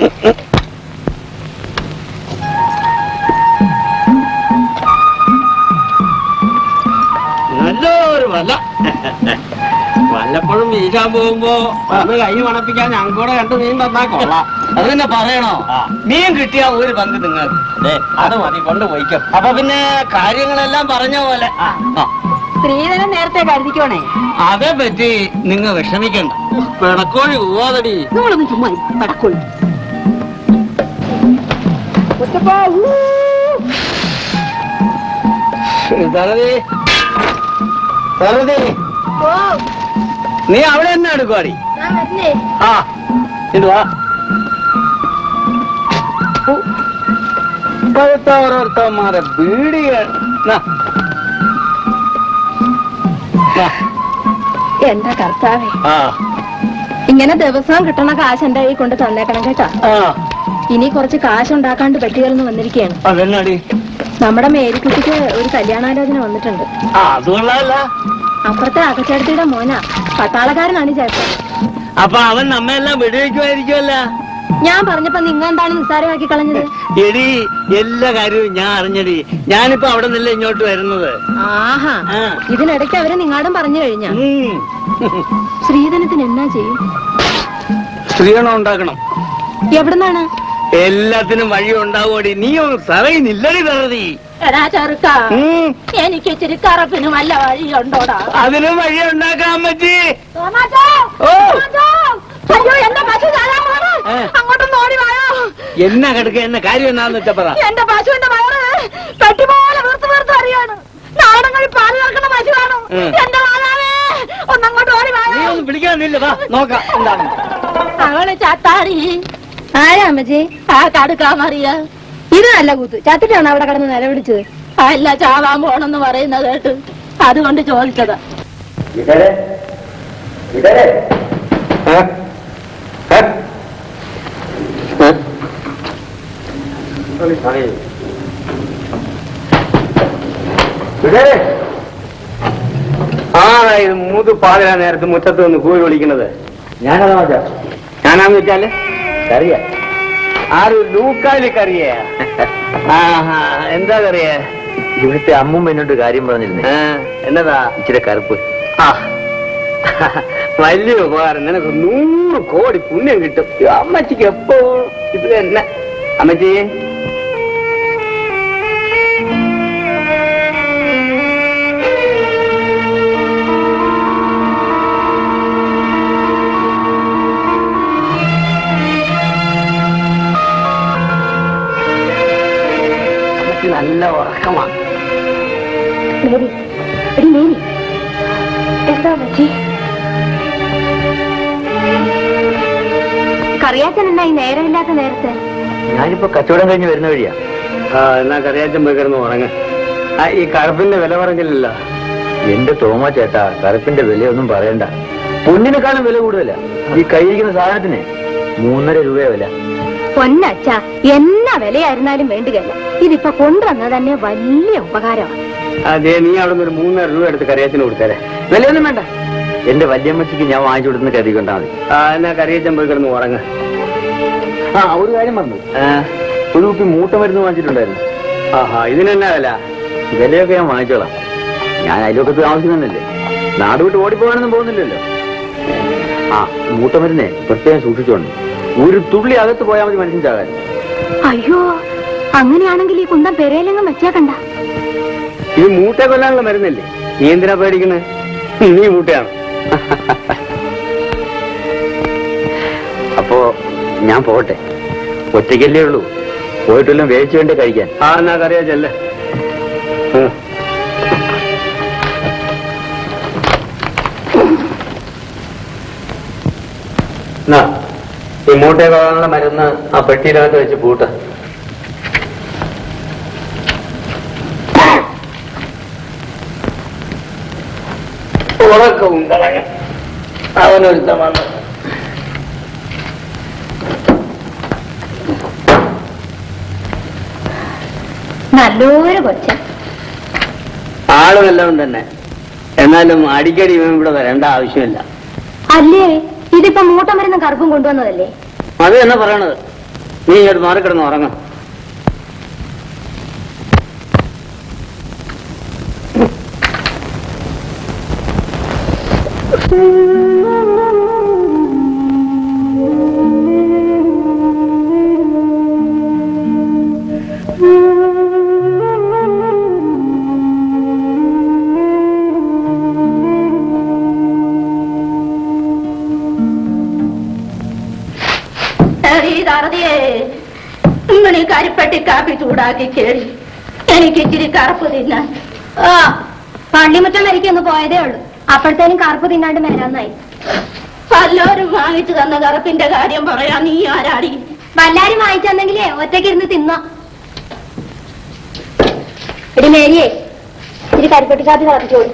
നല്ലൊരു വല വല്ലപ്പോഴും വീശാൻ പോകുമ്പോ അത് കൈ മണപ്പിക്കാൻ ഞങ്ങൾക്ക് കൂടെ രണ്ട് മീൻ തന്നാ കൊള്ളാം അത് പിന്നെ പറയണോ മീൻ കിട്ടിയ ഒരു പങ്ക് നിങ്ങൾ അത് മതി കൊണ്ട് പോയിക്കും അപ്പൊ പിന്നെ കാര്യങ്ങളെല്ലാം പറഞ്ഞ പോലെ ആ, ആ. സ്ത്രീധനം നേരത്തെ കരുതിക്കോണേ അതേ പറ്റി നിങ്ങൾ വിഷമിക്കണ്ട പിടക്കോഴി പോവാതടി നമ്മളൊന്നും ചുമ്മാ പടക്കുള്ളൂ തറതി തറതി നീ അവിടെ തന്നെ എടുക്കുവാടി ആ ഇത് വാ ഉ, ഇപ്പോഴത്തെ ഓരോരുത്തന്മാരെ ബീഡികൾ നാ. നാ. എന്റെ കർത്താവേ ആ ഇങ്ങനെ ദിവസവും കിട്ടണ കാശ് എന്റെ കൈ കൊണ്ട് തന്നേക്കണം കേട്ടാ ആ ഇനി കുറച്ച് കാശ് ഉണ്ടാക്കാണ്ട് പറ്റുകയെന്ന് വന്നിരിക്കുകയാണ് അതെന്നാടി നമ്മുടെ മേരിക്കുട്ടിക്ക് ഒരു കല്യാണാലോചന വന്നിട്ടുണ്ട് ആ അത് കൊള്ളാമല്ല അപ്പുറത്തെ അകച്ചേടത്തിയുടെ മോനാ പട്ടാളക്കാരനാണ് ചേട്ടൻ അപ്പൊ അവൻ നമ്മെല്ലാം വെടിവെക്കുമായിരിക്കുമല്ല ഞാൻ പറഞ്ഞപ്പോ നിങ്ങൾ എന്താണ് നിസ്സാരമാക്കി കളഞ്ഞത് എടി എല്ലാ കാര്യവും ഞാൻ അറിഞ്ഞടി ഞാനിപ്പോ അവിടെ നിന്നല്ലേ ഇങ്ങോട്ട് വരുന്നത് ആഹാ ആ. ഇതിനിടയ്ക്ക് അവര് നിങ്ങാടും പറഞ്ഞു കഴിഞ്ഞ ഉം. ശ്രീധനത്തിന് എന്നാ ചെയ്യും സ്ത്രീകണം ഉണ്ടാക്കണം എവിടുന്നാണ് എല്ലാത്തിനും വഴി ഉണ്ടാവോടി നീ ഒന്ന് പറയുന്നില്ലടി തറതി എടാ ചെറുക്ക ഉം. എനിക്ക് ഇച്ചിരി കറപ്പിന് വല്ല വഴിയുണ്ടോടാ അതിനും വഴി ഉണ്ടാക്കാൻ പറ്റി തോമാച്ചോ! ഓ തോമാച്ചോ! അയ്യോ എന്റെ പശു ചാകാൻ പോണ്. ഏ. അങ്ങോട്ടൊന്ന് ഓടി വായോ എന്നാ കിടക്ക എന്ന കാര്യം എന്നാന്ന് വെച്ചാ പറ എന്റെ പശുവിന്റെ വയറ് പെട്ടി പോലെ വീർത്ത് വീർത്ത് അറിയാണ് നാടങ്ങളിൽ പാല് കറക്കുന്ന പശുവാണ് ഉം. എന്റെ മാതാവേ ഒന്നങ്ങോട്ട് ഓടി നീ വായോ ഒന്നും പിടിക്കാനില്ല വാ നോക്കാം എന്താണ് അവള് ചത്താടി ആരാ അമ്മച്ചി ആ കടുക്കാ മറിയ ഇത് നല്ല കൂത്ത് ചത്തിട്ടാണ് അവിടെ കിടന്ന് നിലവിളിച്ചത് അല്ല ചാവാൻ പോണെന്ന് പറയുന്നത് കേട്ട് അതുകൊണ്ട് ചോദിച്ചതാ ആ എന്താ ഇത് മൂന്ന് പാതിരാ നേരത്ത് മുറ്റത്ത് നിന്ന് കൂവി വിളിക്കുന്നത് ഞാനതാ മച്ചാ ഞാനാന്ന് വെച്ചാല് കറിയ ആര് ലൂക്കാലി കറിയ ആഹാ എന്താ കറിയ ഇവിടുത്തെ അമ്മും എന്നോട് കാര്യം പറഞ്ഞിരുന്നേ ആ, എന്നതാ ഇച്ചിരി കറുപ്പ് ആ വലിയ ഉപകാരം നിനക്ക് നൂറ് കോടി പുണ്യം കിട്ടും ഈ അമ്മച്ചിക്ക് എപ്പോ ഇത് തന്നെ അമ്മച്ചി അമ്മച്ചി നല്ല ഉറക്കമാണ് മേരി എടി മേരി എന്താ പറ്റി കറിയാച്ചൻ എന്നാ ഈ നേരമില്ലാത്ത നേരത്തെ ഞാനിപ്പോ കച്ചവടം കഴിഞ്ഞ് വരുന്ന വഴിയാ ആ എന്നാ കറിയാച്ചൻ പോയി കിടന്ന് ഉറങ്ങ ആ ഈ കറുപ്പിന്റെ വില പറഞ്ഞില്ലല്ല എന്റെ തോമ ചേട്ടാ കറുപ്പിന്റെ വിലയൊന്നും പറയണ്ട പൊന്നിനെക്കാളും വില കൂടുതലാ ഈ കയ്യിരിക്കുന്ന സാധനത്തിന് മൂന്നര രൂപ വില പൊന്നച്ച എന്നാ വിലയായിരുന്നാലും വേണ്ടുകയല്ല ഇതിപ്പോ കൊണ്ടുവന്നത് തന്നെ വലിയ ഉപകാരമാണ് അതെ നീ അവിടെ നിന്ന് ഒരു മൂന്നര രൂപ എടുത്ത് കറിയാച്ചന് കൊടുത്തേരെ വിലയൊന്നും വേണ്ട എന്റെ വല്യമ്മച്ചിക്ക് ഞാൻ വാങ്ങിച്ചു കൊടുക്കുന്ന കരുതി കൊണ്ടാ മതി ആ എന്നാ കറിയാച്ചൻ പോയി കിടന്ന് ഉറങ്ങ ആ ഒരു കാര്യം പറഞ്ഞു ഒരു കുപ്പി മൂട്ട മരുന്ന് വാങ്ങിച്ചിട്ടുണ്ടായിരുന്നു ആഹാ ഇതിനെന്നാ വില വിലയൊക്കെ ഞാൻ വാങ്ങിച്ചോളാം ഞാൻ അയൽവക്കത്ത് താമസിക്കുന്നല്ലേ നാട് വിട്ട് ഓടിപ്പോകാനൊന്നും പോകുന്നില്ലല്ലോ ആ മൂട്ട മരുന്നേ പ്രത്യേകം സൂക്ഷിച്ചോണ്ട് ഒരു തുള്ളി അകത്ത് പോയാൽ മതി മനുഷ്യൻ ചാകാൻ അയ്യോ അങ്ങനെയാണെങ്കിൽ ഈ കുന്തം പെരയിലെങ്ങും വെച്ചേക്കണ്ട ഇത് മൂട്ട കൊല്ലാനുള്ള മരുന്നല്ലേ നീ എന്തിനാ പേടിക്കുന്നത് നീ മൂട്ടയാണ് അപ്പോ ഞാൻ പോട്ടെ ഒറ്റയ്ക്കല്ലേ ഉള്ളൂ പോയിട്ടെല്ലാം വേവിച്ചു വേണ്ടേ കഴിക്കാൻ ആ എന്നാ കറിയാച്ചല്ലേ എന്നാ, ഈ മൂട്ടയെ കൊള്ളാനുള്ള മരുന്ന് ആ പെട്ടിയിനകത്ത് വെച്ച് പൂട്ട ഉറക്കവും കളഞ്ഞ അവനൊരുത്തം വന്നു നല്ലൊരു കൊച്ചൻ ആള് വല്ലതും തന്നെ എന്നാലും അടിക്കടി ഇവൻ ഇവിടെ വരേണ്ട ആവശ്യമില്ല അല്ലേ ഇതിപ്പോ മൂട്ടമരുന്ന് കറുപ്പും കൊണ്ടുവന്നതല്ലേ അത് തന്നെ പറയണത് നീ ഇങ്ങോട്ട് മാറിക്കിടന്ന് ഉറങ്ങാം എടീ തറതിയേ ഇങ്ങനെ കരിപ്പട്ടി കാപ്പി ചൂടാക്കി കേടി എനിക്ക് ഇച്ചിരി കറുപ്പ് തിന്നാൻ ആ പള്ളിമുറ്റം വരയ്ക്കൊന്ന് പോയതേ ഉള്ളൂ അപ്പോഴത്തേനും കറുപ്പ് തിന്നാണ്ട് മേരാന്നായി വല്ലോരും വാങ്ങിച്ചു തന്ന കറുപ്പിന്റെ കാര്യം പറയാ നീ ആരാടി വല്ലാരും വാങ്ങിച്ചെന്നെങ്കിലേ ഒറ്റയ്ക്ക് ഇരുന്ന് തിന്നോ എടി മേരിയേ ഇച്ചിരി കരിപ്പെട്ടി കാപ്പി തിളപ്പിച്ചോളൂ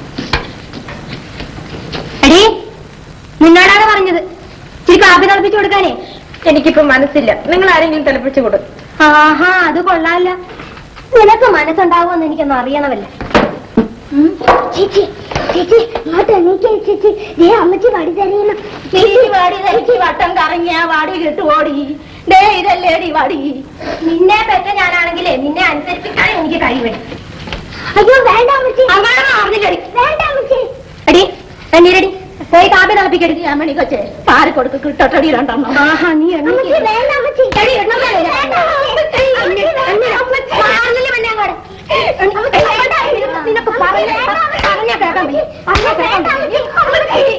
എടി നിന്നോടാണ് പറഞ്ഞത് ഇച്ചിരി കാപ്പി തിളപ്പിച്ചു കൊടുക്കാനേ എനിക്കിപ്പോ മനസ്സില്ല നിങ്ങൾ ആരെങ്കിലും തിളപ്പിച്ചു കൊടുക്കും ആഹാ അത് കൊള്ളാല്ല നിനക്ക് മനസ്സുണ്ടാവുമെന്ന് എനിക്കൊന്നും അറിയണമല്ല ചേച്ചി ചേച്ചി ഇങ്ങോട്ട് എണീക്കേ ചേച്ചി ദേ അമ്മച്ചി വടി തരയണം ഈ വാടി തനിക്ക് വട്ടം കറങ്ങിയ വാടി കിട്ടുപോടി ദേ ഇതല്ലേടി വാടി നിന്നെ പെറ്റ ഞാനാണെങ്കിലേ നിന്നെ അനുസരിപ്പിക്കാൻ എനിക്ക് കഴിവ് അയ്യോ വേണ്ട അമ്മച്ചി അങ്ങനെ അറിഞ്ഞില്ലടി വേണ്ട അമ്മച്ചി എടി എണ്ണീരടി പോയി കാപ്പി തിളപ്പിക്കടി അമ്മണി കൊച്ചേ പാരി കൊടുക്ക് കിട്ടട്ടടി രണ്ടെണ്ണം ആഹാ നീ അമ്മച്ചി എണ്ണീക്ക്. വേണ്ട അമ്മച്ചി എടി, എണ്ണം വേണ്ട. വേണ്ട അമ്മച്ചി. അമ്മച്ചി വേണ്ട അമ്മച്ചി. മാറില്ല പെണ്ണെ അങ്ങോട്ട്. നിനക്ക് പറഞ്ഞ പറഞ്ഞ കേൾക്കാൻ വയ്യ. പറഞ്ഞ കേൾക്കാൻ വയ്യ.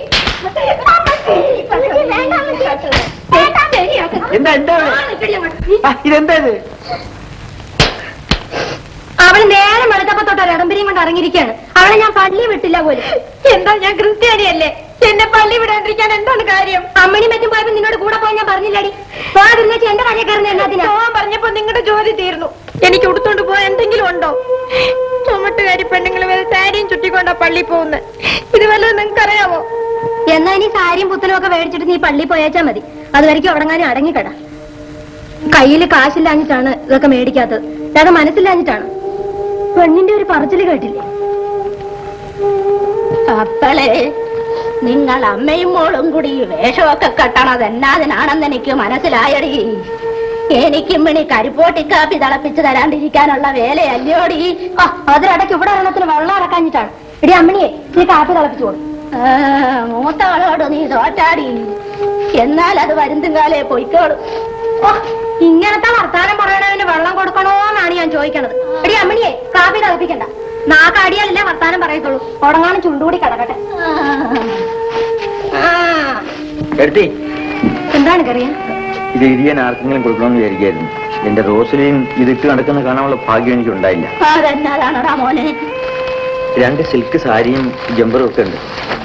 എന്താ എന്താ ആ, ഇതെന്താ ഇത് അവള് നേരെ വെളുത്തപ്പ തൊട്ട് ഒരു ഇടംബരിയും കൊണ്ട് ഇറങ്ങിയിരിക്കുകയാണ് അവളെ ഞാൻ പള്ളി വിട്ടില്ല പോലും എന്താ ഞാൻ ക്രിസ്ത്യാനിയല്ലേ എന്നെ പള്ളി വിടാണ്ടിരിക്കാൻ എന്താണ് കാര്യം അമ്മണി മറ്റും പോയപ്പോ നിന്നോട് കൂടെ പോയി ഞാൻ പറഞ്ഞില്ലടി പോകാതിരുന്ന എന്റെ കടയിൽ കയറുന്ന എന്നാത്തിനാ പോവാൻ പറഞ്ഞപ്പോ നിങ്ങളുടെ ജോലി തീർന്നു എനിക്ക് ഉടുത്തോണ്ട് പോവാൻ എന്തെങ്കിലും ഉണ്ടോ ചുമട്ടുകാരി പെണ്ണുങ്ങൾ വരെ സാരിയും ചുറ്റിക്കൊണ്ടാ പള്ളി പോകുന്നത് ഇത് വല്ലതും നിങ്ങൾക്ക് അറിയാമോ എന്നാ ഇനി സാരിയും പുത്തലും ഒക്കെ മേടിച്ചിട്ട് നീ പള്ളി പോയേച്ചാ മതി അതുവരെയ്ക്കും അവിടെങ്ങാനും അടങ്ങിക്കട കയ്യിൽ കാശില്ലാഞ്ഞിട്ടാണ് ഇതൊക്കെ മേടിക്കാത്തത് അതൊക്കെ മനസ്സില്ലാഞ്ഞിട്ടാണ് പെണ്ണിന്റെ ഒരു പറച്ചില് കേട്ടില്ലേ മക്കളെ നിങ്ങൾ അമ്മയും മോളും കൂടി ഈ വേഷമൊക്കെ കെട്ടണത് എന്നാതിനാണെന്ന് എനിക്ക് മനസ്സിലായടി എനിക്കും ഇനി കരിപ്പോട്ടി കാപ്പി തിളപ്പിച്ച് തരാണ്ടിരിക്കാനുള്ള വേലയല്ലോടി ആ അതിനിടയ്ക്ക് ഇവിടെ ഒരെണ്ണത്തിന് വെള്ളം ഇറക്കാഞ്ഞിട്ടാണ് എടി അമ്മണിയെ നീ കാപ്പി തിളപ്പിച്ചു കൊടുക്കും ആ, മൂത്തവളോട് നീ തോറ്റാടി എന്നാൽ അത് വരുന്തും കാലേ പൊയ്ക്കോളും ഇങ്ങനത്തെ വർത്താനം പറയണതിന് വെള്ളം കൊടുക്കണോന്നാണ് ഞാൻ ചോദിക്കണത് എടി അമ്മണിയെ കാപ്പി തിളപ്പിക്കണ്ട നാക്കടിയല്ലേ വർത്താനം പറയത്തുള്ളൂ ഉടങ്ങാനും ചുണ്ടുകൂടി കിടക്കട്ടെ എടുത്തി എന്താണ് കറിയാ ഇത് ഇരിയാൻ ആർക്കെങ്കിലും കൊടുക്കണമെന്ന് വിചാരിക്കായിരുന്നു എന്റെ റോസിനെയും ഇതിട്ട് നടക്കുന്ന കാണാനുള്ള ഭാഗ്യം എനിക്ക് ഉണ്ടായില്ല അതെന്നാലാണോടാ മോനെ രണ്ട് സിൽക്ക് സാരിയും ജമ്പറും ഒക്കെ ഉണ്ട്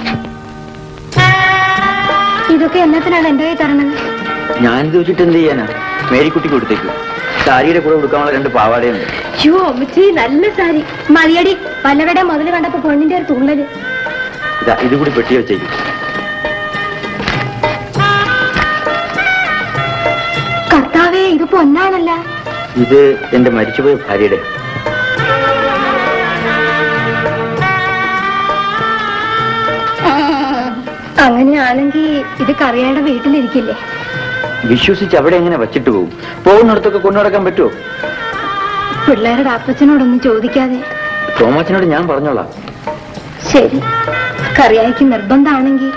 ഇതൊക്കെ എന്നത്തിനാണ് എന്റെ കൈ തരണത് ഞാനിത് വെച്ചിട്ട് എന്ത് ചെയ്യാനാ മേരിക്കുട്ടി കൊടുത്തേക്ക് സാരിയുടെ കൂടെ കൊടുക്കാനുള്ള രണ്ട് പാവാടയുണ്ട് യോ അമ്മച്ചി നല്ല സാരി മതിയടി പല്ലവയുടെ മുതല് കണ്ടപ്പോ പൊന്നിന്റെ ഒരു തുള്ളല് ഇതാ ഇത് കൂടി പെട്ടി വെച്ചേക്ക് കർത്താവേ ഇത് പൊന്നാണല്ല ഇത് എന്റെ മരിച്ചുപോയ ഭാര്യയുടെ അങ്ങനെയാണെങ്കിൽ ഇത് കറിയായുടെ വീട്ടിലിരിക്കില്ലേ വിശ്വസിച്ച് അവിടെ എങ്ങനെ വച്ചിട്ട് പോകും പോകുന്നിടത്തൊക്കെ കൊണ്ടു നടക്കാൻ പറ്റുമോ പിള്ളേരുടെ അപ്പച്ചനോടൊന്നും ചോദിക്കാതെ തോമാച്ചനോട് ഞാൻ പറഞ്ഞോളാം ശരി കറിയായിക്ക് നിർബന്ധമാണെങ്കിൽ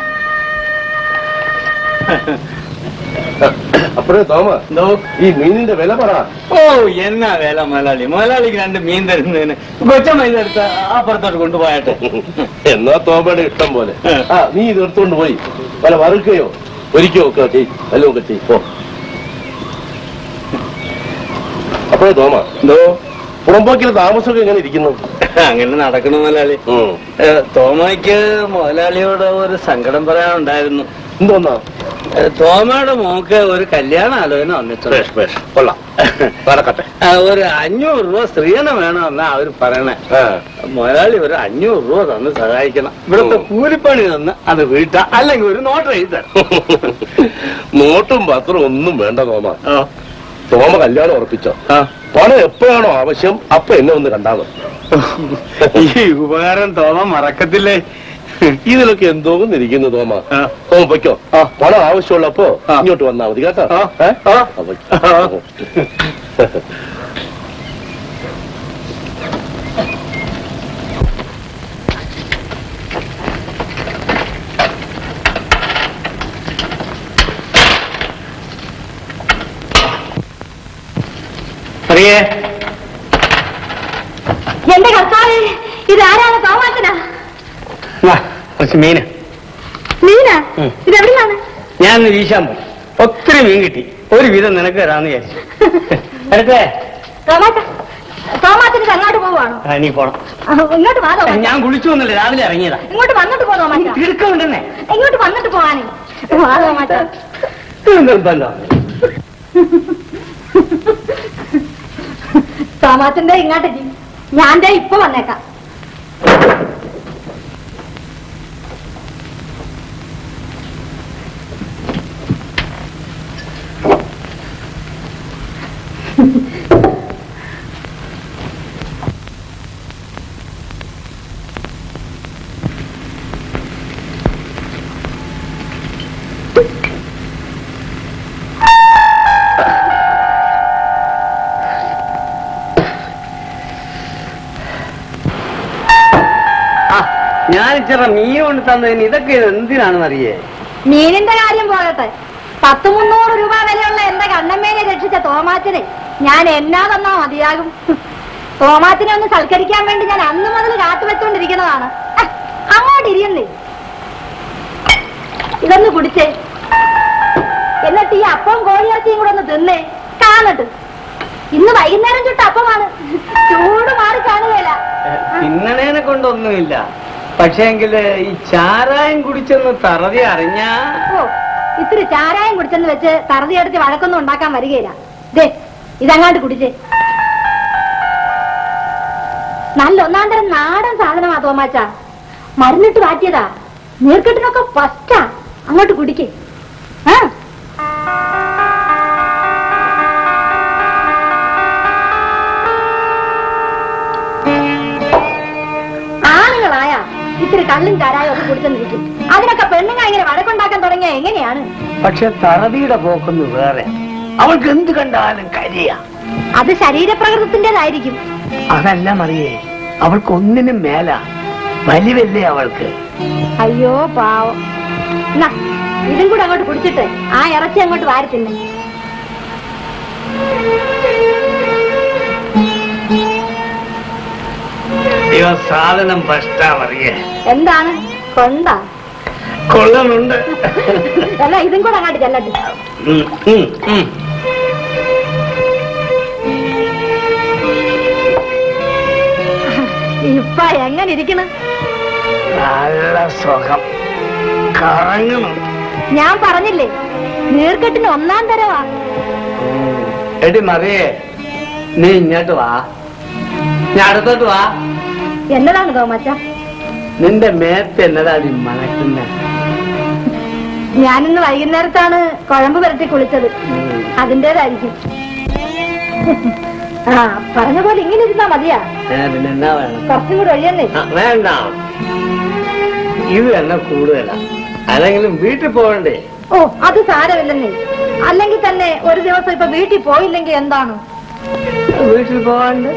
അപ്പഴേ തോമ ഈ മീനിന്റെ വില പറ ഓ എന്നാ വേല മുതലാളി മുതലാളിക്ക് രണ്ട് മീൻ തരുന്നതിന് കൊച്ചമ്മ ഇതെടുത്ത് അപ്പുറത്തോട്ട് കൊണ്ടുപോയാട്ടെ എന്നാ തോമയുടെ ഇഷ്ടം പോലെ ആ നീ ഇത് എടുത്തോണ്ട് പോയി വല്ല വറുക്കുകയോ ഒരിക്കോ ഒക്കെ ചെയ് വല്ലതും ഒക്കെ ചെയ് പോ അപ്പോഴേ തോമ എന്തോ പുറമ്പോക്കിലെ താമസമൊക്കെ എങ്ങനെ ഇരിക്കുന്നു അങ്ങനെ നടക്കണ മുതലാളി ഉം. ഏ, തോമയ്ക്ക് മുതലാളിയോട് ഒരു സങ്കടം പറയാനുണ്ടായിരുന്നു എന്തോന്നാ ഏ, തോമയുടെ മോക്ക് ഒരു കല്യാണ ആലോചന വന്നിട്ടുണ്ട് ബേഷ് ബേഷ് കൊള്ളാം നടക്കട്ടെ ആ, ഒരു അഞ്ഞൂറ് രൂപ സ്ത്രീധനം വേണമെന്നാ അവര് പറയണേ ആ മുതലാളി ഒരു അഞ്ഞൂറ് രൂപ തന്ന് സഹായിക്കണം ഇവിടുത്തെ ഉം. കൂലിപ്പണി തന്ന് അത് വീട്ട അല്ലെങ്കിൽ ഒരു നോട്ട് എഴുതി തരാം നോട്ടും പത്രവും ഒന്നും വേണ്ട തോമ ആ, തോമ കല്യാണം ഉറപ്പിച്ചോ ആ. പണം എപ്പോഴാണോ ആവശ്യം അപ്പൊ എന്നെ ഒന്ന് കണ്ടാ മതി ഈ ഉപകാരം തോമ മറക്കത്തില്ലേ ഇതിലൊക്കെ എന്തോന്ന് ഇരിക്കുന്നു തോമ ആ. തോമ പൊയ്ക്കോ ആ. പണം ആവശ്യമുള്ളപ്പോ ആ. ഇങ്ങോട്ട് വന്നാ മതി കേട്ടോ ആ. ഏ? ആ. ആ, പൊയ്ക്കോ. ആ. പ്രിയേ എന്റെ കർത്താവേ ഇതാരാണ് തോമാച്ചനാ വാ, കുറച്ച് മീന് നീനാ ഉം. ഇതെവിടെയാണ് ഞാൻ ഇന്ന് വീശാൻ പോയി ഒത്തിരി മീൻ കിട്ടി ഒരു വിധം നിനക്ക് തരാന്ന് വിചാരിച്ചു എടുത്തേ തോമാച്ച തോമാച്ചന് അങ്ങോട്ട് പോവാണോ ആ, നീ പോണം ആ, ഇങ്ങോട്ട് വാ തോമാച്ച ഞാൻ കുളിച്ചു വന്നില്ല രാവിലെ ഇറങ്ങിയതാ ഇങ്ങോട്ട് വന്നിട്ട് പോ തോമാച്ച തിടുക്കമുണ്ടെന്നേ ഇങ്ങോട്ട് വന്നിട്ട് പോവാനേ വാ തോമാച്ച നിർബന്ധം തോമാച്ചന്റെ ഇങ്ങോട്ടേക്ക് ഞാൻ ദേ ഇപ്പൊ വന്നേക്കാം ഞാൻ ഇച്ചിറ മീൻ കൊണ്ട് തന്നതിന് ഇതൊക്കെ എന്തിനാണെന്ന് അറിയേ മീനിന്റെ കാര്യം പോകട്ടെ പത്ത് മുന്നൂറ് രൂപ വിലയുള്ള എന്റെ കണ്ണമ്മേനെ രക്ഷിച്ച തോമാച്ചനെ ഞാൻ എന്നാ തന്നാ മതിയാകും തോമാച്ചനെ ഒന്ന് സൽക്കരിക്കാൻ വേണ്ടി ഞാൻ അന്ന് മുതൽ കാത്തു വെച്ചോണ്ടിരിക്കുന്നതാണ് അഹ്, അങ്ങോട്ട് ഇരിയല്ലേ ഇതൊന്ന് കുടിച്ചേ എന്നിട്ട് ഈ അപ്പം കോഴിയിറച്ചിയും കൂടെ ഒന്ന് തിന്നേ കാണട്ട് ഇന്ന് വൈകുന്നേരം ചുട്ട അപ്പമാണ് ചൂട് മാറി കാണുകയില്ല തിന്നണേനെ കൊണ്ടൊന്നുമില്ല പക്ഷേങ്കിൽ ഈ ചാരായം കുടിച്ചൊന്ന് തറതി അറിഞ്ഞാ ഓ ഇത്തിരി ചാരായം കുടിച്ചെന്ന് വെച്ച് തറതി അടിച്ച് വഴക്കൊന്നും ഉണ്ടാക്കാൻ വരികയില്ല ദേ ഇതങ്ങാണ്ട് കുടിച്ചേ നല്ല ഒന്നാം തരം നാടൻ സാധനമാ തോമാച്ച മരുന്നിട്ട് മാറ്റിയതാ നീർക്കെട്ടിനൊക്കെ ഫസ്റ്റാ അങ്ങോട്ട് കുടിക്കേ ആ ആണുങ്ങളായ ഇത്തിരി കള്ളും ചാരായം ഒക്കെ കുടിച്ചെന്നിരിക്കും അതിനൊക്കെ പെണ്ണുങ്ങൾ ഇങ്ങനെ വഴക്കുണ്ടാക്കാൻ തുടങ്ങിയ എങ്ങനെയാണ് പക്ഷെ തറവിയുടെ പോക്കൊന്ന് വേറെ അവൾക്ക് എന്ത് കണ്ടാലും കരിയ അത് ശരീരപ്രകൃതത്തിന്റേതായിരിക്കും അതല്ല മറിയേ അവൾക്ക് ഒന്നിനും മേല വലിവല്ലേ അവൾക്ക് അയ്യോ പാവം എന്നാ ഇതും കൂടെ അങ്ങോട്ട് കുടിച്ചിട്ട് ആ ഇറച്ചി അങ്ങോട്ട് വാരി തിന്നെ ഇവ സാധനം ഫസ്റ്റാ മറിയേ എന്താണ് കൊണ്ടാ കൊള്ളുന്നുണ്ട് അല്ല ഇതും കൂടെ അങ്ങോട്ട് ചെല്ലട്ടെ ഉം, ഉം, ഉം. ഇപ്പൊ എങ്ങനെ ഇരിക്കണ് നല്ല സുഖം കറങ്ങുന്നുണ്ട് ഞാൻ പറഞ്ഞില്ലേ നീർക്കെട്ടിന് ഒന്നാം തരവാ എടി മറിയേ നീ ഇങ്ങോട്ട് വാ ഞാൻ അടുത്തോട്ട് വാ എന്നതാണ് തോമച്ച നിന്റെ മേത്ത് എന്നതാടി മണക്കുന്ന ഞാനിന്ന് വൈകുന്നേരത്താണ് കുഴമ്പ് പുരട്ടി കുളിച്ചത് അതിന്റേതായിരിക്കും ആ പറഞ്ഞ പോലെ ഇങ്ങനെ ഇരുന്നാ മതിയാ പിന്നെന്നാ വേണം കുറച്ചും കൂടെ ഒഴിയന്നേ ആ, വേണ്ട ഇത് തന്നെ കൂടുതലാ അല്ലെങ്കിലും വീട്ടിൽ പോകണ്ടേ ഓ അത് സാരമില്ലെന്നേ അല്ലെങ്കിൽ തന്നെ ഒരു ദിവസം ഇപ്പൊ വീട്ടിൽ പോയില്ലെങ്കിൽ എന്താണ് വീട്ടിൽ പോകാണ്ട്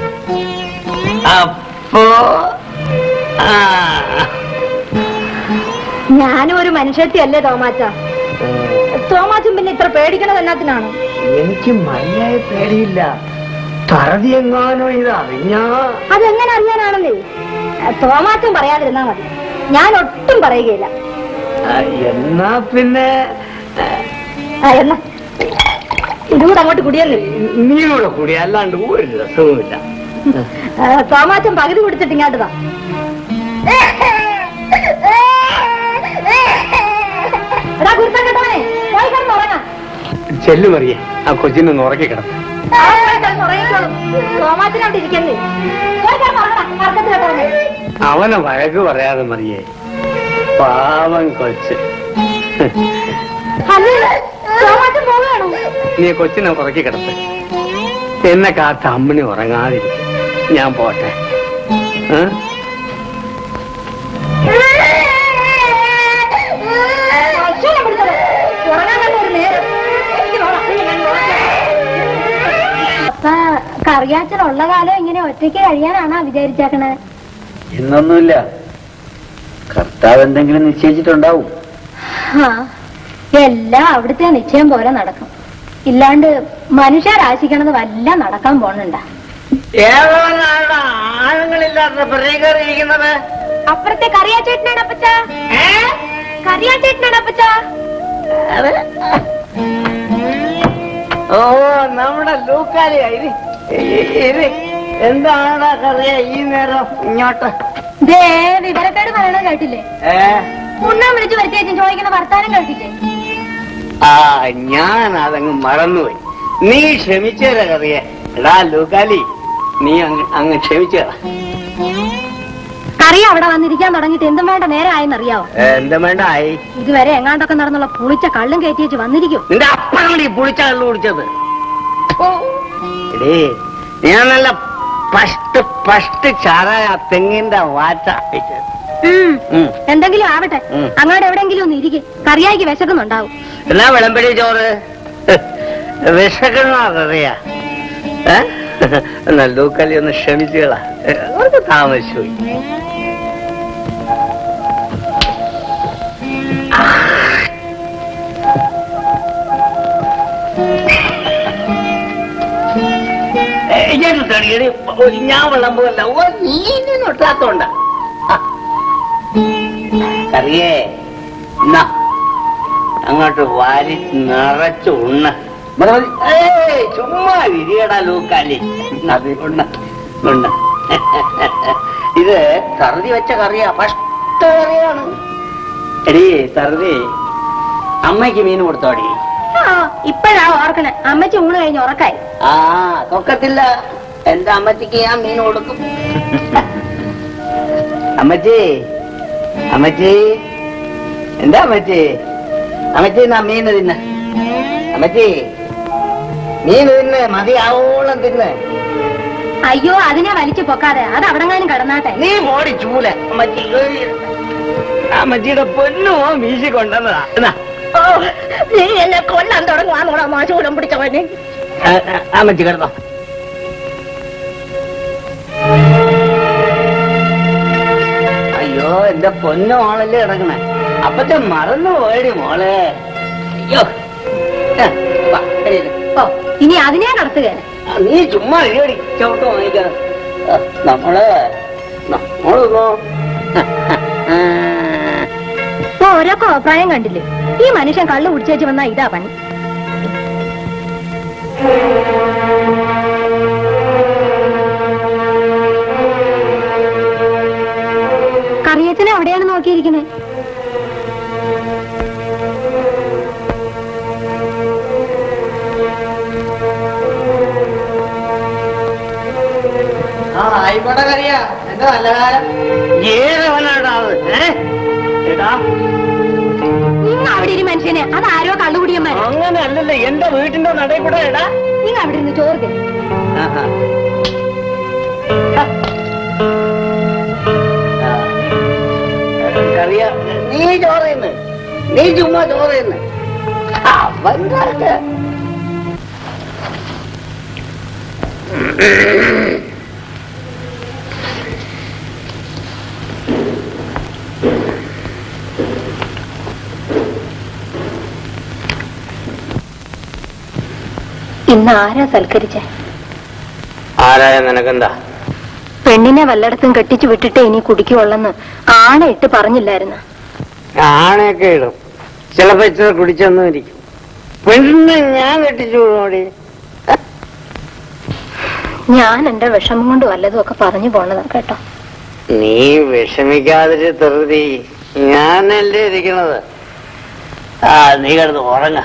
അപ്പോ ആ, ഞാനും ഒരു മനുഷ്യത്തി അല്ലേ തോമാച്ച തോമാച്ചും പിന്നെ ഇത്ര പേടിക്കണത് എന്നാത്തിനാണ് എനിക്ക് മതിയായ പേടിയില്ല തറതി എങ്ങാനോ ഇത് അറിഞ്ഞാ അതെങ്ങനെ അറിയാനാണെന്നേ തോമാച്ചും പറയാതിരുന്നാ മതി ഞാൻ ഒട്ടും പറയുകയില്ല ആ, എന്നാ പിന്നെ ആ, ആ, എന്നാ ഇതുകൂടെ അങ്ങോട്ട് കുടിയല്ലേ നീ കൂടെ കൂടി അല്ലാണ്ട് ഒരു രസവുമില്ല തോമാച്ചൻ പകുതി കുടിച്ചിട്ട് ഇങ്ങോട്ട് താ എടാ കുരുത്തം കേട്ടവനെ പോയി കിടന്ന് ഉറങ്ങാം ചെല്ലു മറിയേ ആ കൊച്ചിനൊന്ന് ഉറക്കി കിടന്നു അവിടെ പോയി കിടന്ന് ഉറങ്ങിക്കോളും തോമാച്ചൻ അവിടെ ഇരിക്കണ്ടേ പോയി കിടന്ന് ഉറങ്ങടാ കറക്കത്ത് കേട്ടവനെ അവനെ വഴക്ക് പറയാതെ മറിയേ പാവം കൊച്ച് അല്ലേ തോമാച്ചൻ പോവുകയാണോ നീ കൊച്ചിനെ ഉറക്കി കിടത്ത് എന്നെ കാത്ത അമ്മണി ഉറങ്ങാതിരിക്കും ഞാൻ പോട്ടെ ഏ? അച്ഛനെ പിടിച്ചത് ഉറങ്ങാൻ കണ്ട ഒരു നേരം എനിക്ക് പോണം. ഞാൻ അപ്പ കറിയാച്ചനുള്ള കാലം ഇങ്ങനെ ഒറ്റയ്ക്ക് കഴിയാനാണോ വിചാരിച്ചേക്കണേ ഇന്നൊന്നുമില്ല കർത്താവ് എന്തെങ്കിലും നിശ്ചയിച്ചിട്ടുണ്ടാവും ആ, എല്ലാം അവിടുത്തെ നിശ്ചയം പോലെ നടക്കും ഇല്ലാണ്ട് മനുഷ്യരാശിക്കണത് വല്ല നടക്കാൻ പോണുണ്ട ഏതോനാണ് ആണുങ്ങളില്ലാത്ത കയറിയിരിക്കുന്നത് അപ്പുറത്തെ കറിയാച്ചേട്ടനാണ് അപ്പച്ച കറിയാച്ചേട്ടനാണ് അപ്പച്ച ഓ നമ്മുടെ ലൂക്കാലിയായി എന്താണ് കറിയ ഈ നേരം ഇങ്ങോട്ട് ദേ വിവരക്കേട് പറയണത് കേട്ടില്ലേ ഏ ഉണ്ണാൻ വിളിച്ചു വരുത്തേച്ചും ചോദിക്കുന്ന വർത്താനം കേട്ടില്ലേ ആ ഞാൻ അതങ്ങ് മറന്നുപോയി നീ ക്ഷമിച്ചേരാ കറിയ എടാ ലൂക്കാലി നീ അങ്ങ് അങ്ങ് ക്ഷമിച്ചേരാ കറി അവിടെ വന്നിരിക്കാൻ തുടങ്ങിയിട്ട് എന്തും വേണ്ട നേരം ആയെന്നറിയാവോ എന്താ വേണ്ട ആയി ഇതുവരെ എങ്ങാണ്ടൊക്കെ നടന്നുള്ള പുളിച്ച കള്ളും കയറ്റി വെച്ച് വന്നിരിക്കും നിന്റെ അപ്പഴാണ് ഈ പുളിച്ച കള്ളു കുടിച്ചത് എടേ ഞാൻ നല്ല പഷ്ട് പഷ്ട് ചാരായ ആ തെങ്ങിന്റെ വാച്ച അയച്ചത്. ഉം. ഉം. എന്തെങ്കിലും ആവട്ടെ ഉം. അങ്ങോട്ട് എവിടെയെങ്കിലും ഒന്ന് ഇരിക്കും കറിയായിക്ക് വിശക്കുന്നുണ്ടാവും എന്നാ വിളമ്പടി ചോറ് വിശക്കണ അറിയാ എന്നാ ലൂക്കലി ഒന്ന് ക്ഷമിച്ചുകളാ അവർക്ക് താമസിച്ചു പോയി ഞാൻ വിളമ്പല്ല ഓ നീ ഒട്ടാത്തോണ്ട കറിയേ എന്നാ അങ്ങോട്ട് വാരി നിറച്ച് ഉണ്ണ മതി, മതി. ഏയ്, ചുമ്മാ വിരിയടാ ലൂക്കാലി അത് ഉണ്ണ ഉണ്ണ ഇത് തറുതി വെച്ച കറിയാ ഫസ്റ്റ് കറിയാണ് എടീ തറുതി അമ്മയ്ക്ക് മീൻ കൊടുത്തോടി ഇപ്പഴാ ഓർക്കണേ അമ്മച്ചി ഊണ് കഴിഞ്ഞ് ഉറക്കായി ആ കൊക്കത്തില്ല എന്റെ അമ്മച്ചിക്ക് ഞാൻ മീൻ കൊടുക്കും അമ്മച്ചി അമ്മച്ചി എന്താ അമ്മച്ചി അമ്മച്ചി എന്നാ മീൻ തിന്ന് അമ്മച്ചി മീൻ തിന്ന് മതിയാവോളം തിന്ന് അയ്യോ അതിനെ വലിച്ചു പൊക്കാതെ അത് അവിടെങ്ങാനും കടന്നാട്ടെ നീ മോടി ചൂല അമ്മച്ചി അമ്മച്ചിയുടെ പൊന്നു വീശി കൊണ്ടുവന്നതാ എന്നാ, ഓ നീ എന്നെ കൊല്ലാൻ തുടങ്ങുവാന്നോടാ മാശൂലം പിടിച്ചവനെ ആ, ആ, അമ്മച്ചി കിടന്നോ അയ്യോ എന്റെ പൊന്നു മോളല്ലേ കിടക്കണേ അപ്പത്തെ മറന്നു പോയടി മോളെ അയ്യോ ആ, വാ, ശരി, ശരി. ഓ ഇനി അതിനെ കടത്തുകയാണ് ആ, നീ ചുമ്മാ ഇരിയടി ചവിട്ട് വാങ്ങിക്കാൻ ആ, നമ്മള് നമ്മളൊന്നോ ഇപ്പൊ ഓരോ കോപ്രായം കണ്ടില്ലേ ഈ മനുഷ്യൻ കള്ളു കുടിച്ചേച്ച് വന്നാ ഇതാ പണി കറിയച്ചനെ എവിടെയാണ് നോക്കിയിരിക്കുന്നത് ആയിക്കോട്ടെ കറിയ എന്താ നല്ല കാലം ഏതവനാടാ അത് ഏ? എടാ നിങ്ങൾ അവിടെ ഒരു മനുഷ്യനെ അതാരോ കള്ളുകുടിയന്മാര് അങ്ങനെ അല്ലല്ലോ എന്റെ വീട്ടിന്റെ നടയിൽ കൂടെ എടാ നിങ്ങൾ അവിടെ ഇരുന്ന് ചോറ് തരും ആഹാ. ആ. കറിയ നീ ചോറയുന്നു നീ ചുമ്മാ ചോറയുന്നു അവൻ കാട്ട് ഇന്ന് ആരാ സൽക്കരിച്ചേ ആരായ നിനക്കെന്താ പെണ്ണിനെ വല്ലയിടത്തും കെട്ടിച്ചു വിട്ടിട്ട് ഇനി കുടിക്കുള്ളെന്ന് ആണയിട്ട് പറഞ്ഞില്ലായിരുന്നു ആണയൊക്കെ ഇടും ചിലപ്പോ ഇച്ചിരി കുടിച്ചൊന്നും ഇരിക്കും പെണ്ണ് ഞാൻ കെട്ടിച്ചു നോടി ഞാൻ എന്റെ വിഷമം കൊണ്ട് വല്ലതും ഒക്കെ പറഞ്ഞു പോണതാ കേട്ടോ നീ വിഷമിക്കാതിരി തെറുതി ഞാനല്ലേ ഇരിക്കുന്നത് ആ നീ കിടന്ന് ഉറങ്ങ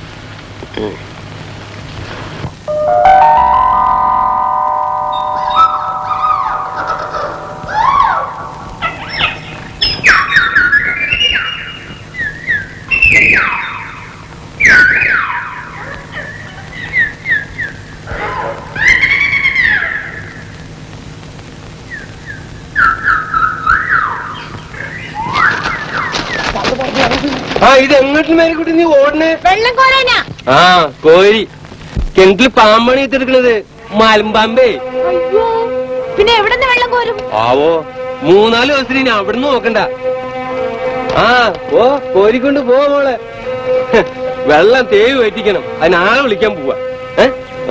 ആ ഇത് എങ്ങോട്ട് മേരിക്കുട്ടി നീ ഓടണേ വെള്ളം കോരാനാ ആ കോരി കിണറ്റിൽ പാമ്പണി ഇട്ടെടുക്കണത് മലമ്പാമ്പേ അയ്യോ പിന്നെ എവിടെ നിന്ന് വെള്ളം കോരും ആവോ മൂന്നാല് ദിവസത്തിന് ഇനി അവിടുന്ന് നോക്കണ്ട ആ ഓ കോരിക്കൊണ്ട് പോ മോളെ ഹ്, വെള്ളം തേവ് വെറ്റിക്കണം അതിനാളെ വിളിക്കാൻ പോവാ ഏ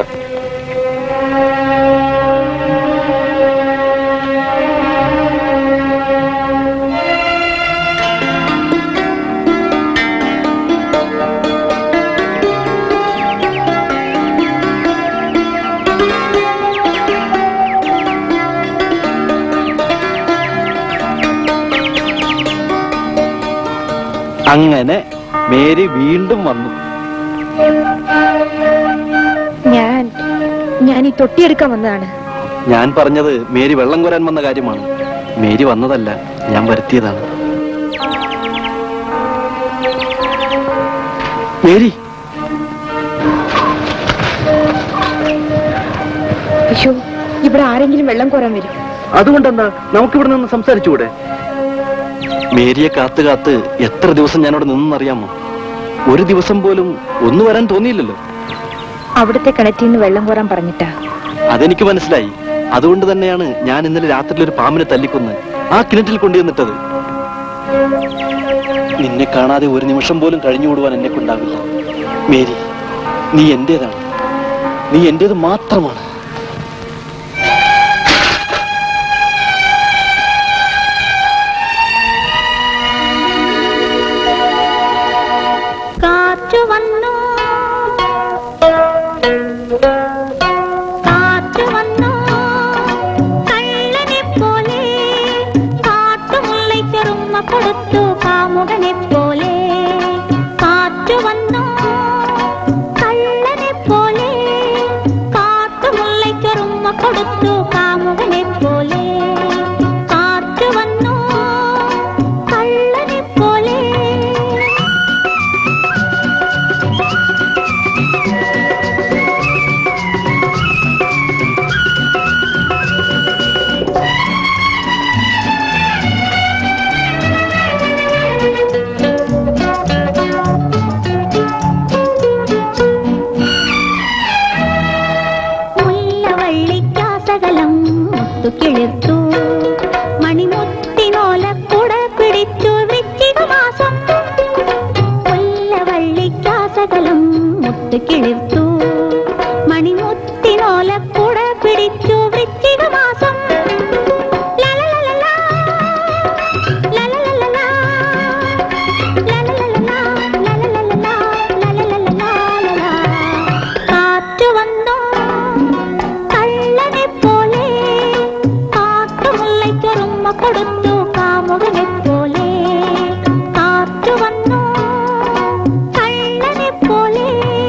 അങ്ങനെ മേരി വീണ്ടും വന്നു ഞാൻ ഞാൻ ഈ തൊട്ടിയെടുക്കാൻ വന്നതാണ് ഞാൻ പറഞ്ഞത് മേരി വെള്ളം കോരാൻ വന്ന കാര്യമാണ് മേരി വന്നതല്ല ഞാൻ വരുത്തിയതാണ് മേരി അയ്യോ ഇവിടെ ആരെങ്കിലും വെള്ളം കോരാൻ വരും അതുകൊണ്ടെന്താ നമുക്കിവിടെ നിന്ന് സംസാരിച്ചുകൂടെ മേരിയെ കാത്ത് കാത്ത് എത്ര ദിവസം ഞാനവിടെ നിന്നറിയാമോ ഒരു ദിവസം പോലും ഒന്നു വരാൻ തോന്നിയില്ലല്ലോ അവിടുത്തെ കിണറ്റിൽ നിന്ന് വെള്ളം കോരാൻ പറഞ്ഞിട്ടാ അതെനിക്ക് മനസ്സിലായി അതുകൊണ്ട് തന്നെയാണ് ഞാൻ ഇന്നലെ രാത്രിയിൽ ഒരു പാമ്പിനെ തല്ലിക്കൊന്ന് ആ കിണറ്റിൽ കൊണ്ടുവന്നിട്ടത് നിന്നെ കാണാതെ ഒരു നിമിഷം പോലും കഴിഞ്ഞുകൂടുവാൻ എന്നെ കൊണ്ടാവില്ല മേരി നീ എന്റേതാണ് നീ എന്റേത് മാത്രമാണ് കാറ്റു വന്നു കാറ്റു വന്നു കള്ളനെ പോലെ കാട്ടുമുള്ളை ചെറുമ്മ കൊടുത്തു കാമുകനെ പോലെ കാറ്റു വന്നു കള്ളനെ പോലെ കാട്ടുമുള്ള കിളിർത്തു മണിമുത്തിനോല കുട പിടിച്ചു വൃശ്ചിക മാസം കൊല്ലവള്ളിക്കാസകലം മുത്ത് കിളിർത്തു മണിമുത്തിനോല കുട പിടിച്ചു വൃശ്ചിക മാസം ലലലലലാ, ലലലലലാ, ലലലലലാ, ലലലലലാ, ലലലലലാ. കാറ്റ് വന്നു കള്ളനെ പോലെ കാട്ടുമുല്ലയ്ക്കൊരുമ്മ കൊടുത്തു കാമുകനെ പോലെ കാറ്റ് വന്നു കള്ളനെ പോലെ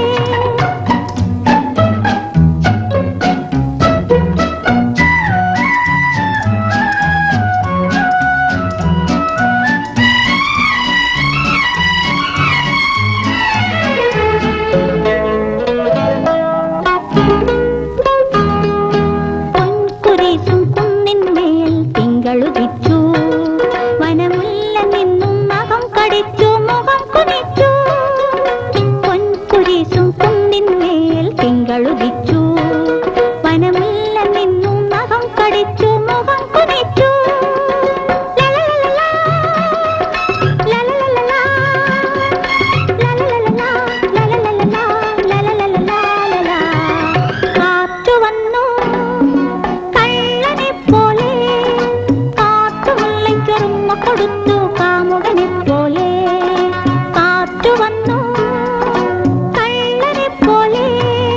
പൊൻകുരിശും കുന്നിന്മേൽ തിങ്കളുദിച്ചു വനമുല്ല നിന്നും നഖം കടിച്ചു മുഖം കുനിച്ചു പൊൻകുരിശും കുന്നിന്മേൽ തിങ്കളുദിച്ചു വനമുല്ല നിന്നും നഖം കടിച്ചു മുഖം കുനിച്ചു ലലലലലാ, ലലലലലാ, ലലലലലാ, ലലലലലാ, ലലലലലാ. കാറ്റു വന്നു കള്ളനെ പോലെ കാട്ടുമുല്ലയ്ക്കൊരുമ്മ കൊടുത്തു കാമുകനെ പോലെ കാറ്റു വന്നു കള്ളനെ പോലെ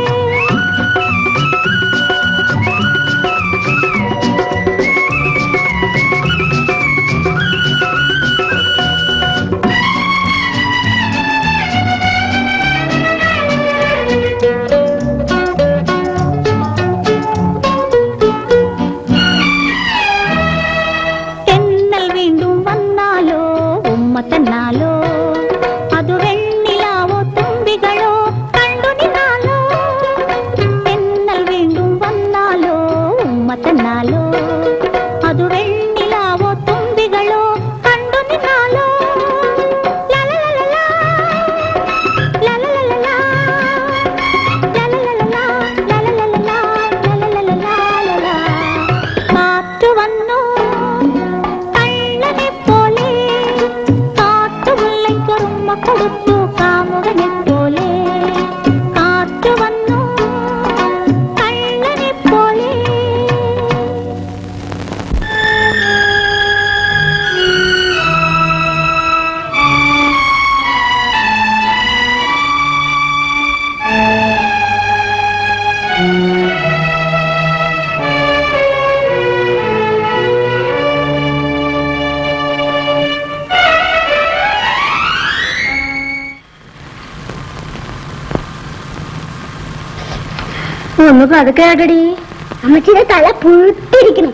തെന്നൽ വീണ്ടും വന്നാലോ ഉമ്മ തന്നാലോ അതു വെണ്ണിലാവോ തുമ്പികളോ കണ്ടു നിന്നാലോ തെന്നൽ വീണ്ടും വന്നാലോ ഉമ്മ തന്നാലോ അതു വെണ്ണിലാവോ തുമ്പികളോ കണ്ടു നിന്നാലോ ലലലലലാ, ലലലലലാ, ലലലലലാ, ലലലലലാ, ലലലലലാ. കാറ്റു വന്നു കള്ളനെ പോലെ കാട്ടുമുല്ലയ്ക്കൊരുമ്മ കൊടുത്തു കാമുകനെ പോലെ കാറ്റു വന്നു കള്ളനെ പോലെ ഒന്ന് പതുക്കെ കേട്ടടി അമ്മച്ചിയുടെ തല പുഴുത്തിരിക്കണം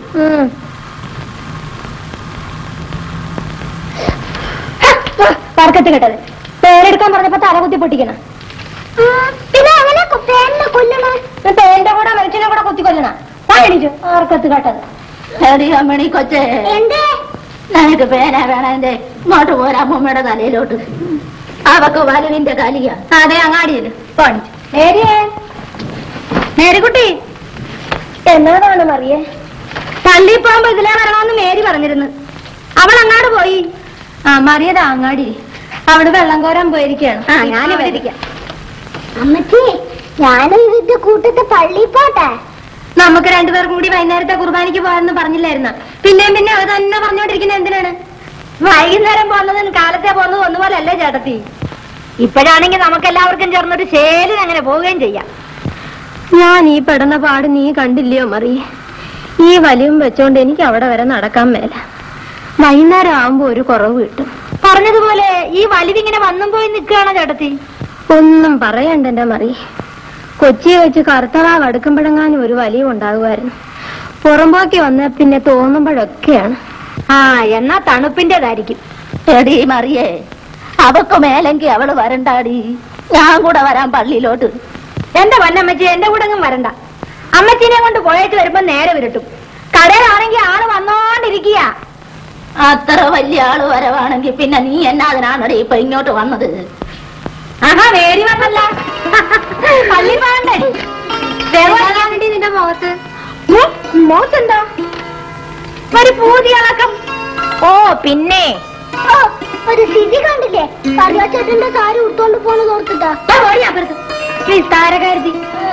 പറക്കത്ത് കേട്ടത് പേരെടുക്കാൻ പറഞ്ഞപ്പോ തല കുത്തി പൊട്ടിക്കണം പിന്നെ അവനെ പേരിനെ കൊല്ലണം പേരിന്റെ കൂടെ മനുഷ്യനെ കൂടെ കുത്തി കൊല്ലണ എണീച്ചു ആർക്കത്ത് കേട്ടത് എടി അമ്മണി കൊച്ചേ എന്തേ നിനക്ക് പേന വേണന്റെ ഇങ്ങോട്ട് പോരാ അമ്മൂമ്മയുടെ തലയിലോട്ട് അവക്ക് വലുവിന്റെ കലിയ അതെ അങ്ങാടിയല്ലോ പണിച്ചു നേരിയേ നേരിക്കുട്ടി എന്നതാണ് മറിയേ പള്ളിയിൽ പോകുമ്പോ ഇതിലേ വരണമെന്ന് മേരി പറഞ്ഞിരുന്നു അവൾ അങ്ങാട് പോയി ആ മറിയതാ അങ്ങാടി അവിടെ വെള്ളം കോരാൻ പോയിരിക്കുകയാണ് ആ ഞാനിവിടെ ഇരിക്കാം അമ്മച്ചി ഞാനും ഇതിന്റെ കൂട്ടത്തെ പള്ളിയിൽ പോട്ടെ നമുക്ക് രണ്ടുപേർക്കും കൂടി വൈകുന്നേരത്തെ കുർബാനയ്ക്ക് പോകാന്ന് പറഞ്ഞില്ലായിരുന്ന പിന്നെയും പിന്നെ അത് തന്നെ പറഞ്ഞുകൊണ്ടിരിക്കുന്നത് എന്തിനാണ് വൈകുന്നേരം പോകുന്നതും കാലത്തെ പോകുന്നതും ഒന്നുപോലെ അല്ലേ ചേട്ടത്തി ഇപ്പോഴാണെങ്കിൽ നമുക്ക് എല്ലാവർക്കും ചേർന്നൊരു ശേലിന് അങ്ങനെ പോവുകയും ചെയ്യാം ഞാൻ ഈ പെടുന്ന പാട് നീ കണ്ടില്ലയോ മറി ഈ വലിയും വെച്ചോണ്ട് എനിക്ക് അവിടെ വരെ നടക്കാൻ മേല വൈകുന്നേരം ആവുമ്പോ ഒരു കുറവ് കിട്ടും പറഞ്ഞതുപോലെ ഈ വലിവിങ്ങനെ വന്നും പോയി നിൽക്കുകയാണോ ചേട്ടത്തി ഒന്നും പറയണ്ട എന്റെ മറി കൊച്ചിയെ വെച്ച് കറുത്തവാവ് അടുക്കുമ്പോഴെങ്ങാനും ഒരു വലിയ ഉണ്ടാകുമായിരുന്നു പുറമ്പോക്കി വന്ന പിന്നെ തോന്നുമ്പോഴൊക്കെയാണ് ആ എന്നാ തണുപ്പിന്റേതായിരിക്കും എടി മറിയേ അവക്ക് മേലെങ്കി അവള് വരണ്ടാടി ഞാൻ കൂടെ വരാൻ പള്ളിയിലോട്ട് എന്റെ പൊന്നമ്മച്ചി എന്റെ കൂടെ അങ്ങ് വരണ്ട അമ്മച്ചീനെ കൊണ്ട് പോയേച്ച് വരുമ്പോ നേരെ വിരട്ടും കടയിലാണെങ്കിൽ ആള് വന്നോണ്ടിരിക്കുക അത്ര വലിയ ആള് വരവാണെങ്കിൽ പിന്നെ നീ എന്നാ അതിനാണടി ഇപ്പൊ ഇങ്ങോട്ട് വന്നത് ആഹാ മേരി വന്നല്ല പള്ളി പോകണ്ടേ നിന്റെ മുഖത്ത് മോത്തെന്താ ഒരു പൂതിയിളക്കം ഓ പിന്നെ ഓ, ഒരു സ്ഥിതി കണ്ടില്ലേ കറിയാച്ചേട്ടന്റെ സാരി ഉടുത്തോണ്ട് പോണെന്ന് ഓർത്തിട്ടാ നിസ്താരകരുതി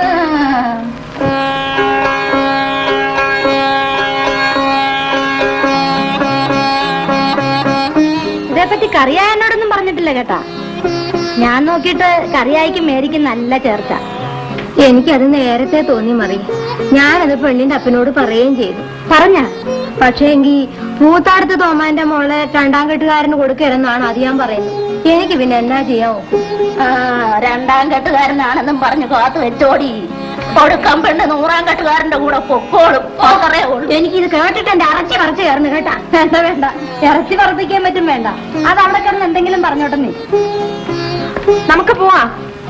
ഇതേപ്പറ്റി കറിയായ എന്നോടൊന്നും പറഞ്ഞിട്ടില്ല കേട്ടാ ഞാൻ നോക്കിയിട്ട് കറിയായിക്കും മേരിക്കും നല്ല ചേർച്ച എനിക്കത് നേരത്തെ തോന്നി മറി ഞാനത് പെണ്ണിന്റെ അപ്പനോട് പറയുകയും ചെയ്തു പറഞ്ഞ പക്ഷേ എങ്കി പൂത്താടത്ത് തോമാന്റെ മോളെ രണ്ടാം കെട്ടുകാരന് കൊടുക്കരുതെന്നാണ് അത് ഞാൻ പറയുന്നത് എനിക്ക് പിന്നെ എന്നാ ചെയ്യാൻ നോക്കും ആ, രണ്ടാം കെട്ടുകാരനാണെന്നും പറഞ്ഞു കാത്തു വെച്ചോടി കൊടുക്കാൻ പെണ്ണ് നൂറാം കെട്ടുകാരന്റെ കൂടെ പൊക്കോളും അത്രേ ഉള്ളൂ എനിക്കിത് കേട്ടിട്ട് എന്റെ ഇറച്ചി പറിച്ച് കയറുന്നു കേട്ടാ വേണ്ട വേണ്ട ഇറച്ചി പറപ്പിക്കാൻ പറ്റും വേണ്ട അത് അവിടെ കിടന്ന് എന്തെങ്കിലും പറഞ്ഞോട്ടെ നീ നമുക്ക് പോവാം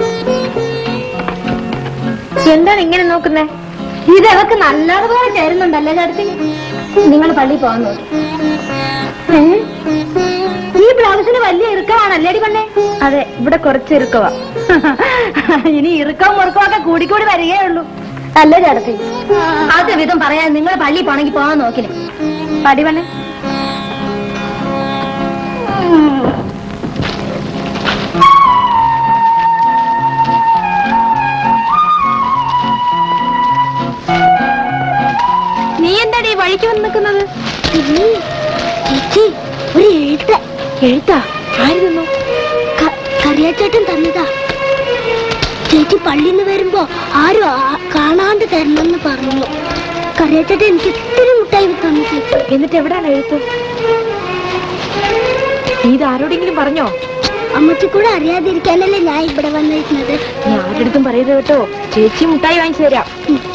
എന്താണ് ഇങ്ങനെ നോക്കുന്നേ ഇത് അവർക്ക് നല്ലതുപോലെ ചേരുന്നുണ്ടല്ലേ ചേട്ടത്തി നിങ്ങൾ പള്ളി പോകാൻ നോക്കി ഏ? ഈ ബ്ലൗസിന് വലിയ ഇറുക്കമാണല്ലേടി പെണ്ണെ അതെ ഇവിടെ കുറച്ച് ഇറുക്കവാ ഇനി ഇറുക്കവും മുറുക്കവും ഒക്കെ കൂടിക്കൂടി വരികയേ ഉള്ളൂ അല്ലേ ചേട്ടത്തി അത് വിധം പറയാൻ നിങ്ങൾ പള്ളി പോണെങ്കിൽ പോകാൻ നോക്കില്ലേ പടി പെണ്ണെ നീ എന്താടി ഈ വഴിക്ക് വന്ന് നിൽക്കുന്നത് ചേച്ചി ഒരു എഴുത്ത് എഴുത്താ ആര് തന്നു കറിയാച്ചേട്ടൻ തന്നതാ ചേച്ചി പള്ളിയിൽ നിന്ന് വരുമ്പോ ആരും ആ- കാണാണ്ട് തരണമെന്ന് പറഞ്ഞു കറിയാച്ചേട്ടൻ എനിക്ക് ഇത്തിരി മുട്ടായി തന്നു ചേച്ചി എന്നിട്ട് എവിടാണ് എഴുത്ത് നീ ഇത് ആരോടെങ്കിലും പറഞ്ഞോ അമ്മച്ചി കൂടെ അറിയാതിരിക്കാനല്ലേ ഞാൻ ഇവിടെ വന്നിരുന്നത് നീ ആരുടെടുത്തും പറയരുത് കേട്ടോ ചേച്ചി മുട്ടായി വാങ്ങിച്ചു തരാം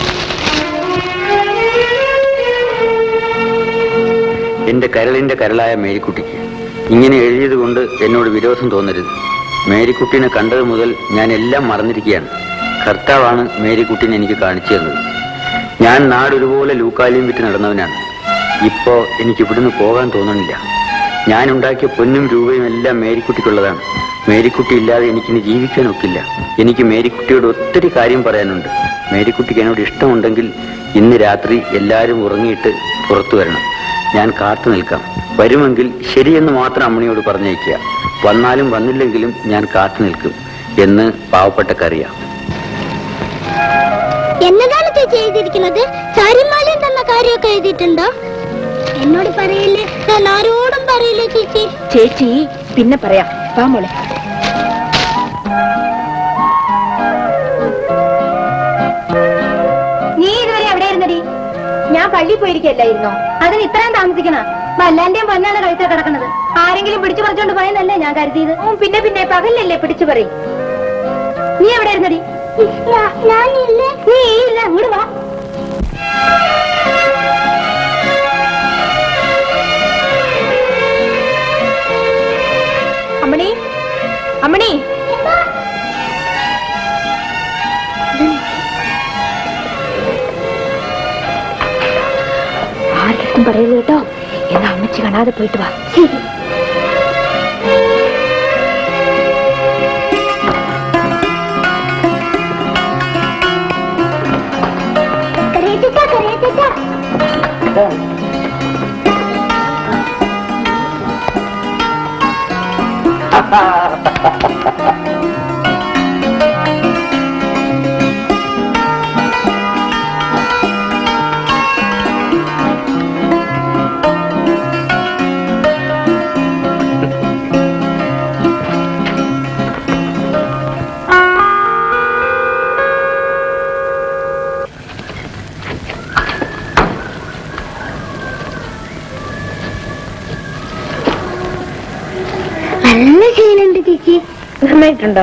എന്റെ കരളിന്റെ കരളായ മേരിക്കുട്ടിക്ക് ഇങ്ങനെ എഴുതിയത് കൊണ്ട് എന്നോട് വിരോധം തോന്നരുത് മേരിക്കുട്ടിനെ കണ്ടത് മുതൽ ഞാൻ എല്ലാം മറന്നിരിക്കുകയാണ് കർത്താവാണ് മേരിക്കുട്ടിനെ എനിക്ക് കാണിച്ചു തന്നത് ഞാൻ നാടൊരുപോലെ ലൂക്കാലിയും വിറ്റ് നടന്നവനാണ് ഇപ്പോ എനിക്ക് ഇവിടുന്ന് പോകാൻ തോന്നണില്ല ഞാൻ ഉണ്ടാക്കിയ പൊന്നും രൂപയും എല്ലാം മേരിക്കുട്ടിക്കുള്ളതാണ് മേരിക്കുട്ടി ഇല്ലാതെ എനിക്കിനി ജീവിക്കാൻ ഒക്കില്ല എനിക്ക് മേരിക്കുട്ടിയോട് ഒത്തിരി കാര്യം പറയാനുണ്ട് മേരിക്കുട്ടിക്ക് എന്നോട് ഇഷ്ടമുണ്ടെങ്കിൽ ഇന്ന് രാത്രി എല്ലാവരും ഉറങ്ങിയിട്ട് പുറത്തു വരണം ഞാൻ കാത്തു നിൽക്കാം വരുമെങ്കിൽ ശരിയെന്ന് മാത്രം അമ്മണിയോട് പറഞ്ഞയക്കുക വന്നാലും വന്നില്ലെങ്കിലും ഞാൻ കാത്തു നിൽക്കും എന്ന് പാവപ്പെട്ടക്കറിയാം എന്നതാണ് ചേച്ചി എഴുതിയിരിക്കുന്നത് സാരിമാലയും തന്ന കാര്യമൊക്കെ എഴുതിയിട്ടുണ്ടോ എന്നോട് പറയില്ലേ ഞാൻ ആരോടും പറയില്ലേ ചേച്ചി ചേച്ചി പിന്നെ പറയാം വാ മോളെ നീ ഇതുവരെ എവിടെ ഇരുന്നടി ഞാൻ പള്ളിയിൽ പോയിരിക്കല്ലായിരുന്നോ അതിന് ഇത്രയും താമസിക്കണ വല്ലാന്റെയും പൊന്നാണ് കഴുത്തിൽ കിടക്കണത് ആരെങ്കിലും പിടിച്ചു പറിച്ചോണ്ട് പോയെന്നല്ലേ ഞാൻ കരുതിയത് ഉം, പിന്നെ പിന്നെ പകലല്ലേ പിടിച്ചു പറയും നീ എവിടെ ഇരുന്നടി ഞാനില്ലേ നീ ഇല്ല അങ്ങോട്ട് വാ അമ്മണി അമ്മണി ആർക്കും പറയല്ലോ കേട്ടോ എന്നാ അമ്മച്ചി കാണാതെ പോയിട്ട് വാ കറിയച്ചാ കറിയച്ചാ നല്ല ശീലുണ്ട് ചേച്ചി നന്നായിട്ടുണ്ടോ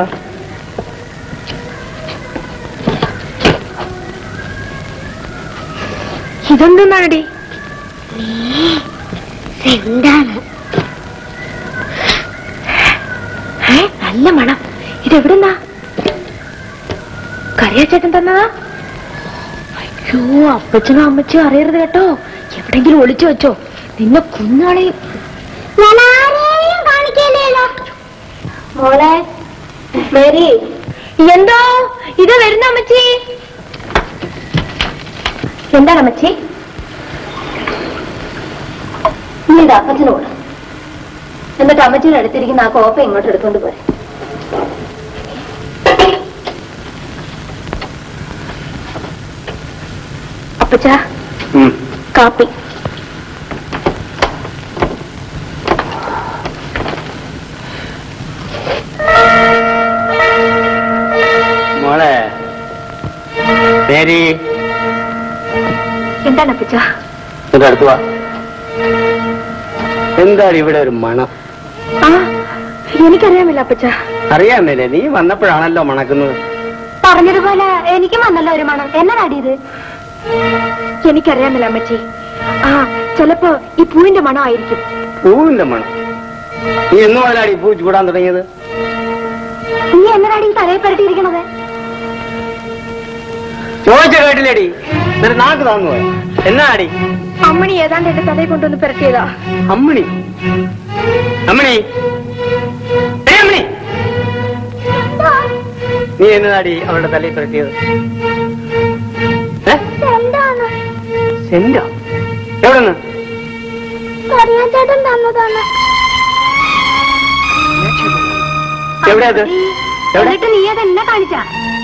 ഇതെന്താണ് എന്താണ് ഏ നല്ല മണം ഇതെവിടുന്നാ കറിയാച്ചേട്ടൻ തന്നതാ അയ്യോ അപ്പച്ചനും അമ്മച്ചും അറിയരുത് കേട്ടോ എവിടെങ്കിലും ഒളിച്ചു വെച്ചോ നിന്നെ കുന്നാളെയും ഞാൻ ആരെയും കാണിക്കല്ലോ മോളെ മേരി എന്തോ ഇത് വരുന്ന അമ്മച്ചി എന്താണ് അമ്മച്ചി നീ ഇത് അപ്പച്ചനോട് എന്നിട്ട് അമ്മച്ചിയുടെ അടുത്തിരിക്കുന്ന ആ കോപ്പ ഇങ്ങോട്ട് എടുത്തോണ്ട് പോരെ അപ്പച്ച കാപ്പി മോളെ മേരി എന്താണ് അപ്പച്ച എന്റെ അടുത്ത് വാ എന്താണ് ഇവിടെ ഒരു മണം ആ എനിക്കറിയാമില്ല അപ്പച്ച അറിയാമേലേ നീ വന്നപ്പോഴാണല്ലോ മണക്കുന്നത് പറഞ്ഞതുപോലെ എനിക്കും വന്നല്ലോ ഒരു മണം എന്നതാടി ഇത് എനിക്കറിയാമില്ല അമ്മച്ചി ആ ചിലപ്പോ ഈ പൂവിന്റെ മണമായിരിക്കും പൂവിന്റെ മണം നീ എന്ന് മുതലാടി പൂ ചൂടാൻ തുടങ്ങിയത് നീ എന്നതാടി ഈ തലയിൽ പരട്ടിയിരിക്കണത് ചോദിച്ച കേട്ടില്ലേടി എന്നിട്ട് നാക്ക് താന്നു പോയ എന്നാടി അമ്മണി ഏതാണ്ട് എന്റെ തലയിൽ കൊണ്ടുവന്ന് പരട്ടിയതാ അമ്മിണി അമ്മിണി ഏയ് അമ്മിണി നീ എന്നതാടി അവളുടെ തലയിൽ പരത്തിയത് ഏ? എന്താണ് സെന്റോ എവിടെ നിന്ന് കറിയാച്ചേട്ടൻ തന്നതാണ് എവിടെയാ അത് എവിടെ എന്നിട്ട് നീ അത് എന്നെ കാണിച്ചാ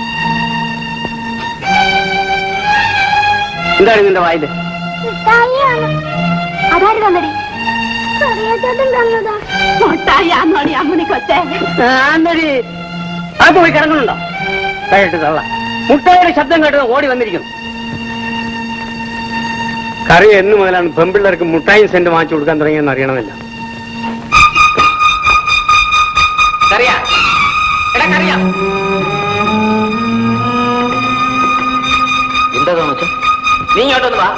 എന്താണ് നിന്റെ വായില് മിഠായിയാണ് അതാര് തന്നടി കറിയാച്ചേട്ടൻ തന്നതാ മുട്ടായി അമ്മണി കൊച്ചേ ആന്തടി അത് പോയി കിടക്കുന്നുണ്ടോ കേട്ട് തള്ള മുട്ടയുടെ ശബ്ദം കേട്ട് ഓടി വന്നിരിക്കുന്നു കറി എന്ന് മുതലാണ് പെമ്പിള്ളേർക്ക് മുട്ടായും സെന്റ് വാങ്ങിച്ചു കൊടുക്കാൻ തുടങ്ങിയെന്ന് അറിയണമല്ല കറിയാ എടാ കറിയാ എന്താ തോമച്ച നീ ഇങ്ങോട്ടൊന്ന് വാ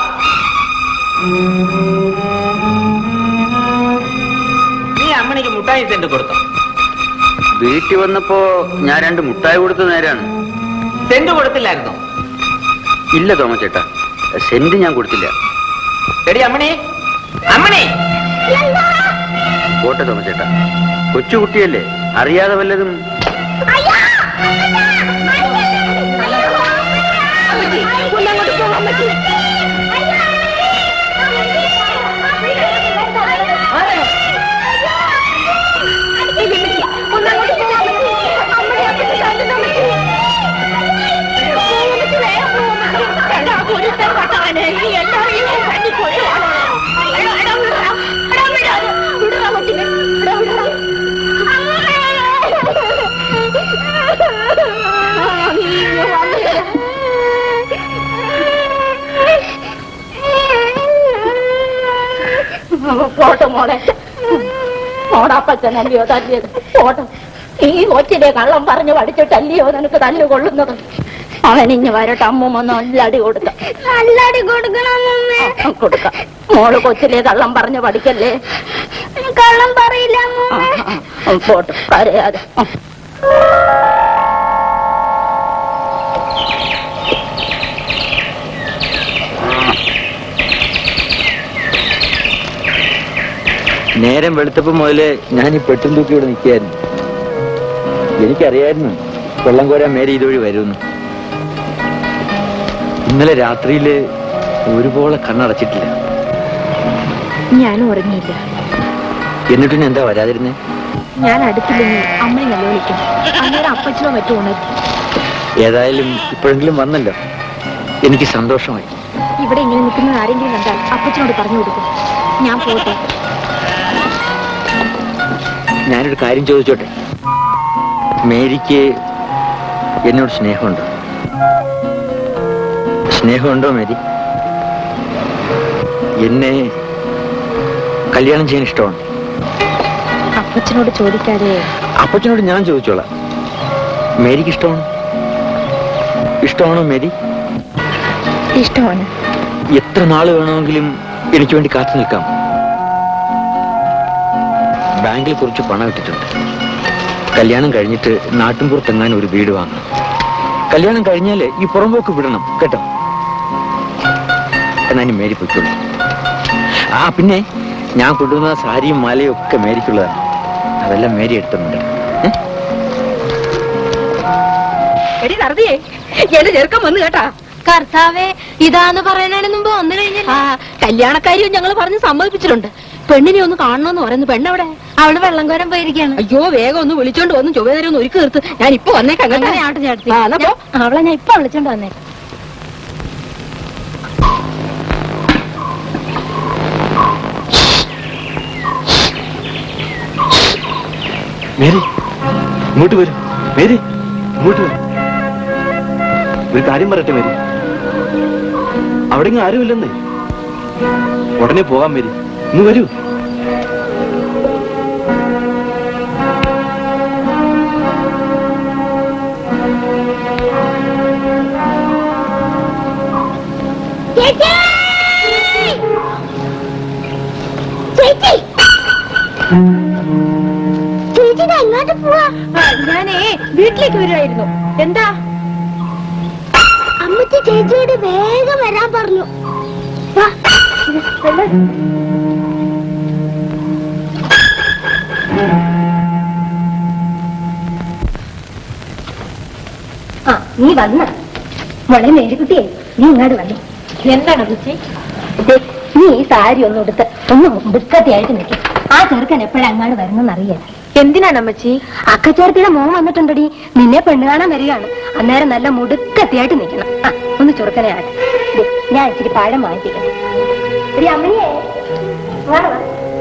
നീ അമ്മണിക്ക് മുട്ടായി സെന്റ് കൊടുത്തോ വീട്ടിൽ വന്നപ്പോ ഞാൻ രണ്ട് മുട്ടായി കൊടുത്ത നേരാണ് സെന്റ് കൊടുത്തില്ലായിരുന്നോ ഇല്ല തോമച്ചേട്ടാ സെന്റ് ഞാൻ കൊടുത്തില്ല എടി അമ്മണി അമ്മണി പോട്ടെ തോമച്ചേട്ടാ കൊച്ചുകുട്ടിയല്ലേ അറിയാതെ വല്ലതും പോട്ടെ മോളെ മോടാപ്പച്ചനല്ലയോ തല്ലിയത് പോട്ടെ ഈ കൊച്ചിലെ കള്ളം പറഞ്ഞു പഠിച്ചിട്ടല്ലയോ നിനക്ക് തല്ല് കൊള്ളുന്നത് അവനിഞ്ഞ് വരട്ടെ അമ്മൂമ്മ നല്ല അടി കൊടുക്കാം നല്ലടി കൊടുക്കണം അമ്മേ ആ, കൊടുക്കാം മോള് കൊച്ചിലെ കള്ളം പറഞ്ഞു പഠിക്കല്ലേ കള്ളം പറയില്ല ആ, അമ്മേ ആ, ആ, പോട്ടെ കരയാതെ ആ. നേരം വെളുത്തപ്പോ മുതല് ഞാൻ ഈ പെട്ടും തൂക്കി ഇവിടെ നിൽക്കുകയായിരുന്നു എനിക്കറിയായിരുന്നു വെള്ളം കോരാൻ മേരെ ഇതുവഴി വരുമെന്ന് ഇന്നലെ രാത്രിയില് ഒരുപോലെ കണ്ണടച്ചിട്ടില്ല ഞാനും ഉറങ്ങിയില്ല എന്നിട്ടും ഞാൻ എന്താ വരാതിരുന്നേ ഞാൻ അടുത്തില്ലെങ്കിൽ അമ്മയെ നല്ല വിളിക്കും അന്നേരം അപ്പച്ചനോ മറ്റോ ഉണരും ഏതായാലും ഇപ്പോഴെങ്കിലും വന്നല്ലോ എനിക്ക് സന്തോഷമായി ഇവിടെ ഇങ്ങനെ നിൽക്കുന്ന ആരെങ്കിലും കണ്ടാൽ അപ്പച്ചനോട് പറഞ്ഞു കൊടുക്കും ഞാൻ പോട്ടെ ഞാനൊരു കാര്യം ചോദിച്ചോട്ടെ മേരിക്ക് എന്നോട് സ്നേഹമുണ്ടോ സ്നേഹമുണ്ടോ മേരി എന്നെ കല്യാണം ചെയ്യാൻ ഇഷ്ടമാണ് അപ്പച്ചനോട് ചോദിക്കാതെ അപ്പച്ചനോട് ഞാൻ ചോദിച്ചോളാം മേരിക്ക് ഇഷ്ടമാണ് ഇഷ്ടമാണോ മേരി ഇഷ്ടമാണ് എത്ര നാള് വേണമെങ്കിലും എനിക്ക് വേണ്ടി കാത്തു നിൽക്കാം ബാങ്കിൽ കുറച്ച് പണം ഇട്ടിട്ടുണ്ട് കല്യാണം കഴിഞ്ഞിട്ട് നാട്ടിൻപുറത്തെങ്ങാൻ ഒരു വീട് വാങ്ങണം കല്യാണം കഴിഞ്ഞാല് ഈ പുറമ്പോക്ക് വിടണം കേട്ടോ എന്നാ ഇനി മേരി പൊയ്ക്കുള്ളൂ ആ പിന്നെ ഞാൻ കൊണ്ടുവന്ന സാരിയും മാലയും ഒക്കെ മേരിക്കുള്ളതാണ് അതെല്ലാം മേരി എടുത്തുണ്ട് എടി നടത്തിയേ എന്റെ ചെറുക്കം വന്നു കേട്ടാ കർത്താവേ ഇതാന്ന് പറയുന്നതിന് മുമ്പ് വന്നു കഴിഞ്ഞാൽ ആ കല്യാണക്കാരിയും ഞങ്ങൾ പറഞ്ഞ് സമ്മതിപ്പിച്ചിട്ടുണ്ട് പെണ്ണിനെ ഒന്ന് കാണണമെന്ന് പറയുന്നു പെണ്ണെവിടെ അവള് വെള്ളം കോരം പോയിരിക്കാണ് അയ്യോ വേഗം ഒന്ന് വിളിച്ചോണ്ട് വന്നു ചൊവ്വേരം ഒന്ന് ഒരുക്കി തീർത്ത് ഞാൻ ഇപ്പൊ വന്നേക്കാം അങ്ങനെ ആട്ടെ ചേട്ടത്തി അവളെ ഞാൻ ഇപ്പൊ വിളിച്ചോണ്ട് വന്നേക്കാം മേരി ഇങ്ങോട്ട് വരും മേരി ഇങ്ങോട്ട് വരും ഒരു കാര്യം പറയട്ടെ മേരി അവിടെ ഇങ്ങ് ആരുമില്ലെന്നേ ഉടനെ പോകാം മേരി ഇന്ന് വരൂ ചേച്ചി ചേച്ചി ചേച്ചി ദാ എങ്ങോട്ട് പോവാ ഞാനേ വീട്ടിലേക്ക് വരുമായിരുന്നു എന്താ അമ്മച്ചി ചേച്ചിയോട് വേഗം വരാൻ പറഞ്ഞു വാ. ആ നീ വന്ന മോളെ മേരിക്കുട്ടിയെ നീ ഇങ്ങോട്ട് വന്നു എന്താണ് കുച്ചി നീ ഈ സാരി ഒന്ന് എടുത്ത് ഒന്ന് ബുക്കത്തിയായിട്ട് നിൽക്കും ആ ചെറുക്കൻ എപ്പോഴാ അങ്ങാട് വരുന്നെന്ന് അറിയാം എന്തിനാണ് അമ്മച്ചി അക്കച്ചേർത്തിയുടെ മോൻ വന്നിട്ടുണ്ടടി നിന്നെ പെണ്ണ് കാണാൻ വരികയാണ് അന്നേരം നല്ല മുടുക്കത്തിയായിട്ട് നിൽക്കണം ആ ഒന്ന് ചുറുക്കനെ ആട്ടെ ദേ, ഞാൻ ഇച്ചിരി പഴം മാറ്റിക്കട്ടെ ഒരു അമ്മയെ വാ, വാ.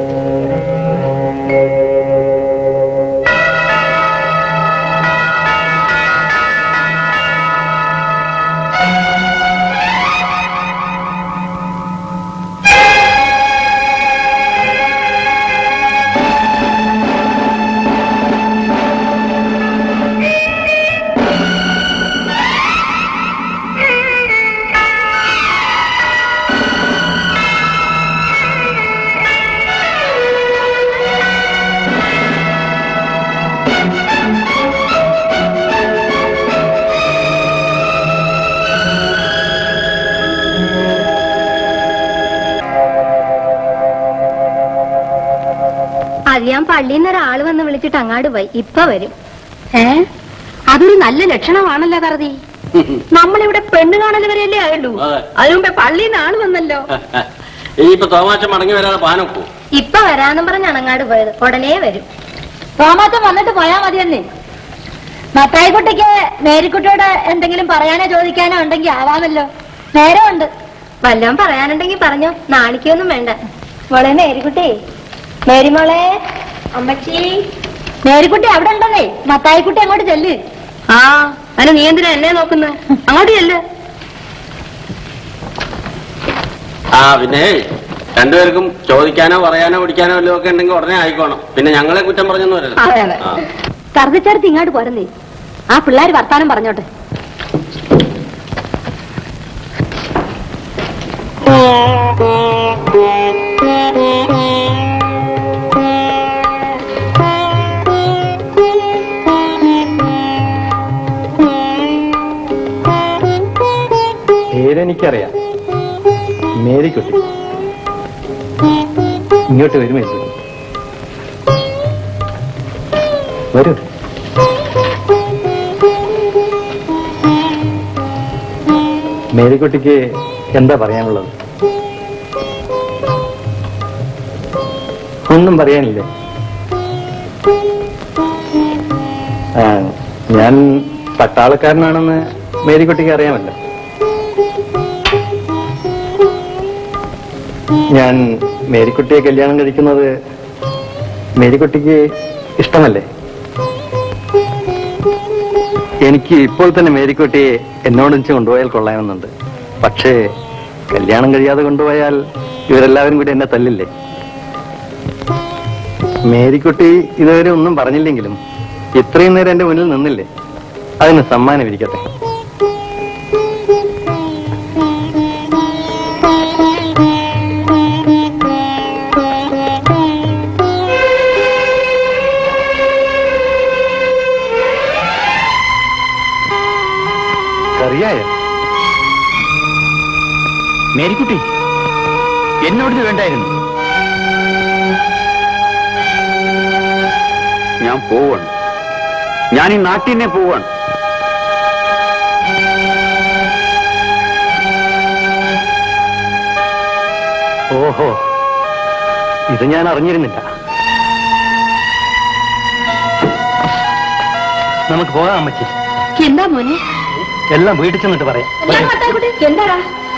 അത് ഞാൻ പള്ളിയിൽ നിന്ന് ഒരാൾ വന്ന് വിളിച്ചിട്ട് അങ്ങാട് പോയി ഇപ്പൊ വരും ഏ അതൊരു നല്ല ലക്ഷണമാണല്ലോ കറുതി നമ്മളിവിടെ പെണ്ണ് കാണൽ വരെയല്ലേ ആയുള്ളൂ അതെ. അതിനു മുമ്പേ പള്ളിയിൽ നിന്ന് ആള് വന്നല്ലോ ഇനിയിപ്പോ തോമാച്ച മടങ്ങി വരാതെ പാനൊക്കൂ ഇപ്പൊ വരാന്നും പറഞ്ഞാണ് അങ്ങാട് പോയത് ഉടനെ വരും തോമാച്ചൻ വന്നിട്ട് പോയാ മതിയെന്നേ മത്തായിക്കുട്ടിക്ക് മേരിക്കുട്ടിയോട് എന്തെങ്കിലും പറയാനോ ചോദിക്കാനോ ഉണ്ടെങ്കിൽ ആവാമല്ലോ നേരമുണ്ട് വല്ലതും പറയാനുണ്ടെങ്കിൽ പറഞ്ഞോ നാണിക്കൊന്നും വേണ്ട മോളെ മേരിക്കുട്ടി മേരിമോളെ അമ്മച്ചി മേരിക്കുട്ടി അവിടെ ഉണ്ടെന്നേ മത്തായിക്കുട്ടി അങ്ങോട്ട് ചെല്ല് ആ അതിന് നീ എന്തിനാ എന്നെ നോക്കുന്നത് അങ്ങോട്ട് ചെല്ല് ആ പിന്നെ രണ്ടുപേർക്കും ചോദിക്കാനോ പറയാനോ പിടിക്കാനോ വല്ലതും ഒക്കെ ഉണ്ടെങ്കിൽ ഉടനെ ആയിക്കോണം പിന്നെ ഞങ്ങളെ കുറ്റം പറഞ്ഞൊന്നും വരരുത് അതെ അതെ ആ. തർദ്ദിച്ചേർത്ത് ഇങ്ങോട്ട് പോരുന്നേ ആ പിള്ളേർ വർത്താനം പറഞ്ഞോട്ടെ പേരെനിക്കറിയാം മേരിക്കുട്ടി ഇങ്ങോട്ട് വരും മേരിക്കുട്ടി വരൂ മേരിക്കുട്ടിക്ക് എന്താ പറയാനുള്ളത് ഒന്നും പറയാനില്ലേ ആ, ഞാൻ പട്ടാളക്കാരനാണെന്ന് മേരിക്കുട്ടിക്ക് അറിയാമല്ലോ ഞാൻ മേരിക്കുട്ടിയെ കല്യാണം കഴിക്കുന്നത് മേരിക്കുട്ടിക്ക് ഇഷ്ടമല്ലേ എനിക്ക് ഇപ്പോൾ തന്നെ മേരിക്കുട്ടിയെ എന്നോടൊന്നിച്ച് കൊണ്ടുപോയാൽ കൊള്ളാമെന്നുണ്ട് പക്ഷേ കല്യാണം കഴിയാതെ കൊണ്ടുപോയാൽ ഇവരെല്ലാവരും കൂടി എന്നെ തല്ലില്ലേ മേരിക്കുട്ടി ഇതുവരെ ഒന്നും പറഞ്ഞില്ലെങ്കിലും ഇത്രയും നേരം എന്റെ മുന്നിൽ നിന്നില്ലേ അതിന് സമ്മാനം ഇരിക്കട്ടെ കറിയായ മേരിക്കുട്ടി എന്നോട് ഇത് വേണ്ടായിരുന്നു ഞാൻ പോവാണ് ഞാൻ ഈ നാട്ടിൽ തന്നെ പോവാണ് ഓഹോ ഇത് ഞാൻ അറിഞ്ഞിരുന്നില്ല നമുക്ക് പോകാം അമ്മച്ചി എന്താ മോനെ എല്ലാം വീട്ടിൽ ചെന്നിട്ട് പറയാം എന്താടാ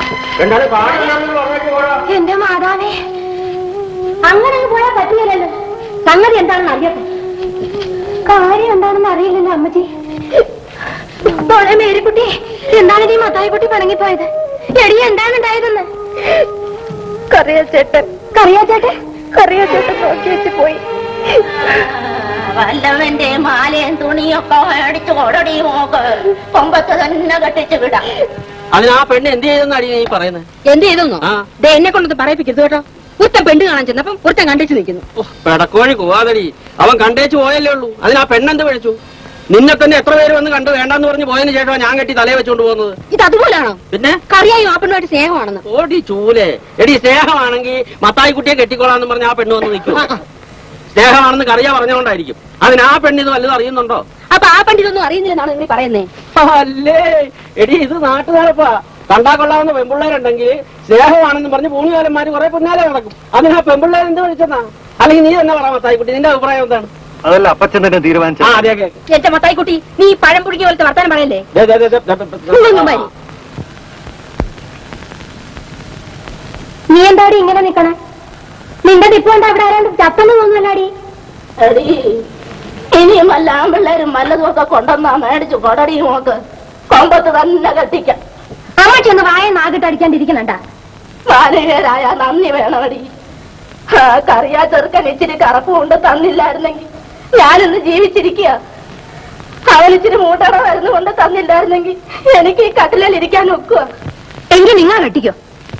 എന്റെ മാതാവേ അങ്ങനെ അങ്ങ് പോയാൽ പറ്റില്ലല്ലോ സംഗതി എന്താണെന്ന് അറിയട്ടെ കാര്യം എന്താണെന്ന് അറിയില്ലല്ലോ അമ്മച്ചി മോളെ മേരിക്കുട്ടി എന്താണ് നീ മത്തായിക്കുട്ടി പിണങ്ങിപ്പോയത് എടി എന്താണ് ഉണ്ടായതെന്ന് കറിയാച്ചേട്ടൻ കറിയാച്ചേട്ടൻ കറിയാച്ചേട്ടൻ നോക്കി വെച്ച് പോയി വല്ലവന്റെ മാലയും തുണിയൊക്കെ മേടിച്ചു കൊടടി മോക്ക് കൊമ്പത്ത് തന്നെ കെട്ടിച്ചു വിടാം അതിന് ആ പെണ്ണ് എന്ത് ചെയ്തെന്നാടി നീ പറയുന്നത് എന്ത് ചെയ്തെന്നോ ആ. ദേ എന്നെ കൊണ്ടത് പറയിപ്പിക്കരുത് കേട്ടോ ഉത്ത പെണ്ണ് കാണാൻ ചെന്നപ്പം ഒരുത്തൻ കണ്ടിച്ചു നിൽക്കുന്നു പെടക്കോഴി പോവാതടി അവൻ കണ്ടേച്ച് പോയല്ലേ ഉള്ളൂ അതിന് ആ പെണ്ണെന്ത് വിളിച്ചു നിന്നെ തന്നെ എത്ര പേര് വന്ന് കണ്ടു വേണ്ടെന്ന് പറഞ്ഞ് പോയതിന് ശേഷം ഞാൻ കെട്ടി തലയെ വെച്ചോണ്ട് പോകുന്നത് ഇത് അതുപോലാണോ പിന്നെ കറിയായും ആ പെണ്ണുമായിട്ട് സ്നേഹമാണെന്ന് ഓടി ചൂലേ എടി സ്നേഹമാണെങ്കിൽ മത്തായി കുട്ടിയെ കെട്ടിക്കോളാന്ന് പറഞ്ഞ ആ പെണ്ണ് വന്ന് നിൽക്കും സ്നേഹമാണെന്ന് കറിയ പറഞ്ഞുകൊണ്ടായിരിക്കും അതിന് ആ പെണ്ണ് ഇത് വല്ലതും അറിയുന്നുണ്ടോ അപ്പൊ ആ പണ്ടിതൊന്നും അറിയുന്നില്ലെന്നാണ് നിങ്ങൾ പറയുന്നേ അല്ലേ എടി ഇത് നാട്ടുകാരപ്പാ കണ്ടാ കൊള്ളാവുന്ന പെമ്പിള്ളേരുണ്ടെങ്കിൽ സ്നേഹമാണെന്ന് പറഞ്ഞ് പൂണികാലന്മാര് കുറെ പിന്നാലെ നടക്കും അതിന് ആ പെമ്പിള്ളേർ എന്ത് വിളിച്ചെന്നാ അല്ലെങ്കിൽ നീ തന്നെ പറ മത്തായി കുട്ടി നിന്റെ അഭിപ്രായം എന്താണ് അതല്ല അപ്പച്ചൻ തന്നെ ആ തീരുമാനിച്ചു അതെ കേക്ക് എന്റെ മത്തായിക്കുട്ടി നീ ഈ പഴം പുഴുകിയ പോലത്തെ വർത്താനം പറയല്ലേ ദേ, ദേ, ദേ, ദേ, ദേ, ദേ, ദേ. ഇങ്ങൊന്നും വരി. നീ എന്താടി ഇങ്ങനെ നിക്കണേ നിന്റെ നിപ്പുണ്ട് അവിടെ ആരാണ്ട് ചത്തെന്ന് തോന്നുന്നല്ലാടി എടി ഇനിയും വല്ല ആമ്പിള്ളേരും വല്ലതും ഒക്കെ കൊണ്ടുവന്നാ മേടിച്ചു കൊടടി മോക്ക് കൊമ്പത്ത് തന്നെ കെട്ടിക്കാം അമ്മച്ചി ഒന്ന് വായ നാകിട്ട് അടിക്കാണ്ടിരിക്കണണ്ട ബാലികരായ നന്ദി വേണമടി ആ കറിയാ ചെറുക്കൻ ഇച്ചിരി കറപ്പ് കൊണ്ട് തന്നില്ലായിരുന്നെങ്കിൽ ഞാനിന്ന് ജീവിച്ചിരിക്കുക അവനിച്ചിരി മൂട്ടട മരുന്ന് കൊണ്ട് തന്നില്ലായിരുന്നെങ്കിൽ എനിക്ക് ഈ കട്ടിലിൽ ഇരിക്കാൻ ഒക്കുക എങ്കിൽ നിങ്ങൾ കെട്ടിക്കോ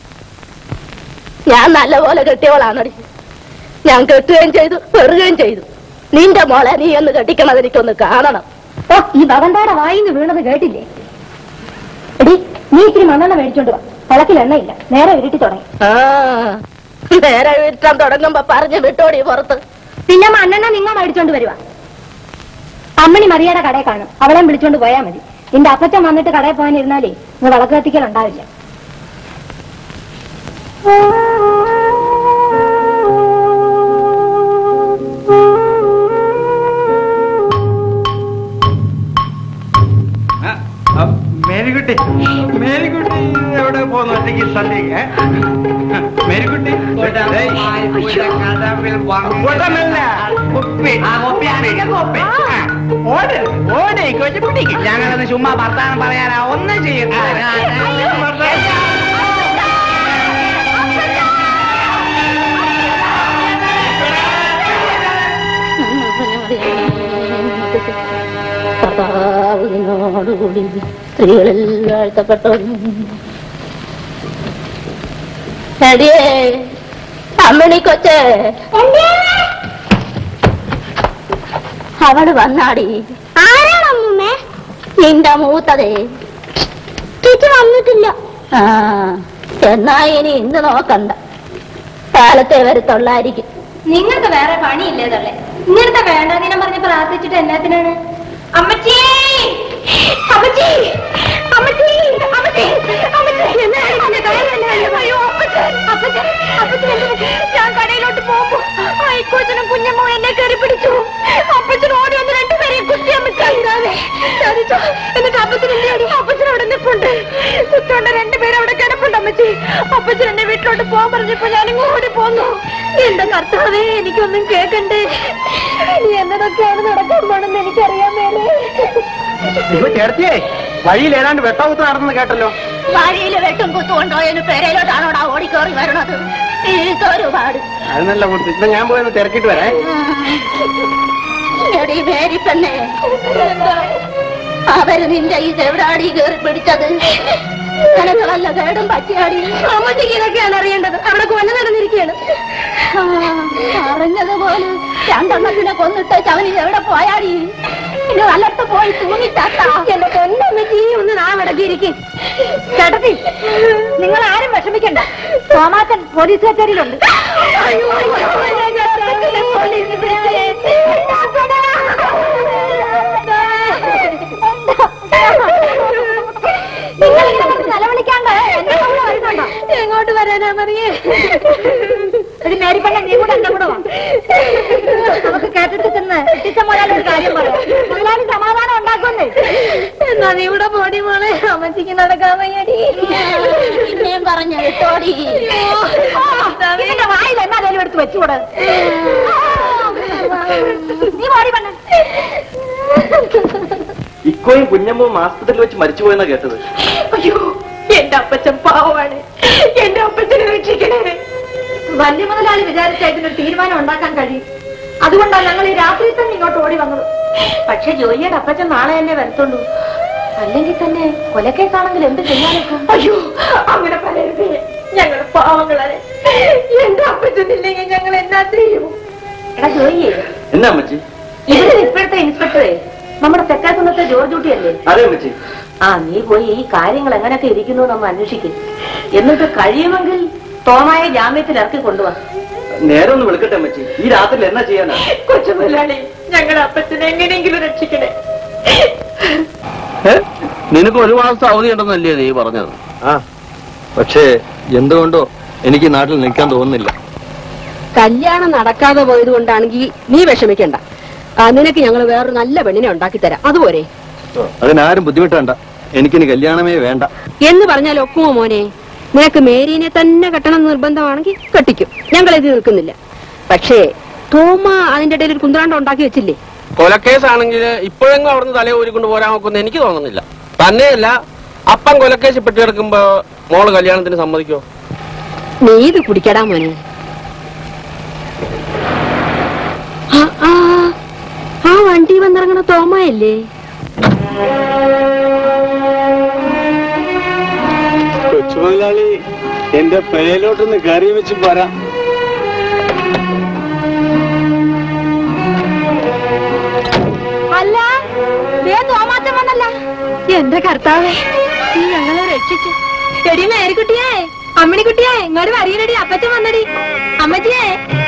ഞാൻ നല്ലപോലെ കെട്ടിയവളാണടി ഞാൻ കെട്ടുകയും ചെയ്തു പെറുകയും ചെയ്തു നിന്റെ മോളെ നീ ഒന്ന് കെട്ടിക്കണത് എനിക്കൊന്ന് കാണണം ഓ ഈ ഭവന്താടെ വായിന്ന് വീണത് കേട്ടില്ലേ എടി നീ ഇത്തിരി മണ്ണെണ്ണ മേടിച്ചോണ്ട് വാ തിളക്കിൽ എണ്ണയില്ല നേരെ ഇരുട്ടി തുടങ്ങി ആ നേരെ വീട്ടാൻ തുടങ്ങുമ്പോ പറഞ്ഞു വിട്ടോടി പുറത്ത് പിന്നെ മണ്ണെണ്ണ നിങ്ങൾ മേടിച്ചോണ്ട് വരുവാ അമ്മണി മറിയുടെ കടയിൽ കാണും അവളെ വിളിച്ചോണ്ട് പോയാ മതി നിന്റെ അപ്പച്ചൻ വന്നിട്ട് കടയിൽ പോകാനിരുന്നാലേ നീ വിളക്ക് കത്തിക്കൽ ഉണ്ടാവില്ല മേരിക്കുട്ടി മേരിക്കുട്ടി എവിടെ പോകുന്നു ഒറ്റയ്ക്ക് സന്ധ്യക്ക് മേരിക്കുട്ടി കുടമല്ല കുപ്പി ഓട് ഓട് കൊച്ചുകുട്ടിക്ക് ഞങ്ങളൊന്ന് ചുമ്മാ വർത്താനം പറയാനാ ഒന്നും കർത്താവിനോടുകൂടി സ്ത്രീകളിൽ വാഴ്ത്തപ്പെട്ടോ എടിയേ അമ്മിണി കൊച്ചേ അവള് വന്നാടി ആരാണ് അമ്മൂമ്മേ നിന്റെ മൂത്തതേ ചേച്ചി വന്നിട്ടില്ല ആ എന്നാ ഇനി ഇന്ന് നോക്കണ്ട കാലത്തെ വരത്തുള്ളായിരിക്കും നിങ്ങൾക്ക് വേറെ പണിയില്ലേതല്ലേ ഇങ്ങനത്തെ വേണ്ടാതീനം പറഞ്ഞ് പ്രാർത്ഥിച്ചിട്ട് എന്നാത്തിനാണ് അമ്മച്ചി അമ്മച്ചി അമ്മച്ചി അമ്മച്ചി അമ്മച്ചി എന്നാണ് ഇതിന്റെ കാര്യം എന്നാണ്? അയ്യോ, അപ്പച്ചൻ, അപ്പച്ചൻ, അപ്പച്ചൻ എന്ത് പറ്റി? ഞാൻ കടയിലോട്ട് പോകുമ്പോ അയക്കോച്ചനും കുഞ്ഞമ്മോ എന്നെ കയറി പിടിച്ചു അപ്പച്ചൻ ഓടി വന്ന് രണ്ടുപേരെയും കുത്തി അമ്മച്ചാതെ എന്നിട്ട് അപ്പച്ചൻ എന്റെ അടി അപ്പച്ചൻ അവിടെ നിൽപ്പുണ്ട് കുത്തോണ്ട് രണ്ടുപേരും അവിടെ കിടപ്പുണ്ട് അമ്മച്ചി അപ്പച്ചൻ എന്നെ വീട്ടിലോട്ട് പോകാൻ പറഞ്ഞപ്പോ ഞാനിങ്ങ് ഓടി പോന്നു എന്റെ കർത്താവേ എനിക്കൊന്നും കേക്കണ്ടേ ഇനി എന്നതൊക്കെയാണ് നടക്കാൻ പോണെന്ന് എനിക്കറിയാൻ മേലേ ചേർത്തിയേ വഴിയിൽ ഏതാണ്ട് വെട്ടകുത്ത് നടന്നു കേട്ടല്ലോ വഴിയിൽ വെട്ടും കുത്തുകൊണ്ടോ എന്ന് പെരയിലോട്ടാണോടാ ഓടിക്കേറി വരണത് ഒരുപാട് അത് നല്ല കൊടുത്തു ഇപ്പൊ ഞാൻ പോയെന്ന് തിരക്കിട്ട് വരാം എടി മേരി പെണ്ണെ അവര് നിന്റെ ഈ എവിടാടി കയറി പിടിച്ചത് നിനക്ക് വല്ല കേടും പറ്റിയാടി അമ്മച്ചിക്ക് ഇതൊക്കെയാണ് അറിയേണ്ടത് അവിടെ കൊല നടന്നിരിക്കുകയാണ് അറിഞ്ഞതുപോലെ രണ്ടെണ്ണത്തിനെ കൊന്നിട്ട് ചവനി എവിടെ പോയാടി ഇനി വല്ലത്ത് പോയി തൂങ്ങിച്ചാത്താ എന്റെ പൊന്നമ്മച്ചി ഒന്ന് നാം അടക്കിയിരിക്കും ചേട്ടത്തി നിങ്ങൾ ആരും വിഷമിക്കണ്ട തോമാച്ചൻ പോലീസ് കച്ചേരിയിലുണ്ട് നിങ്ങൾ ഇങ്ങനെ നിലവിളിക്കാണ്ട് എന്റെ മകള് വരുന്നുണ്ടോ എങ്ങോട്ട് വരാനാ മറിയേ ഒരു മേരിപ്പണ്ണ നീ കൂടെ എന്റെ കൂടെ വാ നമുക്ക് കേട്ടിട്ട് ചെന്ന് എത്തിച്ച മുതലാളി ഒരു കാര്യം പറയാം മുതലാളി സമാധാനം ഉണ്ടാക്കുന്നേ എന്നാ നീ ഇവിടെ പോടി മോളെ അമ്മച്ചിക്ക് നടക്കാൻ വയ്യടി പിന്നെയും പറഞ്ഞു കേട്ടോടി ഇതിന്റെ വായിൽ എന്നാലും എടുത്ത് വെച്ചുകൂടെ നീ പോടി പെണ്ണ ഇക്കോയും കുഞ്ഞമ്മവും ആസ്പത്രിയിൽ വെച്ച് മരിച്ചുപോയെന്നാ കേട്ടത് അയ്യോ എന്റെ അപ്പച്ചൻ പാവമാണ് എന്റെ അപ്പച്ചനെ രക്ഷിക്കണേ വലിയ മുതലാളി വിചാരിച്ച ഇതിനൊരു തീരുമാനം ഉണ്ടാക്കാൻ കഴിയും അതുകൊണ്ടാണ് ഞങ്ങൾ ഈ രാത്രി തന്നെ ഇങ്ങോട്ട് ഓടി വന്നത് പക്ഷെ ജോയിയുടെ അപ്പച്ചൻ നാളെ തന്നെ വരത്തുള്ളൂ അല്ലെങ്കിൽ തന്നെ കൊലക്കേസാണെങ്കിൽ എന്ത് ചെയ്യാനൊക്കെ അയ്യോ അങ്ങനെ പറയരുതേ ഞങ്ങൾ പാവങ്ങളെ എന്റെ അപ്പച്ചനില്ലെങ്കിൽ ഞങ്ങൾ എന്നാ ചെയ്യും എടാ ജോയിയെ എന്നാ അമ്മച്ചി ഇവിടെ ഇപ്പോഴത്തെ ഇൻസ്പെക്ടറെ നമ്മുടെ തെക്കാക്കുന്നത്തെ ജോർജ് കുട്ടിയല്ലേ അതെ അമ്മച്ചി ആ നീ പോയി ഈ കാര്യങ്ങൾ എങ്ങനെയൊക്കെ ഇരിക്കുന്നു നമ്മൾ അന്വേഷിക്കും എന്നിട്ട് കഴിയുമെങ്കിൽ തോമായ ജാമ്യത്തിൽ ഇറക്കി കൊണ്ടുവാ നേരെ ഒന്ന് വിളിക്കട്ടെ അമ്മച്ചി ഈ രാത്രിയിൽ എന്നാ ചെയ്യാനാ കൊച്ചു മുതലാളി ഞങ്ങളുടെ അപ്പച്ചനെ എങ്ങനെയെങ്കിലും രക്ഷിക്കണേ നിനക്ക് ഒരു മാസം അവധി ഉണ്ടെന്നല്ലേ നീ പറഞ്ഞത് ആ പക്ഷേ എന്തുകൊണ്ടോ എനിക്ക് ഈ നാട്ടിൽ നിൽക്കാൻ തോന്നുന്നില്ല കല്യാണം നടക്കാതെ പോയത് കൊണ്ടാണെങ്കിൽ നീ വിഷമിക്കണ്ട ആ, നിനക്ക് ഞങ്ങൾ വേറൊരു നല്ല പെണ്ണിനെ ഉണ്ടാക്കി തരാം അതുപോരെ അതിനാരും ബുദ്ധിമുട്ടണ്ട എനിക്കിനി കല്യാണമേ വേണ്ട എന്ന് പറഞ്ഞാൽ ഒക്കുമോ മോനെ നിനക്ക് മേരീനെ തന്നെ കെട്ടണം എന്ന് നിർബന്ധമാണെങ്കിൽ കെട്ടിക്കും ഞങ്ങൾ ഇത് നിൽക്കുന്നില്ല പക്ഷേ തോമ അതിന്റെ ഇടയിൽ ഒരു കുന്തറാണ്ടം ഉണ്ടാക്കി വെച്ചില്ലേ കൊലക്കേസാണെങ്കിൽ ഇപ്പോഴെങ്കിലും അവിടുന്ന് തലേ ഊരിക്കൊണ്ട് പോരാൻ നോക്കുന്ന എനിക്ക് തോന്നുന്നില്ല തന്നെയല്ല അപ്പം കൊലക്കേസ് പെട്ടി കിടക്കുമ്പോ മോള് കല്യാണത്തിന് സമ്മതിക്കോ നീ ഇത് കുടിക്കടാ മോനെ ആ, ആ, ആ വണ്ടി വന്നിറങ്ങണ തോമയല്ലേ കൊച്ചുമുതലാളി എന്റെ പെരയിലോട്ടൊന്ന് കയറി വെച്ച് പോരാ അല്ല ദേ തോമാറ്റം വന്നല്ല എന്റെ കർത്താവേ നീ ഞങ്ങളെ രക്ഷിച്ചു എടി മേരിക്കുട്ടിയേ അമ്മിണിക്കുട്ടിയേ ഇങ്ങോട്ട് വരീനടി അപ്പച്ചൻ വന്നടി അമ്മച്ചിയേ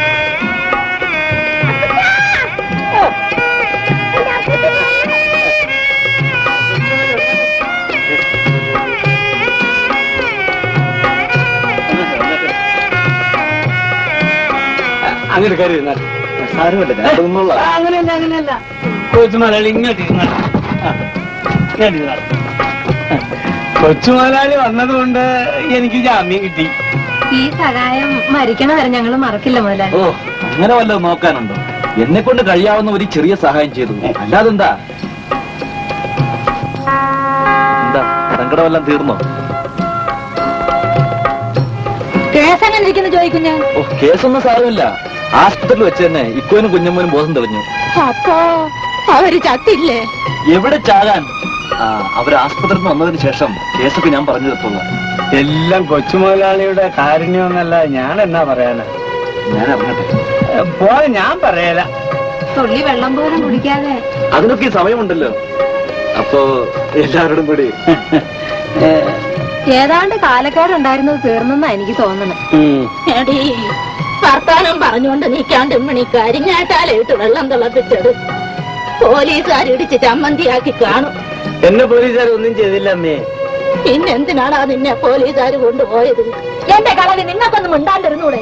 അങ്ങനെ കയറി ഇരുന്നാൽ സാരമില്ല ഞാൻ തോന്നുന്നുള്ള അങ്ങനെയല്ല അങ്ങനെയല്ല കൊച്ചുമുതലാളി ഇങ്ങോട്ട് ഇരുന്നാൾ ഇങ്ങോട്ട് ഇരുന്നാൾ കൊച്ചുമുതലാളി വന്നതുകൊണ്ട് എനിക്ക് ജാമ്യം കിട്ടി ഈ സഹായം മരിക്കണ വരെ ഞങ്ങൾ മറക്കില്ല മുതലാളി ഓ അങ്ങനെ വല്ലതും നോക്കാനുണ്ടോ എന്നെ കൊണ്ട് കഴിയാവുന്ന ഒരു ചെറിയ സഹായം ചെയ്തു അല്ലാതെന്താ എന്താ സങ്കടമെല്ലാം തീർന്നോ കേസ് എങ്ങനെ ഇരിക്കുന്നു ചോദിക്കും ഞാൻ ഓ കേസൊന്നും സാരമില്ല ആസ്പത്രിയിൽ വെച്ച് തന്നെ ഇക്കോനും കുഞ്ഞമ്മനും ബോധം തെളിഞ്ഞു അപ്പോ അവര് ചത്തില്ലേ എവിടെ ചാകാൻ ആ അവർ ആസ്പത്രിയിൽ നിന്ന് വന്നതിന് ശേഷം കേസൊക്കെ ഞാൻ പറഞ്ഞു തീർത്തുള്ളൂ എല്ലാം കൊച്ചുമുതലാളിയുടെ കാരുണ്യമൊന്നല്ല ഞാൻ എന്നാ പറയാനാ ഞാൻ അറിഞ്ഞട്ടെ ഏ, പോരെ ഞാൻ പറയല തുള്ളി വെള്ളം പോലും കുടിക്കാതെ അതിനൊക്കെ ഈ സമയമുണ്ടല്ലോ അപ്പോ എല്ലാവരോടും കൂടി ഏതാണ്ട് കാലക്കാരുണ്ടായിരുന്നത് തീർന്നെന്നാ എനിക്ക് തോന്നുന്നത് എടീ വർത്താനം പറഞ്ഞുകൊണ്ട് നീക്കാണ്ട് മണി കരിഞ്ഞാട്ടാലിട്ട് വെള്ളം തിളപ്പിച്ചത് പോലീസുകാരിടിച്ച് ചമ്മന്തിയാക്കി കാണും എന്നെ പോലീസുകാർ ഒന്നും ചെയ്തില്ല അമ്മേ പിന്നെന്തിനാടാ നിന്നെ പോലീസുകാർ കൊണ്ടുപോയത് എന്റെ കളവി നിങ്ങൾക്കൊന്നും മിണ്ടാണ്ടിരുന്നൂടെ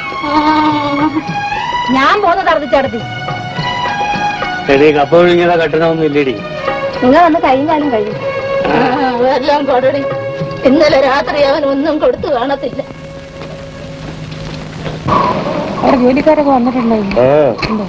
ഞാൻ പോന്ന് തറപ്പിച്ചടത്തി എടീ കപ്പ വിഴുങ്ങിയതാ കട്ടണമൊന്നും ഇല്ലേടി നിങ്ങൾ വന്ന് കൈയും കാലും കഴിയും ആ, എല്ലാം കൊടടി ഇന്നലെ രാത്രി അവൻ ഒന്നും കൊടുത്തു കാണത്തില്ല അവിടെ ജോലിക്കാരൊക്കെ വന്നിട്ടുണ്ടായിരുന്നു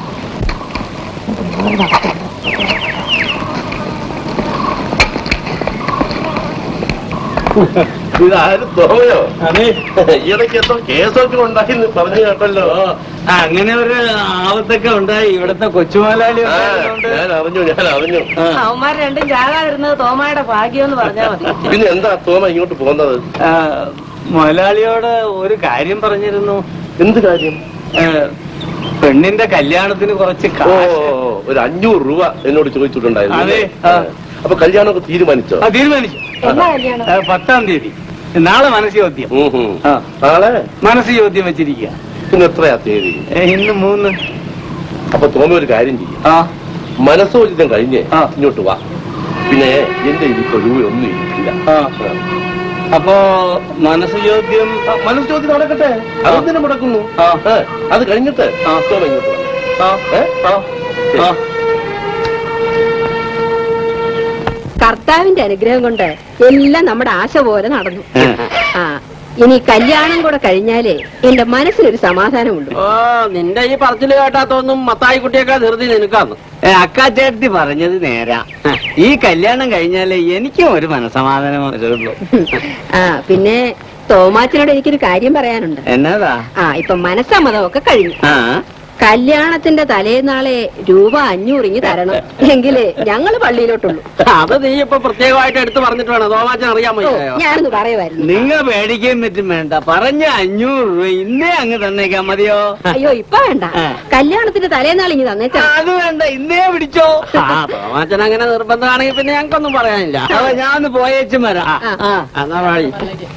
ഇതാരും തോമയോ അതെ ഈയിടയ്ക്ക് എന്തോ കേസൊക്കെ ഉണ്ടായിന്ന് പറഞ്ഞു കേട്ടല്ലോ ആ, അങ്ങനെ ഒരു ആപത്തൊക്കെ ഉണ്ടായി ഇവിടുത്തെ കൊച്ചുമുതലാളി ആ, ഉണ്ടായതുകൊണ്ട് ഞാൻ അറിഞ്ഞു ഞാൻ അറിഞ്ഞു അവന്മാർ രണ്ടും ചാകാതിരുന്നത് തോമായുടെ ഭാഗ്യം എന്ന് പറഞ്ഞാൽ മതി പിന്നെ എന്താ തോമ ഇങ്ങോട്ട് പോകുന്നത് ആ, മുതലാളിയോട് ഒരു കാര്യം പറഞ്ഞിരുന്നു എന്ത് കാര്യം ഏ, പെണ്ണിന്റെ കല്യാണത്തിന് കുറച്ച് ഓ കാശ് ഒരു അഞ്ഞൂറ് രൂപ എന്നോട് ചോദിച്ചിട്ടുണ്ടായിരുന്നു അതെ, ആ. ആ. അപ്പൊ കല്യാണമൊക്കെ തീരുമാനിച്ചോ ആ, തീരുമാനിച്ചു എന്നാ കല്യാണം ആ, പത്താം തീയതി നാളെ മനസ്സ് ചോദ്യം ഉം, ഉം. ആ. നാളെ മനസ്സ് ചോദ്യം വെച്ചിരിക്കുക ഇന്ന് എത്രയാ തീയതി ഏ, ഇന്ന് മൂന്ന് അപ്പൊ തോമ ഒരു കാര്യം ചെയ്യും ആ മനസ്സോചിതം കഴിഞ്ഞ് ആ. ഇങ്ങോട്ട് വാ പിന്നെ എന്റെ ഇതിപ്പോ രൂപയൊന്നും ഇല്ല ആ. അപ്പോ മനസ്സ് ചോദ്യം മനസ്സ് ചോദ്യം നടക്കട്ടെ അതെന്തിനു മുടക്കുന്നു ഏ, അത് കഴിഞ്ഞിട്ട് തോമ ഇങ്ങോട്ട് വാ. ഏ? ശരി. കർത്താവിന്റെ അനുഗ്രഹം കൊണ്ട് എല്ലാം നമ്മുടെ ആശ പോലെ നടന്നു ആ ഇനി കല്യാണം കൂടെ കഴിഞ്ഞാലേ എന്റെ മനസ്സിനൊരു സമാധാനമുണ്ട് ഓ നിന്റെ ഈ പറച്ചില് കേട്ടാത്തൊന്നും മത്തായി കുട്ടിയേക്കാൾ ധൃതി നിനക്കാന്ന് അക്കാച്ചേട്ടത്തി പറഞ്ഞത് നേരാ ഈ കല്യാണം കഴിഞ്ഞാലേ എനിക്കും ഒരു മനസമാധാനം വരുള്ളൂ ആ പിന്നെ തോമാച്ചനോട് എനിക്കൊരു കാര്യം പറയാനുണ്ട് എന്നതാ ആ ഇപ്പൊ മനസ്സമ്മതമൊക്കെ കഴിഞ്ഞു ആ കല്യാണത്തിന്റെ തലേന്നാളെ രൂപ അഞ്ഞൂറിങ്ങി തരണം എങ്കിലേ ഞങ്ങള് പള്ളിയിലോട്ടുള്ളൂ അത് നീ ഇപ്പൊ പ്രത്യേകമായിട്ട് എടുത്തു പറഞ്ഞിട്ട് വേണം തോമാച്ചൻ അറിയാൻ ഓ, പറ്റില്ലയോ ഞാനൊന്ന് പറയുമായിരുന്നു നിങ്ങൾ പേടിക്കുകയും പറ്റും വേണ്ട പറഞ്ഞ അഞ്ഞൂറ് രൂപ ഇന്നേ അങ്ങ് തന്നേക്കാൻ മതിയോ അയ്യോ ഇപ്പൊ വേണ്ട കല്യാണത്തിന്റെ തലേന്നാൾ ഇങ്ങി തന്നേച്ചാ അത് വേണ്ട ഇന്നേ പിടിച്ചോ ആ തോമാച്ചൻ അങ്ങനെ നിർബന്ധമാണെങ്കിൽ പിന്നെ ഞങ്ങൾക്കൊന്നും പറയാനില്ല അപ്പൊ ഞാൻ ഒന്ന് പോയേച്ചും വരാം ആ, ആ, എന്നാ പാടി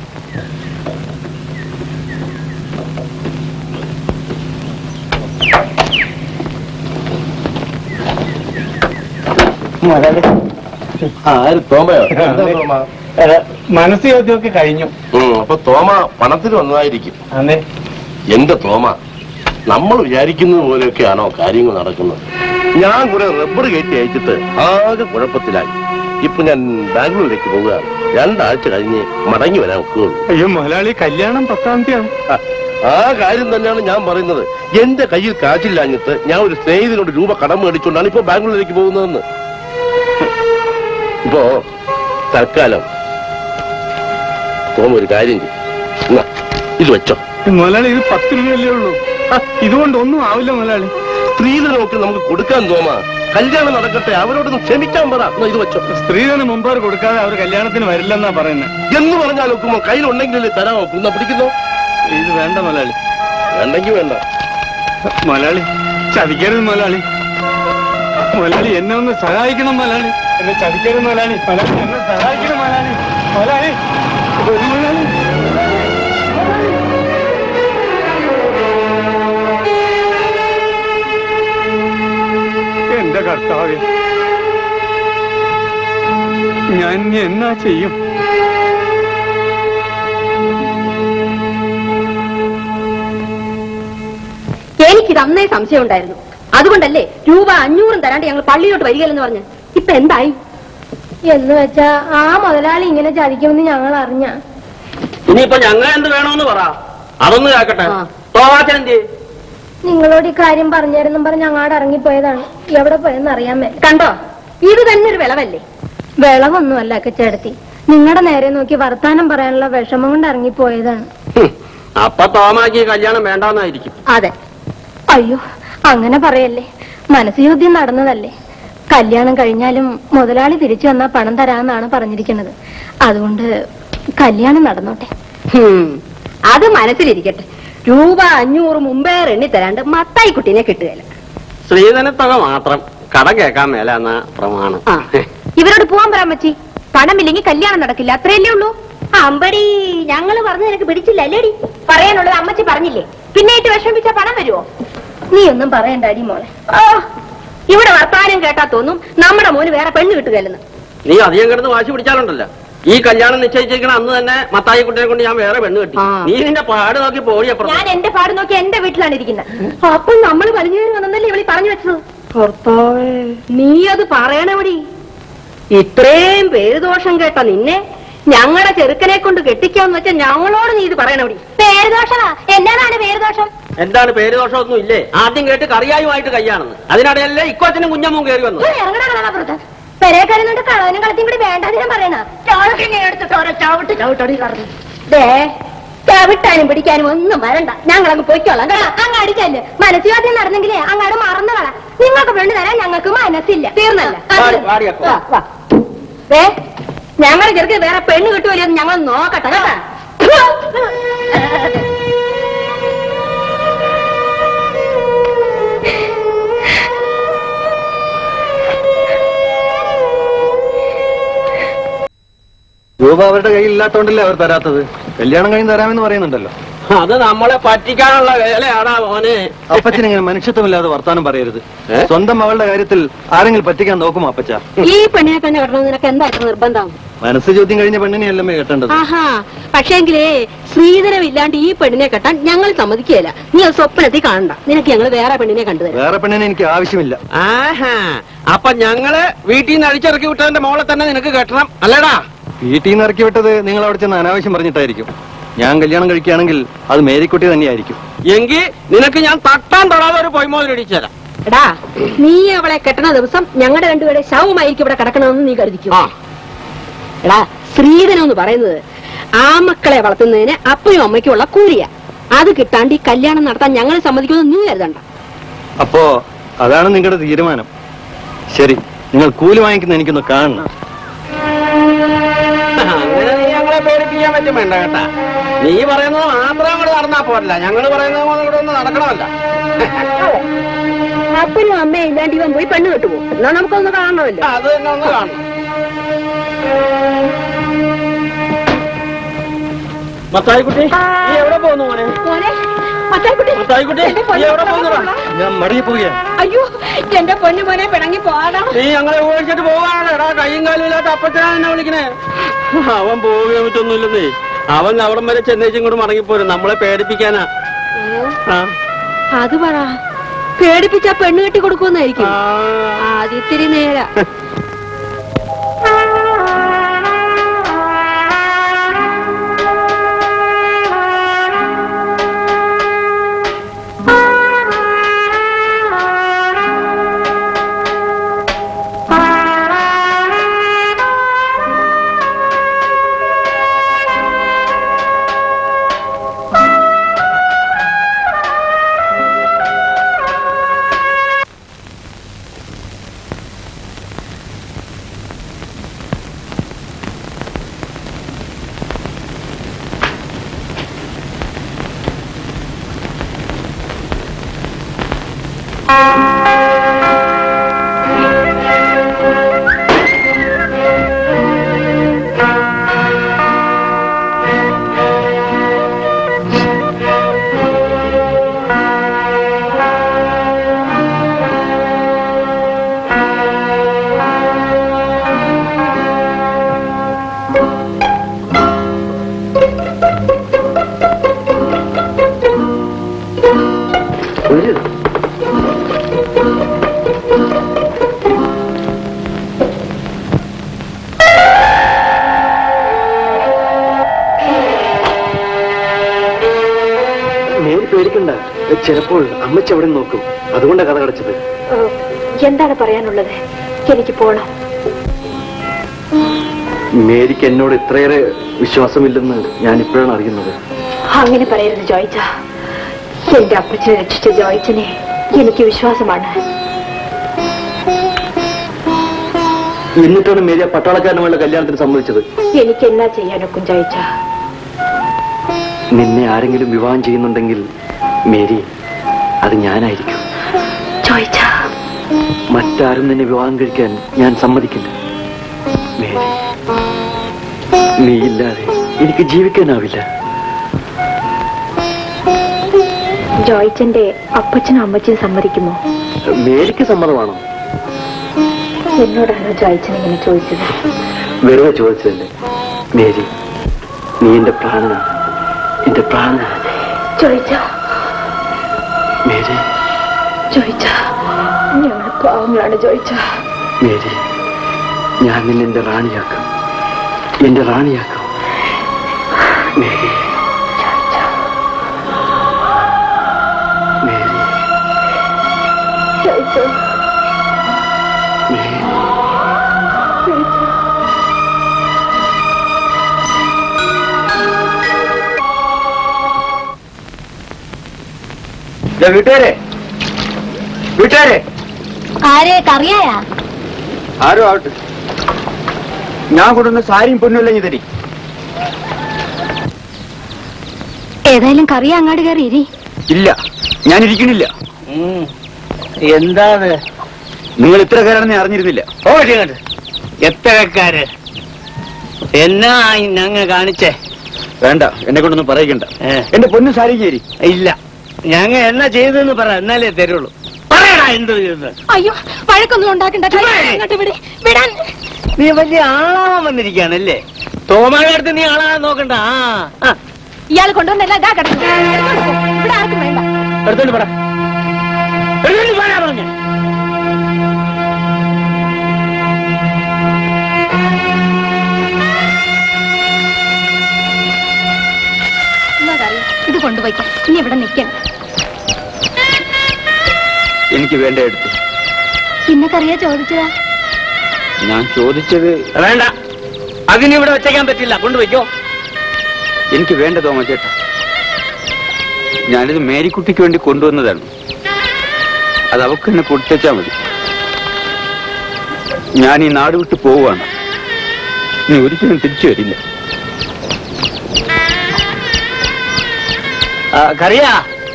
ആര് തോമയോ എന്താ തോമ മനസ്സ് ചോദ്യമൊക്കെ കഴിഞ്ഞു ഉം, അപ്പൊ തോമ പണത്തിന് വന്നതായിരിക്കും അതെ എന്റെ തോമ നമ്മൾ വിചാരിക്കുന്നത് പോലെയൊക്കെയാണോ കാര്യങ്ങൾ നടക്കുന്നത് ഞാൻ കുറെ റബ്ബർ കയറ്റി അയച്ചിട്ട് ആകെ കുഴപ്പത്തിലായി ഇപ്പൊ ഞാൻ ബാംഗ്ലൂരിലേക്ക് പോവുകയാണ് രണ്ടാഴ്ച കഴിഞ്ഞ് മടങ്ങി വരാൻ ഒക്കുകയുള്ളൂ അയ്യോ മുതലാളി കല്യാണം പത്താം തീയതി ആ, ആ കാര്യം തന്നെയാണ് ഞാൻ പറയുന്നത് എന്റെ കയ്യിൽ കാശില്ലാഞ്ഞിട്ട് ഞാൻ ഒരു സ്നേഹിതനോട് രൂപ കടം മേടിച്ചുകൊണ്ടാണ് ഇപ്പൊ ബാംഗ്ലൂരിലേക്ക് പോകുന്നതെന്ന് ഇപ്പോ തൽക്കാലം തോമ ഒരു കാര്യം ചെയ്യും എന്നാ, ഇത് വെച്ചോ മുതലാളി ഇത് പത്ത് രൂപയല്ലേ ഉള്ളൂ ആ, ഇതുകൊണ്ട് ഒന്നും ആവില്ല മുതലാളി സ്ത്രീധനമൊക്കെ നമുക്ക് കൊടുക്കാൻ തോമാ കല്യാണം നടക്കട്ടെ അവരോടൊന്ന് ക്ഷമിക്കാൻ പറ എന്നാ ഇത് വെച്ചോ സ്ത്രീധനം മുമ്പ് കൊടുക്കാതെ അവർ കല്യാണത്തിന് വരില്ലെന്നാ പറയുന്നത് എന്ന് പറഞ്ഞാൽ ഒക്കുമോ കയ്യിലുണ്ടെങ്കിലല്ലേ തരാമോ എന്നാ പിടിക്കുന്നോ ഇത് വേണ്ട മുതലാളി വേണ്ടെങ്കിൽ വേണ്ട മുതലാളി ചതിക്കരുത് മുതലാളി മുതലാളി എന്നെ ഒന്ന് സഹായിക്കണം മുതലാളി എന്നെ ചതിക്കരുത് മുതലാളി മുതലാളി എന്നെ സഹായിക്കണം മുതലാളി മുതലാളി ഒരു മുതലാളി എന്റെ കർത്താവ് ഞാൻ ഇനി എന്നാ ചെയ്യും എനിക്കിത് അന്നേ സംശയം ഉണ്ടായിരുന്നു അതുകൊണ്ടല്ലേ രൂപ അഞ്ഞൂറും തരാണ്ട് ഞങ്ങൾ പള്ളിയിലോട്ട് വരികയില്ലെന്ന് പറഞ്ഞു ഇപ്പൊ എന്തായി എന്ന് വെച്ചാ ആ മുതലാളി ഇങ്ങനെ ചതിക്കുമെന്ന് ഞങ്ങൾ അറിഞ്ഞ ഇനിയിപ്പൊ ഞങ്ങൾ എന്ത് വേണമെന്ന് പറ അതൊന്ന് കേക്കട്ടെ തോമാച്ചൻ എന്ത് ചെയ്യും? നിങ്ങളോട് ഈ കാര്യം പറഞ്ഞായിരുന്നു പറഞ്ഞ് അങ്ങാട് ഇറങ്ങിപ്പോയതാണ് എവിടെ പോയെന്ന് അറിയാൻ മേല കണ്ടോ ഇത് തന്നെ ഒരു വിളവല്ലേ വിളവൊന്നുമല്ല അക്കച്ചേടത്തി നിങ്ങളുടെ നേരെ നോക്കി വർത്താനം പറയാനുള്ള വിഷമം കൊണ്ട് ഇറങ്ങിപ്പോയതാണ് ഹും, അപ്പൊ തോമാക്ക് ഈ കല്യാണം വേണ്ടാന്നായിരിക്കും അതെ അയ്യോ അങ്ങനെ പറയല്ലേ മനസ്സ് യുദ്ധം നടന്നതല്ലേ കല്യാണം കഴിഞ്ഞാലും മുതലാളി തിരിച്ചു വന്നാ പണം തരാമെന്നാണ് പറഞ്ഞിരിക്കുന്നത് അതുകൊണ്ട് കല്യാണം നടന്നോട്ടെ ഹും, അത് മനസ്സിലിരിക്കട്ടെ രൂപ അഞ്ഞൂറ് മുമ്പേ എണ്ണി തരാണ്ട് മത്തായി കുട്ടീനെ കിട്ടുകയില്ല സ്ത്രീധനത്തുക മാത്രം കട കേൾക്കാൻ മേല എന്ന പ്രമാണം ആ ഇവരോട് പോവാൻ പറയാൻ പറ്റി പണമില്ലെങ്കിൽ കല്യാണം നടക്കില്ല അത്രയല്ലേ ഉള്ളൂ അമ്പടി ഞങ്ങള് പറഞ്ഞു നിനക്ക് പിടിച്ചില്ല അല്ലേടി പറയാനുള്ളത് അമ്മച്ചി പറഞ്ഞില്ലേ പിന്നെ ഇട്ട് വിഷമിച്ച പണം വരുമോ നീ ഒന്നും പറയണ്ട അടി മോളെ ആ, ഇവിടെ വർത്താനം കേട്ടാ തോന്നും നമ്മുടെ മോന് വേറെ പെണ്ണ് കിട്ടുകയല്ലെന്ന് നീ അധികം കിടന്ന് വാശി പിടിച്ചാലുണ്ടല്ലോ ഈ കല്യാണം നിശ്ചയിച്ചിരിക്കണ അന്ന് തന്നെ മത്തായി കുട്ടിയെ കൊണ്ട് ഞാൻ വേറെ പെണ്ണ് കെട്ടി ആ. നീ നിന്റെ പാട് നോക്കി പോടിയപ്പുറം ഞാൻ എന്റെ പാട് നോക്കി എന്റെ വീട്ടിലാണ് ഇരിക്കുന്നത് അപ്പൊ നമ്മൾ വലിഞ്ഞു കയറി വന്നല്ലേ ഇവളി പറഞ്ഞു വെച്ചത് നീ അത് പറയണവടി ഇത്രയും പേരുദോഷം കേട്ട നിന്നെ ഞങ്ങളുടെ ചെറുക്കനെ കൊണ്ട് കെട്ടിക്കാന്ന് വെച്ചാൽ ഞങ്ങളോട് നീ ഇത് പറയണവടി പേരുദോഷമാ എന്താണ് പേരുദോഷം എന്താണ് പേര് ദോഷമൊന്നും ഇല്ലേ ആദ്യം കേട്ട് കറിയായുമായിട്ട് കയ്യാണെന്ന് അതിനിടയല്ലേ ഇക്കൊച്ചനും കുഞ്ഞമ്മവും കയറി വന്നു ഇറങ്ങണ പെരേക്കാരുന്നുണ്ട് കളവനും കളത്തിയും കൂടി വേണ്ടാന്ന് ഞാൻ പറയണ ചവിട്ട് ചവിട്ടടി പറഞ്ഞു ദേ ചവിട്ടാനും പിടിക്കാനും ഒന്നും വരണ്ട ഞങ്ങൾ അങ്ങ് പൊയ്ക്കോളാം കേട്ടോ അങ്ങ് അടിക്കല്ലേ മനസ്സിലാദ്യം നടന്നെങ്കിലേ അങ്ങാട് മറന്നു കള നിങ്ങൾക്ക് പെണ്ണ് തരാൻ ഞങ്ങൾക്ക് മനസ്സില്ല തീർന്നല്ല വാടി, വാടിയപ്പോ. വാ, വാ. ദേ ഞങ്ങളുടെ ചെറുക്ക് വേറെ പെണ്ണ് കിട്ടുമല്ലോ എന്ന് ഞങ്ങൾ നോക്കട്ടെ കേട്ടാ രൂപ അവരുടെ കയ്യിൽ ഇല്ലാത്തോണ്ടല്ലേ അവർ തരാത്തത് കല്യാണം കഴിഞ്ഞ് തരാമെന്ന് പറയുന്നുണ്ടല്ലോ അത് നമ്മളെ പറ്റിക്കാനുള്ള വേലയാടാ മോനെ അപ്പച്ചൻ ഇങ്ങനെ മനുഷ്യത്വമില്ലാതെ വർത്താനം പറയരുത് സ്വന്തം മകളുടെ കാര്യത്തിൽ ആരെങ്കിലും പറ്റിക്കാൻ നോക്കുമോ അപ്പച്ച ഈ പെണ്ണിനെ തന്നെ കെട്ടണമെന്ന് നിനക്ക് എന്തായിട്ട് നിർബന്ധം മനസ്സ് ചോദ്യം കഴിഞ്ഞ പെണ്ണിനെയല്ലമ്മേ കെട്ടേണ്ടത് ആഹാ പക്ഷേങ്കിലേ ശ്രീധരം ഇല്ലാണ്ട് ഈ പെണ്ണിനെ കെട്ടാൻ ഞങ്ങൾ സമ്മതിക്കുകയില്ല നീ അത് സ്വപ്നത്തിൽ കാണണ്ട നിനക്ക് ഞങ്ങൾ വേറെ പെണ്ണിനെ കണ്ടുതരാം വേറെ പെണ്ണിനെ എനിക്ക് ആവശ്യമില്ല ആഹാ അപ്പൊ ഞങ്ങള് വീട്ടിൽ നിന്ന് അടിച്ചിറക്കി വിട്ടതിന്റെ മോളെ തന്നെ നിനക്ക് കെട്ടണം അല്ലേടാ വീട്ടിൽ നിന്ന് ഇറക്കി വിട്ടത് നിങ്ങൾ അവിടെ ചെന്ന് അനാവശ്യം പറഞ്ഞിട്ടായിരിക്കും ഞാൻ കല്യാണം കഴിക്കുകയാണെങ്കിൽ അത് മേരിക്കുട്ടി തന്നെയായിരിക്കും എങ്കിൽ നിനക്ക് ഞാൻ തട്ടാൻ തൊടാതെ ഒരു പൊയ്മോതിൽ തരാം എടാ നീ അവളെ കെട്ടണ ദിവസം ഞങ്ങളുടെ രണ്ടുപേരുടെ ശവമായിരിക്കും ഇവിടെ കിടക്കണമെന്ന് നീ കരുതിക്കും എടാ ശ്രീധനം എന്ന് പറയുന്നത് ആ മക്കളെ വളർത്തുന്നതിന് അപ്പനും അമ്മയ്ക്കും ഉള്ള കൂലിയ അത് കിട്ടാണ്ട് ഈ കല്യാണം നടത്താൻ ഞങ്ങൾ സമ്മതിക്കുമെന്ന് നീ കരുതണ്ട അപ്പോ അതാണ് നിങ്ങളുടെ തീരുമാനം ശരി നിങ്ങൾ കൂലി വാങ്ങിക്കുന്ന എനിക്കൊന്ന് കാണണം അങ്ങനെ നീ ഞങ്ങളെ പേടിപ്പിക്കാൻ പറ്റും വേണ്ട കേട്ടാ നീ പറയുന്നത് മാത്രം അങ്ങോട്ട് നടന്നാ പോരല്ല ഞങ്ങൾ പറയുന്നത് കൂടെ ഒന്ന് നടക്കണമല്ല അപ്പനും അമ്മയും ഇല്ലാണ്ട് ഇവൻ പോയി പെണ്ണ് കെട്ടുപോകും എന്നാ നമുക്കൊന്ന് കാണണമല്ലോ അത് തന്നെ ഒന്ന് കാണണം മത്തായിക്കുട്ടി നീ എവിടെ പോകുന്നു മോനെ മോനെ മത്തായിക്കുട്ടി മത്തായിക്കുട്ടി എന്റെ നീ പൊന്നു എവിടെ പോകുന്നടാ ഞാൻ മടങ്ങി പോവുകയാണ് അയ്യോ എന്റെ പൊന്നു മോനെ പിണങ്ങി പോകാടാ നീ ഞങ്ങളെ ഉപയോഗിച്ചിട്ട് പോവാണ് എടാ കയ്യും കാലും ഇല്ലാത്ത അപ്പച്ചാ എന്നെ വിളിക്കണേ അവൻ പോവുകയോ പറ്റൊന്നുമില്ലെന്നേ അവൻ അവിടം വരെ ചെന്നേച്ചും കൂടെ മടങ്ങിപ്പോരും നമ്മളെ പേടിപ്പിക്കാനാ ആ അത് പറ പേടിപ്പിച്ചാ പെണ്ണ് കെട്ടി കൊടുക്കുമെന്നായിരിക്കും ആദ്യത്തിരി നേരാ നേരി പേടിക്കണ്ട ചിലപ്പോൾ അമ്മച്ചി അവിടെ നോക്കും അതുകൊണ്ടാ കഥ കടച്ചത് എന്താണ് പറയാനുള്ളത് എനിക്ക് പോണം മേരിക്ക് എന്നോട് ഇത്രയേറെ വിശ്വാസമില്ലെന്ന് ഞാൻ ഇപ്പോഴാണ് അറിയുന്നത് അങ്ങനെ പറയരുത് ജോയിച്ച എന്റെ അപ്പച്ചനെ രക്ഷിച്ച ജോയിച്ചനെ എനിക്ക് വിശ്വാസമാണ് എന്നിട്ടാണ് മേരി ആ പട്ടാളക്കാരനുമായുള്ള കല്യാണത്തിന് സമ്മതിച്ചത് എനിക്ക് എന്നാ ചെയ്യാനൊക്കും ജോയിച്ച നിന്നെ ആരെങ്കിലും വിവാഹം ചെയ്യുന്നുണ്ടെങ്കിൽ മേരി അത് ഞാനായിരിക്കും ജോയിച്ച മറ്റാരും നിന്നെ വിവാഹം കഴിക്കാൻ ഞാൻ സമ്മതിക്കില്ല മേരി നീയില്ലാതെ എനിക്ക് ജീവിക്കാനാവില്ല ജോയിച്ചന്റെ അപ്പച്ചനും അമ്മച്ചനും സമ്മതിക്കുമോ മേരിക്ക് സമ്മതമാണോ എന്നോടാണോ ജോയിച്ചൻ ഇങ്ങനെ ചോദിച്ചത് വെറുതെ ചോദിച്ചതല്ലേ മേരി നീ എന്റെ പ്രാണനാണ് എന്റെ പ്രാണനാണ് ജോയിച്ച മേരി ജോയിച്ച ഞങ്ങൾ പാവങ്ങളാണ് ജോയിച്ച മേരി ഞാൻ നിന്നെ എന്റെ റാണിയാക്കാം എന്റെ റാണിയാക്കാം മേരി മേരി ജോയിച്ച മേരി വീട്ടുകാരെ വീട്ടുകാരെ ആരെ കറിയായാ ആരും ആവട്ടെ ഞാൻ കൊടുക്കുന്ന സാരിയും പൊന്നുമില്ലെങ്കിൽ തരി ഏതായാലും കറി അങ്ങാട് കയറി ഇരി ഇല്ല ഞാൻ ഇരിക്കണില്ല എന്താണ് നിങ്ങൾ ഇത്ര കാരാണെന്ന് ഞാൻ അറിഞ്ഞിരുന്നില്ല ഓ ഇങ്ങോട്ട് എത്രക്കാര് എന്നാ ഞങ്ങ കാണിച്ചേ വേണ്ട എന്നെ കൊണ്ടൊന്നും പറയിക്കണ്ട എന്റെ പൊന്നു സാരി ചേരി ഇല്ല ഞങ്ങ എന്നാ ചെയ്തെന്ന് പറ എന്നാലേ തരുള്ളൂ പറയടാ എന്ത് ചെയ്തെന്ന് അയ്യോ വഴക്കൊന്നും ഉണ്ടാക്കണ്ട കൈ അങ്ങോട്ട് വിട് വിടാൻ നീ വലിയ ആളാവാൻ വന്നിരിക്കുകയാണല്ലേ തോമായുടെ അടുത്ത് നീ ആളാകാൻ നോക്കണ്ട ആ ആ, ഇയാൾ കൊണ്ടുവന്നല്ല ഇതാ കിടക്കുന്നു എടുത്തോണ്ട് പോ. ഇവിടെ ആർക്കും വേണ്ട എടുത്തോണ്ട് പറ എടുത്തോണ്ട് പോരാ പറഞ്ഞ എന്നാ കറി ഇത് കൊണ്ടുപോയിക്കാം ഇനി ഇവിടെ നിൽക്കണം എനിക്ക് വേണ്ട എടുത്തു പിന്നെ കറിയാ ചോദിച്ചതാ ഞാൻ ചോദിച്ചത് വേണ്ട അതിനിവിടെ വെച്ചേക്കാൻ പറ്റില്ല കൊണ്ടുപോയിക്കോ എനിക്ക് വേണ്ട തോമച്ചേട്ടാ ഞാനിത് മേരിക്കുട്ടിക്ക് വേണ്ടി കൊണ്ടുവന്നതാണ് അത് അവക്ക് എന്നെ കൊടുത്തേച്ചാ മതി ഞാൻ ഈ നാട് വിട്ട് പോവുകയാണ് ഇനി ഒരിക്കലും തിരിച്ചു വരില്ല ആ, കറിയാ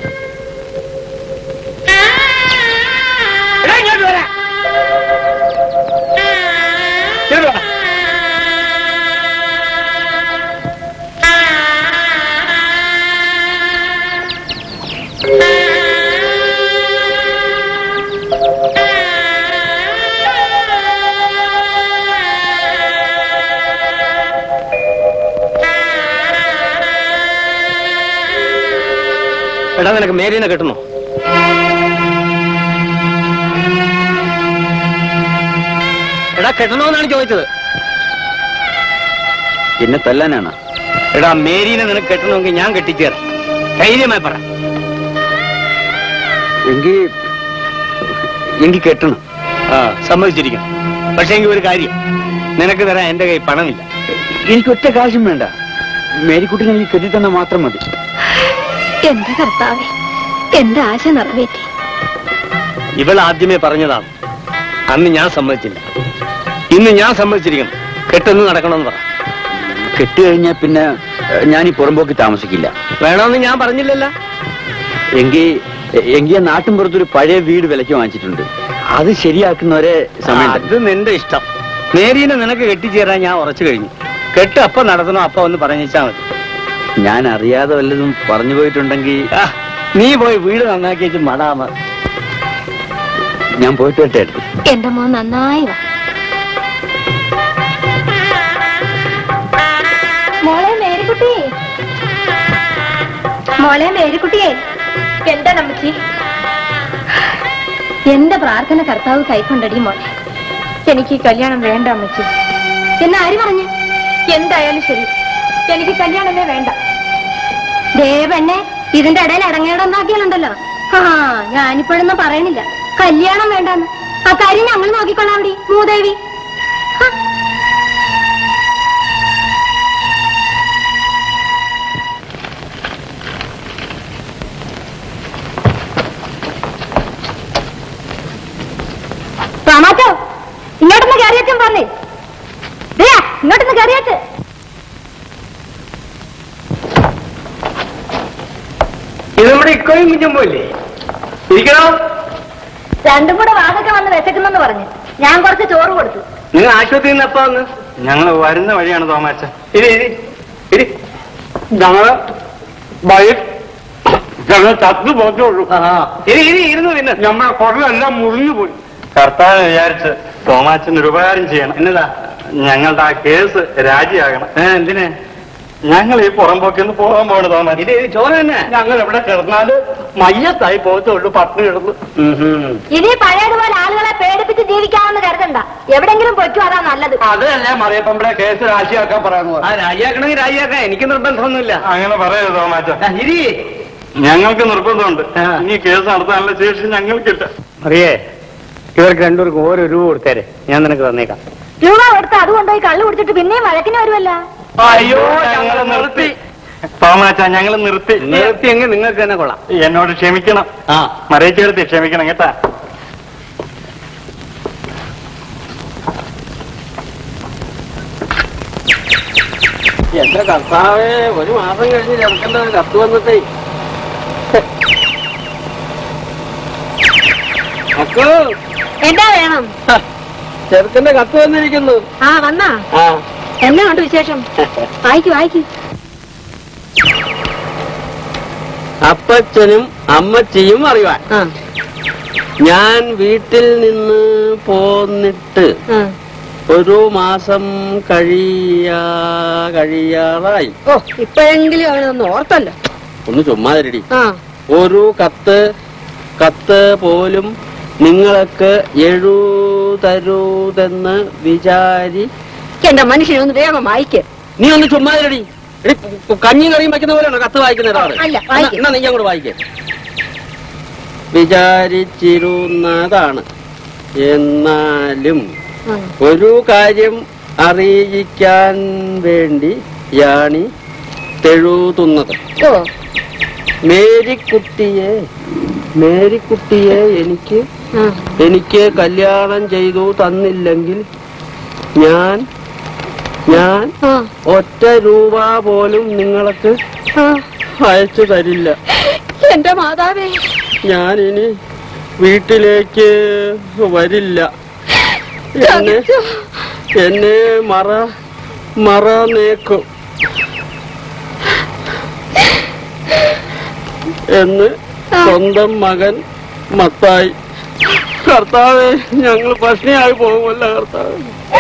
എടാ, ഇങ്ങോട്ട് വരാ. ഇങ്ങോട്ട് വാ. എടാ നിനക്ക് മേരീനെ കിട്ടുന്നു എടാ കെട്ടണമെന്നാണ് ചോദിച്ചത് എന്നെ തല്ലാനാണ് എടാ മേരീനെ നിനക്ക് കെട്ടണമെങ്കിൽ ഞാൻ കെട്ടിച്ചേരാം ധൈര്യമായി പറ എങ്കിൽ എങ്കിൽ കെട്ടണം ആ സമ്മതിച്ചിരിക്കണം പക്ഷെ എങ്കിൽ ഒരു കാര്യം നിനക്ക് തരാൻ എന്റെ കയ്യിൽ പണമില്ല എനിക്ക് ഒറ്റ കാശും വേണ്ട മേരിക്കുട്ടിനെ എനിക്ക് കെട്ടിത്തന്നാൽ മാത്രം മതി എന്റെ കർത്താവേ എന്റെ ആശ നിറവേറ്റി ഇവൾ ആദ്യമേ പറഞ്ഞതാണ് അന്ന് ഞാൻ സമ്മതിച്ചില്ല ഇന്ന് ഞാൻ സമ്മതിച്ചിരിക്കണം കെട്ടെന്ന് നടക്കണമെന്ന് പറ കെട്ട് കഴിഞ്ഞാൽ പിന്നെ ഏഹ്, ഞാൻ ഈ പുറമ്പോക്കി താമസിക്കില്ല വേണമെന്ന് ഞാൻ പറഞ്ഞില്ലല്ലോ എങ്കിൽ എങ്കിൽ നാട്ടിൻ പുറത്തൊരു പഴയ വീട് വിലയ്ക്ക് വാങ്ങിച്ചിട്ടുണ്ട് അത് ശരിയാക്കുന്നവരെ സമയം തരണം. അത് നിന്റെ ഇഷ്ടം മേരീനെ നിനക്ക് കെട്ടിച്ചേരാൻ ഞാൻ ഉറച്ചു കഴിഞ്ഞു കെട്ട് അപ്പൊ നടത്തണോ അപ്പൊ ഒന്ന് പറഞ്ഞാ മതി ഞാൻ അറിയാതെ വല്ലതും പറഞ്ഞു പോയിട്ടുണ്ടെങ്കിൽ ആ, നീ പോയി വീട് നന്നാക്കി വെച്ച് മടാമ ഞാൻ പോയിട്ട് വരട്ടെ അടുത്ത് എന്റെ മോൻ നന്നായി വാ മോളെ മേരിക്കുട്ടി മോളെ മേരിക്കുട്ടിയെ എന്താ നമ്മച്ചി എന്റെ പ്രാർത്ഥന കർത്താവ് കൈക്കൊണ്ടടി മോളെ എനിക്ക് ഈ കല്യാണം വേണ്ട അമ്മച്ചി എന്നെ ആര് പറഞ്ഞു എന്തായാലും ശരി എനിക്ക് കല്യാണമേ വേണ്ട ദേവന്നെ ഇതിന്റെ ഇടയിൽ ഇറങ്ങിയിടന്നാക്കിയാലുണ്ടല്ലോ ആ ഞാനിപ്പോഴൊന്നും പറയണില്ല കല്യാണം വേണ്ടെന്ന് ആ കാര്യം ഞങ്ങൾ നോക്കിക്കൊള്ളാം അവിടെ മൂദേവി ഹ. റാമാച്ചോ ഇങ്ങോട്ടൊന്ന് കയറിയച്ചും പറഞ്ഞേ ദിയാ, ഇങ്ങോട്ടൊന്ന് കയറിയച്ച് ഇത് നമ്മുടെ ഇക്കോയും കുഞ്ഞുമ്പോ ഇല്ലേ ഇരിക്കണോ രണ്ടും കൂടെ വാതൊക്കെ വന്ന് വിശക്കുന്നെന്ന് പറഞ്ഞു ഞാൻ കുറച്ച് ചോറ് കൊടുത്തു നിങ്ങൾ ആശുപത്രിയിൽ നിന്ന് എപ്പോ വന്ന് ഞങ്ങൾ വരുന്ന വഴിയാണ് തോമാച്ച ഇരി ഇരി ഇരി ഞങ്ങള് വഴി ഞങ്ങൾ ചത്തു പോറ്റുള്ളൂ ആ, ഇരി ഇരി ഇരുന്നു പിന്നെ നമ്മളെ കുടലെല്ലാം മുറിഞ്ഞു പോയി കർത്താവ് വിചാരിച്ച് തോമാച്ചന് ഒരു ഉപകാരം ചെയ്യണം എന്നതാ ഞങ്ങളുടെ ആ കേസ് രാജിയാകണം ഏ, എന്തിന് ഞങ്ങൾ ഈ പുറമ്പോക്കിന്ന് പോകാൻ പോകണം തോമാച്ച ഇത് ഇത് ചോറ് തന്നെ ഞങ്ങൾ എവിടെ കിടന്നാല് മയ്യത്തായി പോകത്തുള്ളൂ പട്ടിണി കിടന്ന് ഇനി പഴയതുപോലെ ആളുകളെ പേടിപ്പിച്ച് ജീവിക്കാമെന്ന് കരുതണ്ട എവിടെങ്കിലും പൊറ്റു അതാ നല്ലത് അതല്ലേ മറിയപ്പമ്പളെ കേസ് രാജിയാക്കാൻ പറയാന്ന് ആ രാജിയാക്കണമെങ്കിൽ രാജിയാക്കാം എനിക്ക് നിർബന്ധമൊന്നുമില്ല അങ്ങനെ പറയരുത് തോമാച്ച ആ, ഇരി ഞങ്ങൾക്ക് നിർബന്ധമുണ്ട് ആ. ഇനി കേസ് നടത്താനുള്ള ശേഷി ഞങ്ങൾക്കില്ല അറിയേ ഇവർക്ക് രണ്ടുപേർക്കും ഓരോ രൂപ കൊടുത്തേരെ ഞാൻ നിനക്ക് തന്നേക്കാം രൂപ കൊടുത്ത് അത് കൊണ്ടുപോയി കള്ളു കുടിച്ചിട്ട് പിന്നെയും വഴക്കിന് വരുമല്ലോ അയ്യോ ഞങ്ങൾ നിർത്തി തോമാച്ച ഞങ്ങൾ നിർത്തി നിർത്തിയെങ്കിൽ നിങ്ങൾക്ക് തന്നെ കൊള്ളാം എന്നോട് ക്ഷമിക്കണം ആ മറിയിച്ചെടുത്ത് ക്ഷമിക്കണം കേട്ടാ എന്റെ കർത്താവേ ഒരു മാസം കഴിഞ്ഞ് ചെറുക്കന്റെ ഒരു കത്ത് വന്നിട്ടേ അക്കോ എന്താ വേണം ചെറുക്കന്റെ കത്ത് വന്നിരിക്കുന്നു ആ വന്നാ ആ എന്നാ ഉണ്ട് വിശേഷം വായിക്കു വായിക്കു അപ്പച്ചനും അമ്മച്ചിയും അറിവാൻ ഞാൻ വീട്ടിൽ നിന്ന് പോന്നിട്ട് ഒരു മാസം കഴിയാ കഴിയാറായി ഓ ഇപ്പോഴെങ്കിലും അവനൊന്ന് ഓർത്തല്ലോ ഒന്ന് ചുമ്മാതിരടി ആ ഒരു കത്ത് കത്ത് പോലും നിങ്ങൾക്ക് എഴുതരുതെന്ന് വിചാരി എന്റെ മനുഷ്യനൊന്ന് വേഗം വായിക്ക് നീ ഒന്ന് ചുമ്മാതിരടി എടി, കഞ്ഞിയും കറിയും വയ്ക്കുന്ന പോലെയാണോ കത്ത് വായിക്കുന്ന ഒരാള് അല്ല, എന്നാ- വായിക്ക്. എന്നാ നീ അങ്ങോട്ട് വായിക്കേ വിചാരിച്ചിരുന്നതാണ് എന്നാലും ഒരു കാര്യം അറിയിക്കാൻ വേണ്ടി യാണി തെഴുതുന്നത് ഓ മേരിക്കുട്ടിയെ മേരിക്കുട്ടിയെ എനിക്ക് എനിക്ക് കല്യാണം ചെയ്തു തന്നില്ലെങ്കിൽ ഞാൻ ഞാൻ ഒറ്റ രൂപ പോലും നിങ്ങൾക്ക് അയച്ചു തരില്ല എന്റെ മാതാവേ ഞാൻ ഇനി വീട്ടിലേക്ക് വരില്ല എന്നെ എന്നെ മറ മറ നേക്കും എന്ന് സ്വന്തം മകൻ മത്തായി കർത്താവെ ഞങ്ങൾ പഷ്ണിയായി പോകുമല്ല കർത്താവ്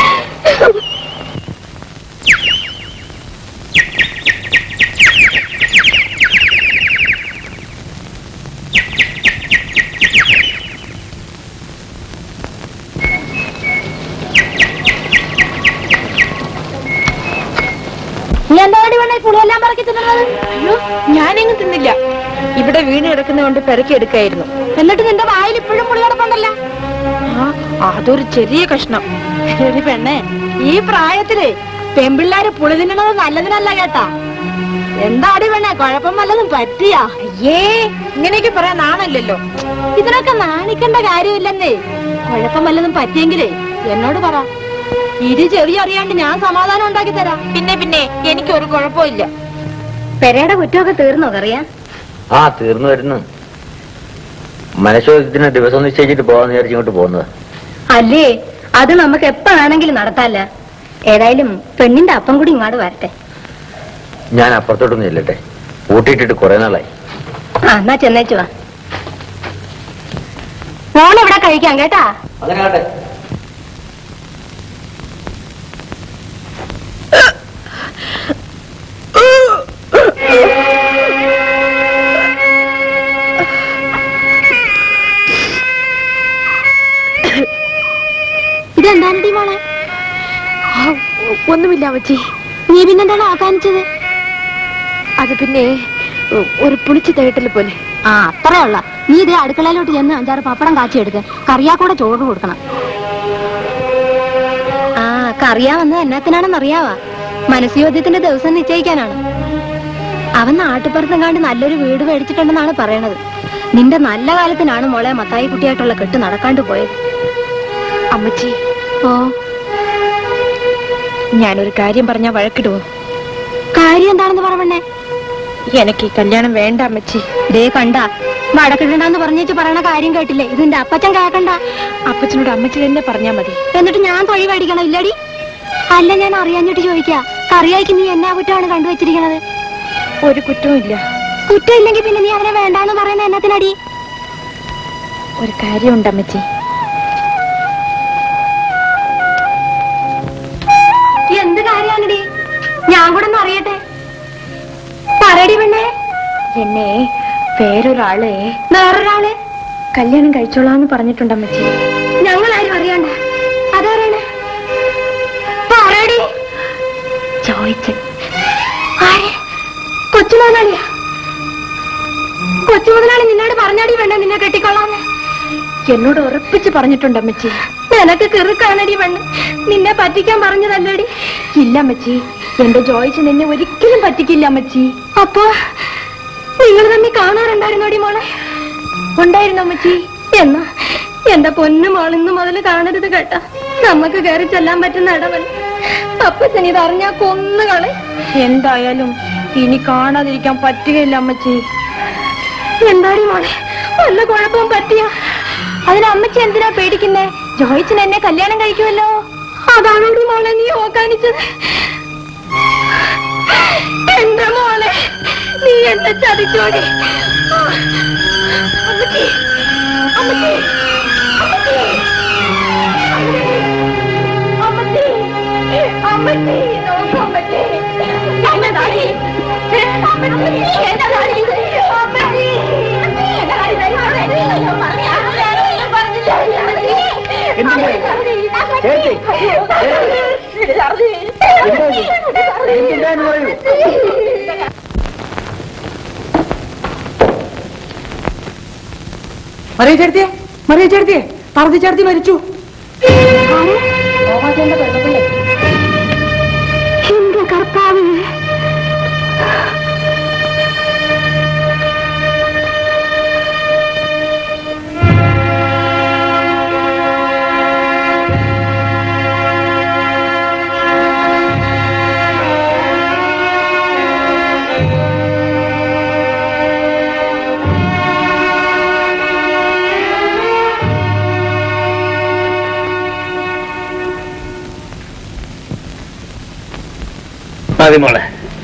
നീ എന്താ വേണ്ടി വേണേ പുളിയെല്ലാം പറക്കി തിന്നുന്നത് അയ്യോ ഞാനെങ്ങും തിന്നില്ല ഇവിടെ വീണ് കിടക്കുന്നതുകൊണ്ട് പെരക്കി എടുക്കായിരുന്നു എന്നിട്ട് നിന്റെ വായിൽ ഇപ്പോഴും പുളി കിടപ്പുണ്ടല്ലോ ആ അതൊരു ചെറിയ കഷ്ണം ശരി പെണ്ണേ ഈ പ്രായത്തില് പെമ്പിള്ളാര് പുളി തിന്നണത് നല്ലതിനല്ല കേട്ടാ എന്താടി പെണ്ണേ കുഴപ്പം വല്ലതും പറ്റിയാ അയ്യേ ഇങ്ങനെയൊക്കെ പറയാൻ നാണല്ലോ ഇതിനൊക്കെ നാണിക്കേണ്ട കാര്യമില്ലെന്നേ കുഴപ്പം വല്ലതും പറ്റിയെങ്കിലേ എന്നോട് പറ ഇരു ചെറിയ അറിയാണ്ട് ഞാൻ സമാധാനം ഉണ്ടാക്കി തരാം പിന്നെ പിന്നെ എനിക്ക് ഒരു കുഴപ്പമില്ല പെരയുടെ കുറ്റമൊക്കെ തീർന്നോ കറിയാ ആ തീർന്നു വരുന്നു മനഃശോധത്തിന് ദിവസം നിശ്ചയിച്ചിട്ട് പോകാന്ന് വിചാരിച്ച് ഇങ്ങോട്ട് പോകുന്നത് അല്ലേ അത് നമുക്ക് എപ്പോ വേണമെങ്കിലും നടത്താല്ല ഏതായാലും പെണ്ണിന്റെ അപ്പം കൂടി ഇങ്ങോട്ട് വരട്ടെ ഞാൻ അപ്പുറത്തോട്ടൊന്നും ഇല്ലട്ടെ ഊട്ടിയിട്ടിട്ട് കുറെ നാളായി ആ എന്നാ ചെന്നേച്ചു വാ ഫോൺ ഇവിടെ കഴിക്കാം കേട്ടാ അങ്ങനെ ആട്ടെ ഇതെന്താണ് മോളെ ഒന്നുമില്ല അമ്മച്ചി നീ പിന്നെന്താണ് ആക്കാനിച്ചത് അത് പിന്നെ ഒരു പുളിച്ചു തേട്ടൽ പോലെ ആ അത്രേ ഉള്ള നീ ഇതേ അടുക്കളയിലോട്ട് ചെന്ന് അഞ്ചാറ് പപ്പടം കാച്ചി എടുക്ക കറിയാക്കൂടെ ചോറ് കൊടുക്കണം ആ കറിയാ വന്നത് എന്നാത്തിനാണെന്ന് അറിയാവാ മനസ്സുയോദ്യത്തിന്റെ ദിവസം നിശ്ചയിക്കാനാണ് അവൻ നാട്ടുപുറത്തും കാണ്ട് നല്ലൊരു വീട് മേടിച്ചിട്ടുണ്ടെന്നാണ് പറയണത് നിന്റെ നല്ല കാലത്തിനാണ് മോളെ മത്തായി കുട്ടിയായിട്ടുള്ള കെട്ട് നടക്കാണ്ട് പോയത് അമ്മച്ചി ഓ ഞാനൊരു കാര്യം പറഞ്ഞാ വഴക്കിടുവോ കാര്യം എന്താണെന്ന് പറഞ്ഞേ എനിക്ക് ഈ കല്യാണം വേണ്ട അമ്മച്ചി ദേ കണ്ട വടക്കിടണ്ടെന്ന് പറഞ്ഞേച്ച് പറയണ കാര്യം കേട്ടില്ലേ ഇതിന്റെ അപ്പച്ചൻ കേക്കണ്ട അപ്പച്ചനോട് അമ്മച്ചി തന്നെ പറഞ്ഞാ മതി എന്നിട്ട് ഞാൻ തൊഴി മേടിക്കണം ഇല്ലടി അല്ല ഞാൻ അറിയാഞ്ഞിട്ട് ചോദിക്കാ കറിയായിക്ക് നീ എന്നാ കുറ്റമാണ് കണ്ടുവച്ചിരിക്കണത് ഒരു കുറ്റവും ഇല്ല കുറ്റമില്ലെങ്കിൽ പിന്നെ നീ അവനെ വേണ്ടാന്ന് പറയുന്ന എന്നത്തിനടി ഒരു കാര്യമുണ്ട് അമ്മച്ചി എന്ത് കാര്യാണടി ഞാൻ കൂടെ ഒന്ന് അറിയട്ടെ പറയടി പെണ്ണേ എന്നെ വേറൊരാളെ വേറൊരാള് കല്യാണം കഴിച്ചോളാന്ന് പറഞ്ഞിട്ടുണ്ട് അമ്മച്ചി ഞങ്ങൾ ആരും അറിയണ്ട അതാരാണ് പറയടി ചോദിച്ചു ആര് കൊച്ചു മുതലാളിയാ കൊച്ചു മുതലാളി നിന്നോട് പറഞ്ഞാടി വേണ്ട നിന്നെ കെട്ടിക്കൊള്ളാന്ന് എന്നോട് ഉറപ്പിച്ച് പറഞ്ഞിട്ടുണ്ട് അമ്മച്ചി നിനക്ക് കിറുക്കാണടി പെണ്ണ് നിന്നെ പറ്റിക്കാൻ പറഞ്ഞതല്ലേടി ഇല്ല അമ്മച്ചി എന്റെ ജോയിച്ച് നിന്നെ ഒരിക്കലും പറ്റിക്കില്ല അമ്മച്ചി അപ്പൊ നിങ്ങൾ തമ്മിൽ കാണാറുണ്ടായിരുന്നോടി മോളെ ഉണ്ടായിരുന്നു അമ്മച്ചി എന്നാ എന്റെ പൊന്നു മോൾ ഇന്ന് മുതൽ കാണരുത് കേട്ടാ നമുക്ക് കയറി ചെല്ലാൻ പറ്റുന്ന ഇടവല്ല അപ്പച്ചൻ ഇത് അറിഞ്ഞാ കൊന്നുകളെ എന്തായാലും ഇനി കാണാതിരിക്കാൻ പറ്റുകയില്ല അമ്മച്ചി എന്താടി മോളെ വല്ല കുഴപ്പവും പറ്റിയ അതിന് അമ്മച്ചി എന്തിനാ പേടിക്കുന്നേ ജോയിച്ചൻ എന്നെ കല്യാണം കഴിക്കുമല്ലോ അതാണോടി മോളെ നീ ഓക്കാനിച്ചത് എന്റെ മോളെ നീ എന്നെ ചതിച്ചോടി അമ്മച്ചി അമ്മച്ചി അമ്മച്ചി അമ്മച്ചി മറിയ ചേർത്തിയെ മറിയ ചേർത്തിയെ പറത്തി ചേർത്തി മരിച്ചു എന്റെ കർത്താവ് മതി മോളെ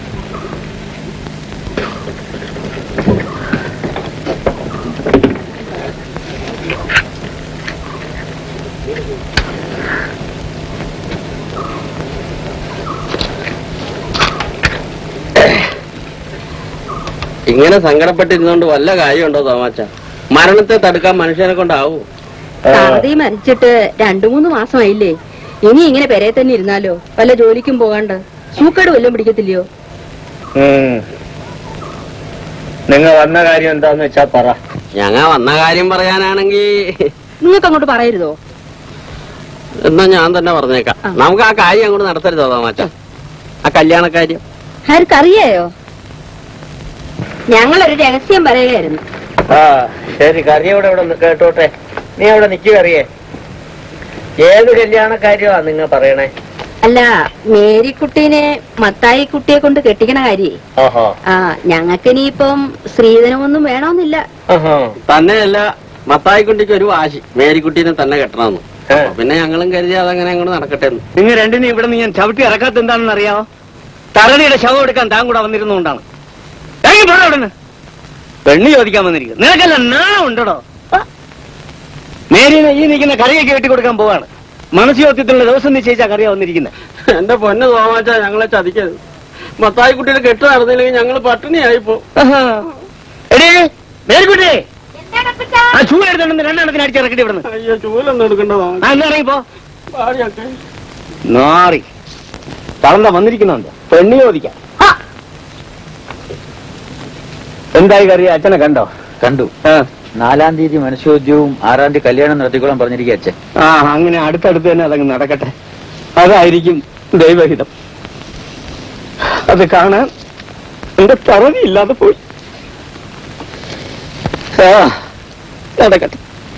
ഇങ്ങനെ സങ്കടപ്പെട്ടിരുന്നോണ്ട് വല്ല കാര്യമുണ്ടോ തോമാച്ച മരണത്തെ തടുക്കാൻ മനുഷ്യനെ കൊണ്ടാവൂ പാർവതി മരിച്ചിട്ട് രണ്ടു മൂന്ന് മാസമായില്ലേ ഇനി ഇങ്ങനെ പെരയെ തന്നെ ഇരുന്നാലോ വല്ല ജോലിക്കും പോകാണ്ട് സൂക്കേട് വല്ലതും പിടിക്കത്തില്ലയോ നിങ്ങൾ വന്ന കാര്യം എന്താന്ന് വെച്ചാ പറ ഞങ്ങ വന്ന കാര്യം പറയാനാണെങ്കി നിങ്ങൾക്ക് അങ്ങോട്ട് പറയരുതോ എന്നാ ഞാൻ തന്നെ പറഞ്ഞേക്കാം നമുക്ക് ആ കാര്യം അങ്ങോട്ട് നടത്തരുതോ തോമാച്ച ആ കല്യാണ കാര്യം ആർക്കറിയായോ ഞങ്ങളൊരു രഹസ്യം പറയുകയായിരുന്നു ആ ശരി കറിയോടെ ഇവിടെ നിന്ന് കേട്ടോട്ടെ നീ അവിടെ നിൽക്കുക കറിയേ ഏത് കല്യാണ കാര്യമാ നിങ്ങൾ പറയണേ അല്ല മേരിക്കുട്ടീനെ മത്തായി കുട്ടിയെ കൊണ്ട് കെട്ടിക്കണ കാര്യേ ഓഹോ ആ ഞങ്ങൾക്ക് ഇനിയിപ്പം സ്ത്രീധനമൊന്നും വേണമെന്നില്ല ഓഹോ തന്നെയല്ല മത്തായിക്കുട്ടിക്ക് ഒരു വാശി മേരിക്കുട്ടീനെ തന്നെ കെട്ടണമെന്ന് അപ്പൊ പിന്നെ ഞങ്ങളും കരുതി അതങ്ങനെ അങ്ങോട്ട് നടക്കട്ടെ എന്ന് നിങ്ങൾ രണ്ടിനും ഇവിടെ നിന്ന് ഞാൻ ചവിട്ടി ഇറക്കാത്ത എന്താണെന്ന് അറിയാമോ തറണിയുടെ ശവം എടുക്കാൻ താൻ കൂടെ വന്നിരുന്നുകൊണ്ടാണ് ഇറങ്ങി പോടാ അവിടുന്ന് പെണ്ണ് ചോദിക്കാൻ വന്നിരിക്കുന്നു നിനക്കല്ല നാണം ഉണ്ടോ നേരിനെ ഈ നിൽക്കുന്ന കറിയൊക്കെ വെട്ടി കൊടുക്കാൻ പോവാണ് മനസ്സുയോത്യത്തിലുള്ള ദിവസം നിശ്ചയിച്ചാ കറിയാ വന്നിരിക്കുന്നത് എന്റെ പൊന്ന് തോമാച്ച ഞങ്ങളെ ചതിക്കരുത് മത്തായിക്കുട്ടിയുടെ കെട്ട് നടന്നില്ലെങ്കിൽ ഞങ്ങൾ പട്ടിണിയായിപ്പോ എടീ മേരിക്കുട്ടി ആ ചൂട് എടുത്തോണ്ട് രണ്ടെണ്ണത്തിന് അടിച്ചിറക്കിട്ട് ഇവിടുന്ന് അയ്യോ ചൂലൊന്നും എടുക്കണ്ടോ ആ എന്നാ ഇറങ്ങിപ്പോ നാറി തളന്ത വന്നിരിക്കുന്നുണ്ട് പെണ്ണി ചോദിക്കാം എന്തായി കറി അച്ഛനെ കണ്ടോ കണ്ടു നാലാം തീയതി മനുഷ്യോദ്യവും ആറാം തീയതി കല്യാണം നടത്തിക്കോളാൻ പറഞ്ഞിരിക്കുക അച്ഛൻ ആ അങ്ങനെ അടുത്തടുത്ത് തന്നെ അതങ്ങ് നടക്കട്ടെ അതായിരിക്കും ദൈവഹിതം അത് കാണാൻ എന്റെ തറവി ഇല്ലാതെ പോയി ആ നടക്കട്ടെ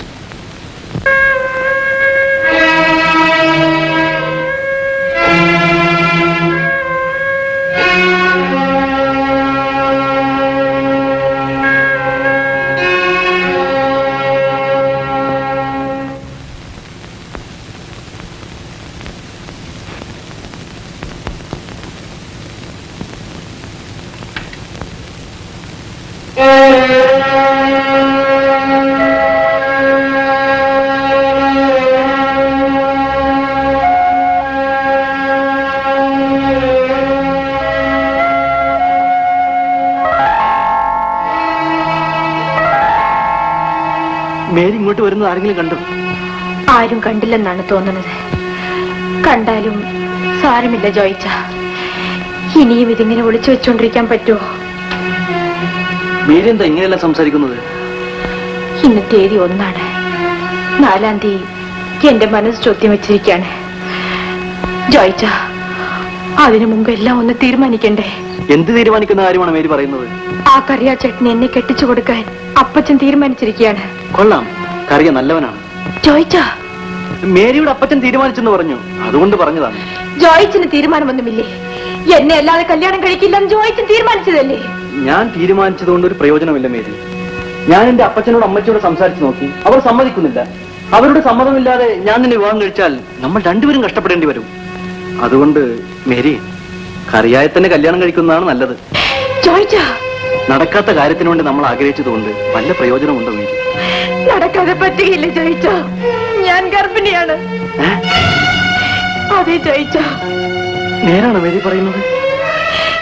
മേരി ഇങ്ങോട്ട് വരുന്നത് ആരെങ്കിലും കണ്ടു ആരും കണ്ടില്ലെന്നാണ് തോന്നുന്നത് കണ്ടാലും സാരമില്ല ജോയിച്ച ഇനിയും ഇതിങ്ങനെ ഒളിച്ചു വെച്ചോണ്ടിരിക്കാൻ പറ്റുമോ മേരി എന്താ ഇങ്ങനെയല്ല സംസാരിക്കുന്നത് ഇന്ന് തീയതി ഒന്നാണ് നാലാം തീയതി എന്റെ മനസ്സ് ചോദ്യം വെച്ചിരിക്കാണ് ജോയിച്ച അതിനു മുമ്പ് എല്ലാം ഒന്ന് തീരുമാനിക്കണ്ടേ എന്ത് തീരുമാനിക്കുന്ന കാര്യമാണ് മേരി പറയുന്നത് ആ കറിയാ ചേട്ടൻ എന്നെ കെട്ടിച്ചു കൊടുക്കാൻ അപ്പച്ചൻ തീരുമാനിച്ചിരിക്കുകയാണ് കൊള്ളാം കറിയ നല്ലവനാണ് ജോയിച്ച മേരിയുടെ അപ്പച്ചൻ തീരുമാനിച്ചെന്ന് പറഞ്ഞു അതുകൊണ്ട് പറഞ്ഞതാണ് ജോയിച്ചിന് തീരുമാനമൊന്നുമില്ലേ എന്നെ അല്ലാതെ കല്യാണം കഴിക്കില്ലെന്ന് ജോയിച്ചൻ തീരുമാനിച്ചതല്ലേ ഞാൻ തീരുമാനിച്ചതുകൊണ്ട് ഒരു പ്രയോജനമില്ല മേരി ഞാൻ എന്റെ അപ്പച്ചനോട് അമ്മച്ചിയോട് സംസാരിച്ചു നോക്കി അവർ സമ്മതിക്കുന്നില്ല അവരുടെ സമ്മതമില്ലാതെ ഞാൻ നിന്നെ വിവാഹം കഴിച്ചാൽ നമ്മൾ രണ്ടുപേരും കഷ്ടപ്പെടേണ്ടി വരും അതുകൊണ്ട് മേരി കറിയായി തന്നെ കല്യാണം കഴിക്കുന്നതാണ് നല്ലത് ജോയിച്ച നടക്കാത്ത കാര്യത്തിന് വേണ്ടി നമ്മൾ ആഗ്രഹിച്ചതുകൊണ്ട് വല്ല പ്രയോജനമുണ്ടോ മേരി നടക്കാതെ പറ്റുകയില്ല ജയിച്ച ഞാൻ ഗർഭിണിയാണ് അതെ ജയിച്ച നേരാണ് മേരി പറയുന്നത്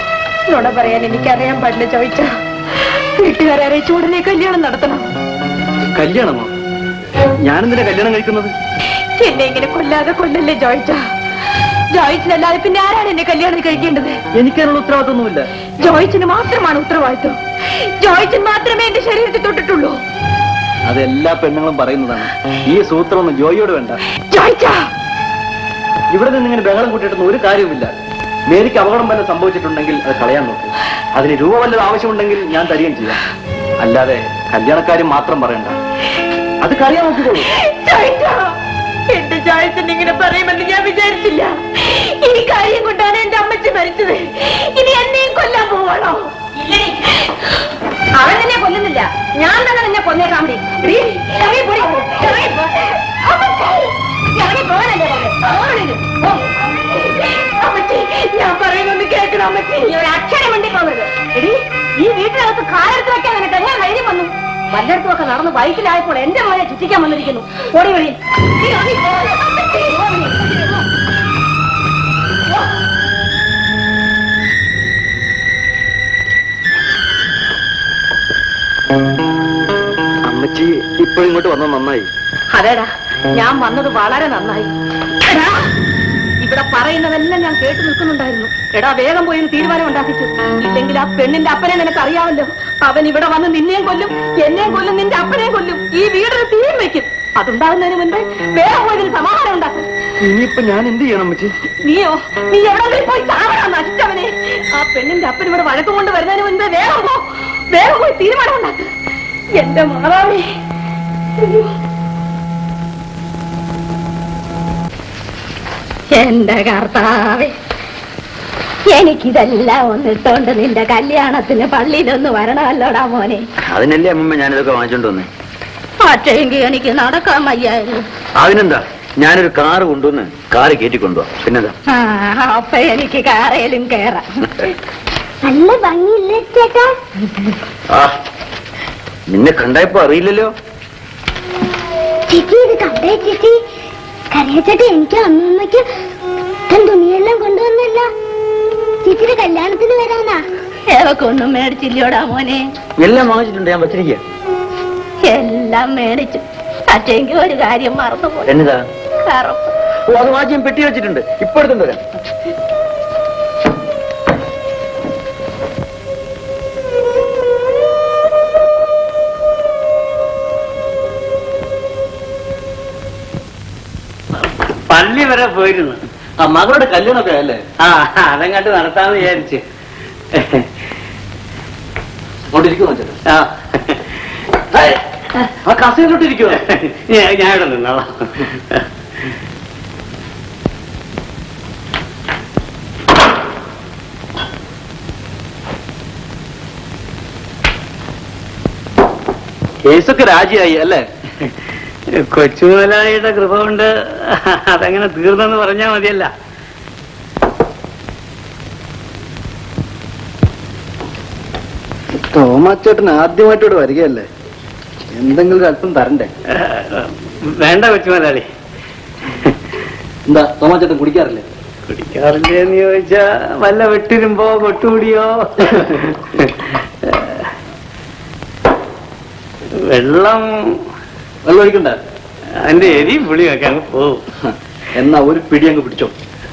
നുണ പറയാൻ എനിക്കറിയാൻ പാടില്ല ചോദിച്ച വീട്ടുകാരെ അറിയിച്ചു ഉടനെ കല്യാണം നടത്തണം കല്യാണമോ ഞാനെന്തിനാ കല്യാണം കഴിക്കുന്നത് എന്നെ ഇങ്ങനെ കൊല്ലാതെ കൊല്ലല്ലേ ജോയിച്ച ജോയിച്ചിനല്ലാതെ പിന്നെ ആരാണ് എന്നെ കല്യാണം കഴിക്കേണ്ടത് എനിക്കതിനുള്ള ഉത്തരവാദിത്തമൊന്നുമില്ല ജോയിച്ചിന് മാത്രമാണ് ഉത്തരവാദിത്വം ജോയിച്ചൻ മാത്രമേ എന്റെ ശരീരത്തിൽ തൊട്ടിട്ടുള്ളൂ അത് എല്ലാ പെണ്ണുങ്ങളും പറയുന്നതാണ് ഈ സൂത്രമൊന്നും ജോയിയോട് വേണ്ട ജോയിച്ച ഇവിടെ നിന്ന് ഇങ്ങനെ ബഹളം കൂട്ടിയിട്ടൊന്നും ഒരു കാര്യവുമില്ല മേരിക്ക് അപകടം വല്ലതും സംഭവിച്ചിട്ടുണ്ടെങ്കിൽ അത് കളയാൻ നോക്കും അതിന് രൂപ വല്ലതും ആവശ്യമുണ്ടെങ്കിൽ ഞാൻ തരികയും ചെയ്യാം അല്ലാതെ കല്യാണക്കാര്യം മാത്രം പറയണ്ട അത് കളയാൻ നോക്കിക്കോളൂ ജോയിച്ച എന്റെ ജോയിച്ചൻ ഇങ്ങനെ പറയുമെന്ന് ഞാൻ വിചാരിച്ചില്ല ഈ കാര്യം കൊണ്ടാണ് എന്റെ അമ്മച്ചി മരിച്ചത് ഇനി എന്നെയും കൊല്ലാൻ പോവാണോ അവൻ നിന്നെ കൊല്ലുന്നില്ല ഞാൻ തന്നെ നിന്നെ കൊന്നേക്കാൻ വേണ്ടി ഇറങ്ങി പോടി ഇറങ്ങി പോ. അമ്മച്ചി, ഇറങ്ങി പോകാനല്ലേ പറഞ്ഞത്? പോ വെളിയില്. പോ. അമ്മച്ചി, ഞാൻ പറയുന്നൊന്ന് കേൾക്കണം അമ്മച്ചി നീ ഒരു അക്ഷരം വേണ്ടി പോകുന്നത് എടി ഈ വീട്ടിനകത്ത് കാലെടുത്ത് വെക്കാൻ നിനക്ക് എങ്ങനെ ധൈര്യം വന്നു വല്ലയിടത്തും ഒക്കെ നടന്ന് ബൈക്കിലായപ്പോൾ എന്റെ മോനെ ചുറ്റിക്കാൻ വന്നിരിക്കുന്നു ഓടി വഴി അമ്മച്ചി ഇപ്പോഴും ഇങ്ങോട്ട് വന്നത് നന്നായി അതേടാ ഞാൻ വന്നത് വളരെ നന്നായി എടാ, ഇവിടെ പറയുന്നതെല്ലാം ഞാൻ കേട്ടു നിൽക്കുന്നുണ്ടായിരുന്നു എടാ വേഗം പോയി ഒരു തീരുമാനം ഉണ്ടാക്കിച്ചു ഇല്ലെങ്കിൽ ആ പെണ്ണിന്റെ അപ്പനെ നിനക്ക് അറിയാമല്ലോ അവൻ ഇവിടെ വന്ന് നിന്നെയും കൊല്ലും എന്നെയും കൊല്ലും നിന്റെ അപ്പനെയും കൊല്ലും ഈ വീടിന് തീയും വെക്കും അതുണ്ടാകുന്നതിന് മുൻപ് വേഗം പോയി ഇതിന് സമാധാനം ഉണ്ടാക്കും ഇനിയിപ്പോ ഞാൻ എന്ത് ചെയ്യണം അമ്മച്ചി നീയോ നീ എവിടെങ്കിലും പോയി ചാവടാ നശിച്ചവനെ ആ പെണ്ണിന്റെ അപ്പൻ ഇവിടെ വഴക്കം കൊണ്ട് വരുന്നതിന് മുൻപ് വേഗം പോ വേഗം പോയി തീരുമാനം ഉണ്ടാക്ക് എന്റെ മാതാവേ അയ്യോ. എന്റെ കർത്താവേ എനിക്കിതെല്ലാം ഒന്നിട്ടോണ്ട് നിന്റെ കല്യാണത്തിന് പള്ളിയിലൊന്ന് വരണമല്ലോടാ മോനെ അതിനല്ലേ അമ്മമ്മ ഞാനിതൊക്കെ വാങ്ങിച്ചോണ്ട് വന്നേ പക്ഷേങ്കിൽ എനിക്ക് നടക്കാൻ വയ്യായിരുന്നു അതിനെന്താ ഞാനൊരു കാറ് കൊണ്ടുവന്ന് കാറ് കയറ്റി കൊണ്ടുപോവാ പിന്നെന്താ ആ, അപ്പൊ എനിക്ക് കാറയിലും കേറാം നല്ല ഭംഗിയില്ലേ ചേട്ടാ ആ നിന്നെ കണ്ടായപ്പോ അറിയില്ലല്ലോ ചേച്ചി ഇത് കണ്ടേ ചേച്ചി കരയച്ചേട്ടാ എനിക്ക് അമ്മയ്ക്ക് തൻ തുണിയെല്ലാം കൊണ്ടുവന്നല്ല ചേച്ചിയുടെ കല്യാണത്തിന് വരാനാ ഏവക്കൊന്നും മേടിച്ചില്ലോടാ മോനെ എല്ലാം വാങ്ങിച്ചിട്ടുണ്ട് ഞാൻ വച്ചിരിക്കുക എല്ലാം മേടിച്ചു പക്ഷേങ്കിൽ ഒരു കാര്യം മറന്നുപോയി എന്നതാ കറുപ്പ് ഓ അത് വാങ്ങി ഞാൻ പെട്ടി വെച്ചിട്ടുണ്ട് ഇപ്പൊ എടുത്തോണ്ട് വരാം പള്ളി വരെ പോയിരുന്നു ആ മകളുടെ കല്യാണമൊക്കെ അല്ലേ ആ അതങ്ങോട്ട് നടത്താന്ന് വിചാരിച്ച് അങ്ങോട്ട് ഇരിക്കുമോ ചേട്ടാ ആ ആ കസേരയിലോട്ട് ഇരിക്കുമോ ഞാൻ- ഞാൻ ഇവിടെ നിന്നോളാം കേസൊക്കെ രാജിയായി അല്ലേ കൊച്ചുമുതലാളിയുടെ കൃപ കൊണ്ട് അതങ്ങനെ തീർന്നെന്ന് പറഞ്ഞാൽ മതിയല്ല തോമാച്ചേട്ടൻ ആദ്യമായിട്ട് ഇവിടെ വരികയല്ലേ എന്തെങ്കിലും ഒരു അല്പം തരണ്ടേ വേണ്ട കൊച്ചുമുതലാളി എന്താ തോമാച്ചേട്ടൻ കുടിക്കാറില്ലേ കുടിക്കാറില്ലേന്ന് ചോദിച്ചാ വല്ല വെട്ടിരുമ്പോ വെട്ടുകൂടിയോ വെള്ളം വെള്ളം ഒഴിക്കണ്ട അതിന്റെ എരി പുളിയൊക്കെ അങ്ങ് പോവും എന്നാ ഒരു പിടി അങ്ങ് പിടിച്ചോ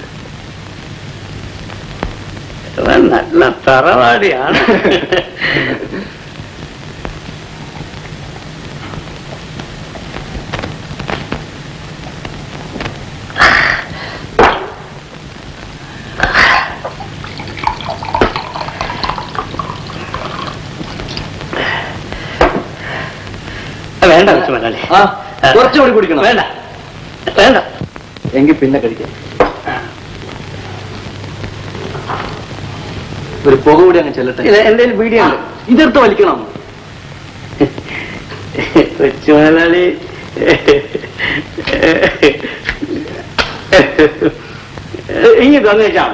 ഇവൻ നല്ല തറവാടിയാണ് വേണ്ട കൊച്ചുമലയാളി ആ കുറച്ചുകൂടി കുടിക്കണം വേണ്ട വേണ്ട എങ്കിൽ പിന്നെ കഴിക്കാം ഒരു പുക കൂടി അങ്ങ് ചെല്ലട്ടെ ഇത് എന്തേലും വീഡിയോ ഇതെടുത്ത് വലിക്കണം കൊച്ചുമലയാളി ഇങ്ങോട്ട് വന്നു വെച്ചാൽ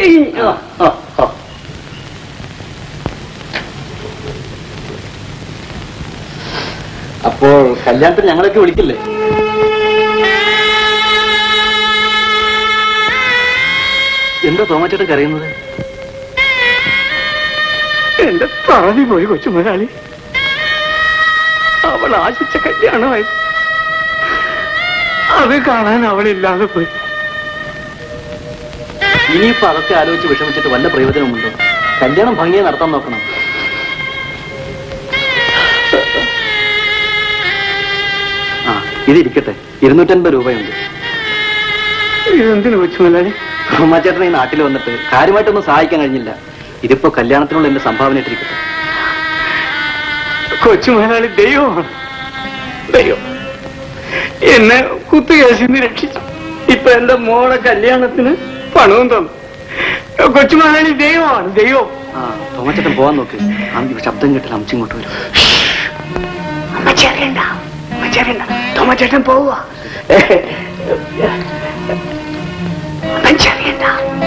അപ്പോൾ കല്യാണത്തിന് ഞങ്ങളൊക്കെ വിളിക്കില്ലേ എന്താ തോമാച്ചേട്ടൻ കരയുന്നത് എന്റെ താതി പോയി കൊച്ചു മുതലാളി അവൾ ആശിച്ച കല്യാണമായിരുന്നു അത് കാണാൻ അവളില്ലാതെ പോയി ഇനിയിപ്പോ അതൊക്കെ ആലോചിച്ച് വിഷമിച്ചിട്ട് വല്ല പ്രയോജനമുണ്ടോ കല്യാണം ഭംഗിയെ നടത്താൻ നോക്കണം ആ ഇതിരിക്കട്ടെ ഇരുന്നൂറ്റൻപത് രൂപയുണ്ട് ഇതെന്തിനു കൊച്ചു മുതലാളി ഉമ്മാച്ചേട്ടൻ ഈ നാട്ടിൽ വന്നിട്ട് കാര്യമായിട്ടൊന്നും സഹായിക്കാൻ കഴിഞ്ഞില്ല ഇതിപ്പോ കല്യാണത്തിനുള്ള എന്റെ സംഭാവന ഇട്ടിരിക്കട്ടെ കൊച്ചു മുതലാളി ദൈവമാണ് ദൈവം എന്നെ കുത്തുകേസിൽ നിന്ന് രക്ഷിച്ചു ഇപ്പൊ എന്റെ മോളെ കല്യാണത്തിന് പണവും തന്നു കൊച്ചു മുതലാളി ദൈവമാണ് ദൈവം ആ തോമച്ചേട്ടൻ പോവാൻ നോക്ക് ആദ്യം ശബ്ദം കേട്ടില്ല അമ്മച്ചിങ്ങോട്ട് വരും അമ്മച്ചി അറിയണ്ട അമ്മച്ചി അറിയണ്ട തോമച്ചേട്ടൻ പോവുക അമ്മച്ചി അറിയണ്ട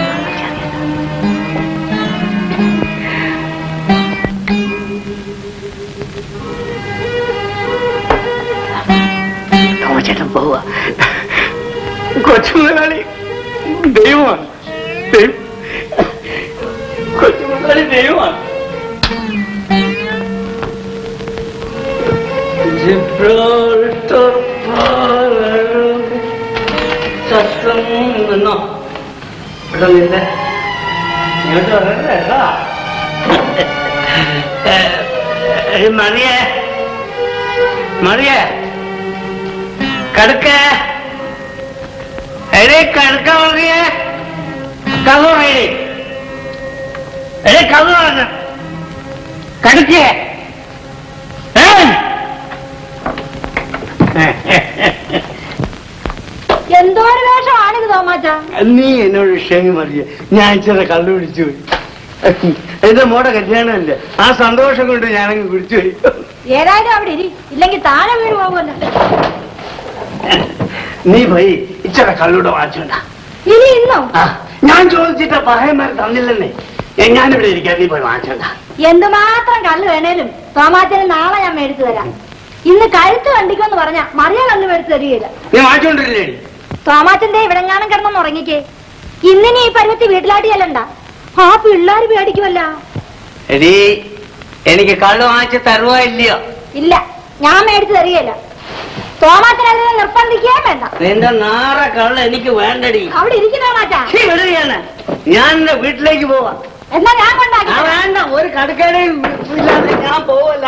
തോമച്ചേട്ടൻ പോവുക കൊച്ചു മുതലാളി ദൈവമാണ് ദൈവം കൊച്ചു മുതലാളി ദൈവമാണ് ജിബ്രാൾട്ടർ പാലരുകെ ശസ്ത്രം നിന്നോ ഇവിടെ നിന്നെ ഇങ്ങോട്ട് വരണ്ട കേട്ടോ ഏ, മറിയേ മറിയേ കടുക്ക എടേ കടുക്ക മറിയേ കഥ പറയണേ എടേ കഥ പറഞ്ഞ കടുക്കേ എന്തോ ഒരു വേഷമാണിത് തോമാച്ച നീ എന്നോട് ക്ഷമി മറിയ ഞാൻ ഇച്ചിരി കള്ളു പിടിച്ചു പോയി എന്റെ മോടെ കല്യാണമല്ലേ ആ സന്തോഷം കൊണ്ട് ഞാനങ്ങ് കുടിച്ചു പോയി ഏതായാലും അവിടെ ഇരി ഇല്ലെങ്കിൽ താഴെ വീണ് പോകുമല്ലോ നീ പോയി ഇച്ചിരി കള്ളൂടെ വാങ്ങിച്ചോണ്ട ഇനി ഇന്നോ ആ ഞാൻ ചോദിച്ചിട്ട് പഹയന്മാർ തന്നില്ലെന്നേ ഏ, ഞാനിവിടെ ഇരിക്കാം നീ പോയി വാങ്ങിച്ചോണ്ട എന്തുമാത്രം കള്ള് വേണേലും തോമാച്ചന് നാളെ ഞാൻ മേടിച്ചു തരാം ഇന്ന് കഴുത്ത് കണ്ടിക്കുമെന്ന് പറഞ്ഞ മറിയ കള്ള് മേടിച്ചു തരികയില്ല നീ വാങ്ങിച്ചോണ്ടിരില്ലേടി തോമാച്ചന്റെ ഇവിടെങ്ങാനും കിടന്നൊന്ന് ഉറങ്ങിക്കേ ഇന്നിനി ഈ പരുവത്തി വീട്ടിലാട്ടി ചെല്ലണ്ട ആ പിള്ളേര് പേടിക്കുമല്ല എടി എനിക്ക് കള്ളു വാങ്ങിച്ച് തരുവോ ഇല്ലയോ ഇല്ല ഞാൻ മേടിച്ചു തരികയില്ല തോമാച്ചൻ അതിനെ നിർബന്ധിക്കുകയും വേണ്ട നിന്റെ നാറ കള്ള് എനിക്ക് വേണ്ടടി അവിടെ ഇരിക്കുന്ന തോമാച്ച ഛീ, വിടുകയാണ് ഞാൻ എന്റെ വീട്ടിലേക്ക് പോവാ എന്നാ ഞാൻ കൊണ്ടാക്കി ആ വേണ്ട ഒരു കടുക്കടയും ഇല്ലാതെ ഞാൻ പോവല്ല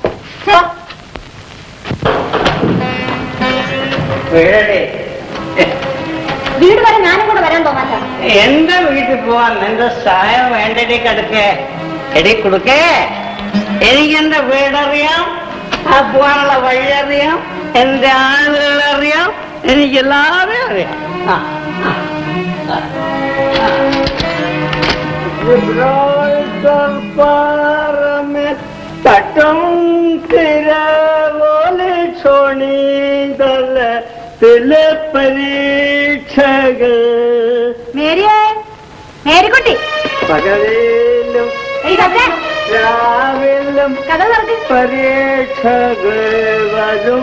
വീടേ വീട് വരെ ഞാനും കൂടെ വരാൻ തോമാച്ച എന്റെ വീട്ടിൽ പോവാൻ നിന്റെ സഹായം വേണ്ടടി കടുക്കേ എടി കൊടുക്കേ എനിക്ക് എന്റെ വീടറിയാം ആ പോവാനുള്ള വഴി അറിയാം എന്റെ ആളുകൾ അറിയാം എനിക്ക് എല്ലാവരും അറിയാം ആ, ആ, ആ, ആ. ജിബ്രാൾട്ടർ പാറമേൽ തട്ടം തിരവോലെ ക്ഷോണീതല തിലെ പരീക്ഷകൾ മേരിയേ മേരിക്കുട്ടി പകലിലും എടി കത്തേ രാവിലും കഥ തുറക്ക് പരീക്ഷകൾ വരും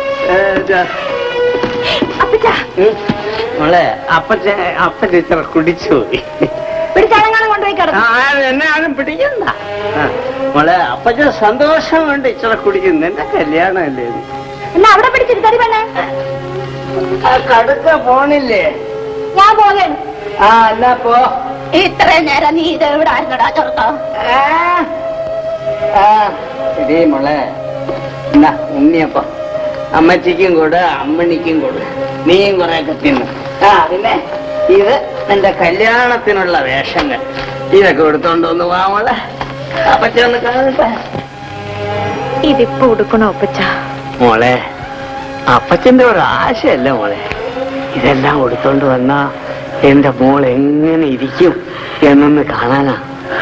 അപ്പച്ച മോളെ അപ്പച്ച അപ്പച്ച ഇത്ര കുടിച്ചു പോയി പിടിച്ചാലങ്ങാനും കൊണ്ടുപോയി ആ, കിടന്നു എന്നെ ആരും പിടിക്കണ്ട ആ, മോളെ അപ്പച്ച സന്തോഷം കൊണ്ട് ഇച്ചിരി കുടിക്കുന്നു എന്റെ കല്യാണമല്ലേ ഇത്. എന്നാ അവിടെ പിടിച്ചിരുത്തടി പെണ്ണേ ആ കടുക്ക പോണില്ലേ ഞാൻ പോകേണ് ആ എന്നാ പോ ഇത്രയും നേരം നീ ഇത് എവിടെ ആയിരുന്നടാ ചെറുക്കം ആ, ആ ഇതേ മോളെ എന്നാ ഉണ്ണിയപ്പം അമ്മച്ചിക്കും കൂടെ അമ്മണിക്കും കൂടെ നീയും കുറെയൊക്കെ തിന്നു ആ പിന്നെ ഇത് നിന്റെ കല്യാണത്തിനുള്ള വേഷങ്ങൾ ഇതൊക്കെ എടുത്തോണ്ട് ഒന്ന് വാ മോളെ അപ്പച്ച ഒന്ന് കാണട്ടെ ഇതിപ്പോ ഉടുക്കണോ അപ്പച്ച മോളെ അപ്പച്ചന്റെ ഒരു ആശയല്ല മോളെ ഇതെല്ലാം കൊടുത്തോണ്ട് വന്നാ എന്റെ മോൾ എങ്ങനെ ഇരിക്കും എന്നൊന്ന് കാണാനാ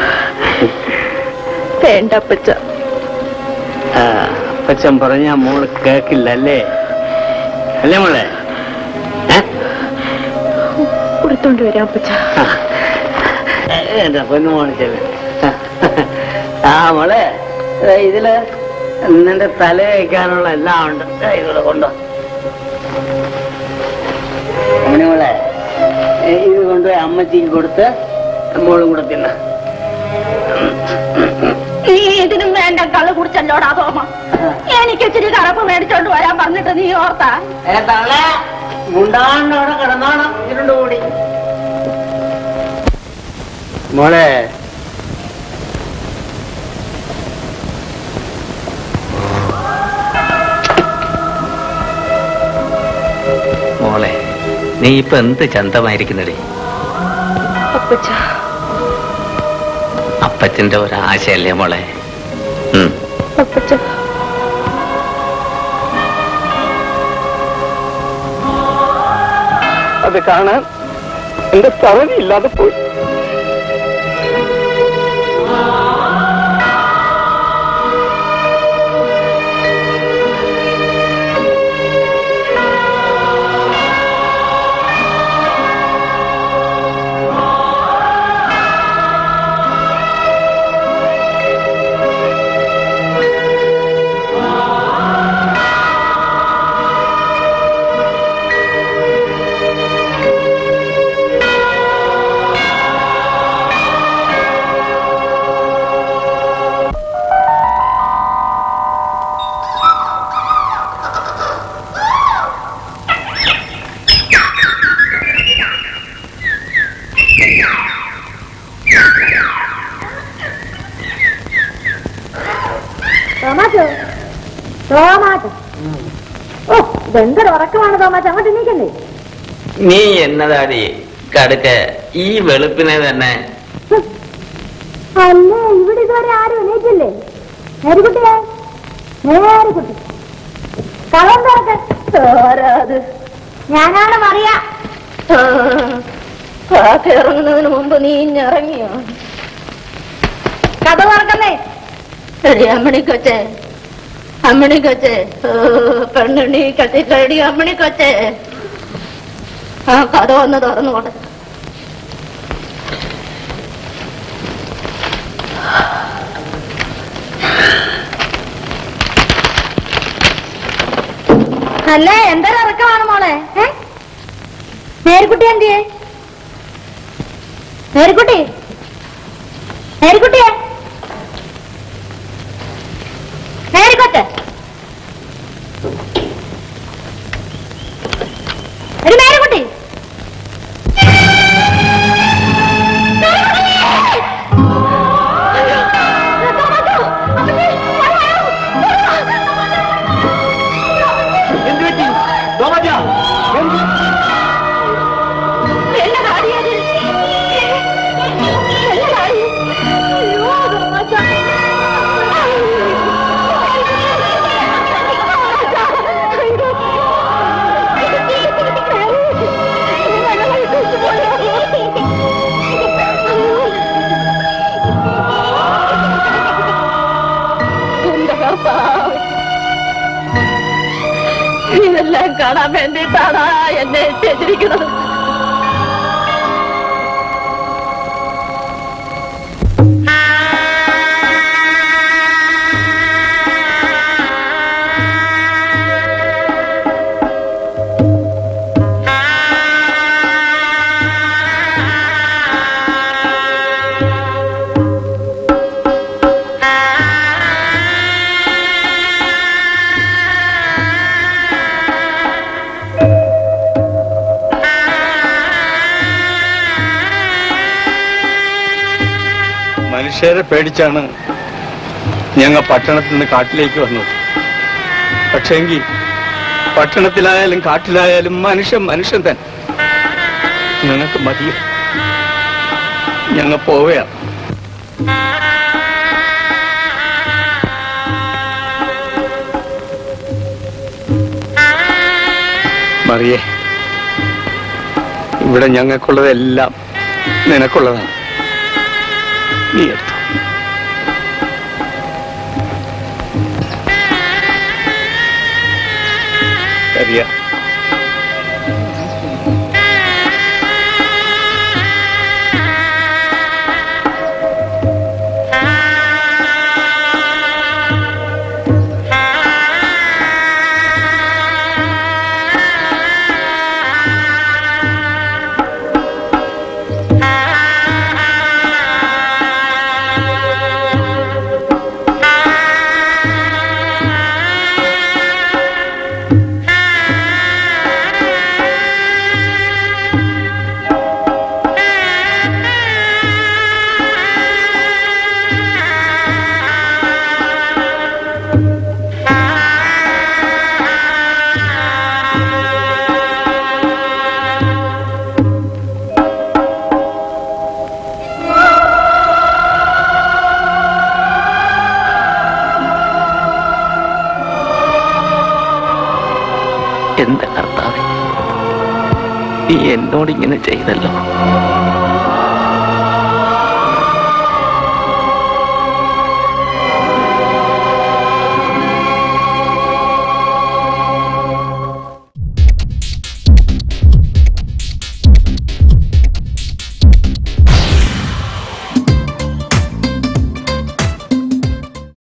വേണ്ട അപ്പച്ച ആ, അപ്പച്ചൻ പറഞ്ഞ മോള് കേക്കില്ലല്ലേ അല്ലേ മോളെ ഏ? ഉടുത്തോണ്ട് വരാം അപ്പച്ച ആ. എന്റെ പൊന്നു മോളെ ചെല്ല ആ മോളെ ദേ ഇതില് നിന്റെ തല വയ്ക്കാനുള്ള എല്ലാം ഉണ്ട് ദേ ഇതിവിടെ കൊണ്ടോ അങ്ങനെ മോളെ ഏ, ഇത് കൊണ്ടുപോയി അമ്മച്ചിക്ക് കൊടുത്ത് മോളും കൂടെ തിന്ന കുടിച്ചല്ലോടാ തോമ എനിക്ക് ഇച്ചിരി കറപ്പ് മേടിച്ചോണ്ട് വരാൻ പറഞ്ഞിട്ട് നീ ഓർത്താ മുണ്ടാണ്ടവിടെ കിടന്നോണം ഇരുണ്ട് കൂടി മോളെ മോളെ നീ ഇപ്പൊ എന്ത് ചന്തമായിരിക്കുന്നടേ അപ്പച്ച അപ്പച്ചന്റെ ഒരാശയല്ലേ മോളെ ഉം. അപ്പച്ച അത് കാണാൻ എന്റെ സ്ഥലം ഇല്ലാതെ പോയി തോമാച്ചോ തോമാച്ചോ ഓ ഇതെന്തൊരു ഉറക്കമാണ് തോമാച്ച അങ്ങോട്ട് എണീക്കണ്ടേ നീ എന്നതാടി കടുക്ക ഈ വെളുപ്പിനെ തന്നെ അല്ലേ ഇവിടെ ഇതുവരെ ആരും എണീറ്റില്ലേ നേരിക്കുട്ടിയെ നേരിക്കുട്ടി കളം തുറക്ക് ആരാത് ഞാനാണ് മറിയ കാക്ക ഇറങ്ങുന്നതിന് മുമ്പ് നീ ഇറങ്ങിയോ കഥ തുറക്കുന്നേ എടി അമ്മണി കൊച്ചേ അമ്മണി കൊച്ചേ ഓ, പെണ്ണുണ്ണി കത്തിക്കടി അമ്മണി കൊച്ചേ ആ കഥ ഒന്ന് തുറന്നുകൊടെ അല്ലേ എന്തൊരു ഉറക്കമാണ് മോളെ ഏ നേരിക്കുട്ടി എന്തിയേ നേരിക്കുട്ടി നേരിക്കുട്ടിയെ നേരിക്കൊട്ടെ ഒരു നേരിക്കുട്ടി എന്ത് പറ്റി തോമജ എന്റെ കർത്താവേ. ഇതെല്ലാം കാണാൻ വേണ്ടിയിട്ടാണ് എന്നെ ചെയ്തിരിക്കുന്നത് മനുഷ്യരെ പേടിച്ചാണ് ഞങ്ങൾ പട്ടണത്തിൽ നിന്ന് കാട്ടിലേക്ക് വന്നത് പക്ഷെങ്കിൽ പട്ടണത്തിലായാലും കാട്ടിലായാലും മനുഷ്യൻ മനുഷ്യൻ തന്നെ ഞങ്ങൾക്ക് മതിയോ ഞങ്ങൾ പോവുകയാണ് മറിയേ ഇവിടെ ഞങ്ങൾക്കുള്ളതെല്ലാം നിനക്കുള്ളതാണ് നീ എടുത്തു അറിയാം ആ എന്റെ കർത്താവ് നീ എന്നോട് ഇങ്ങനെ ചെയ്തല്ലോ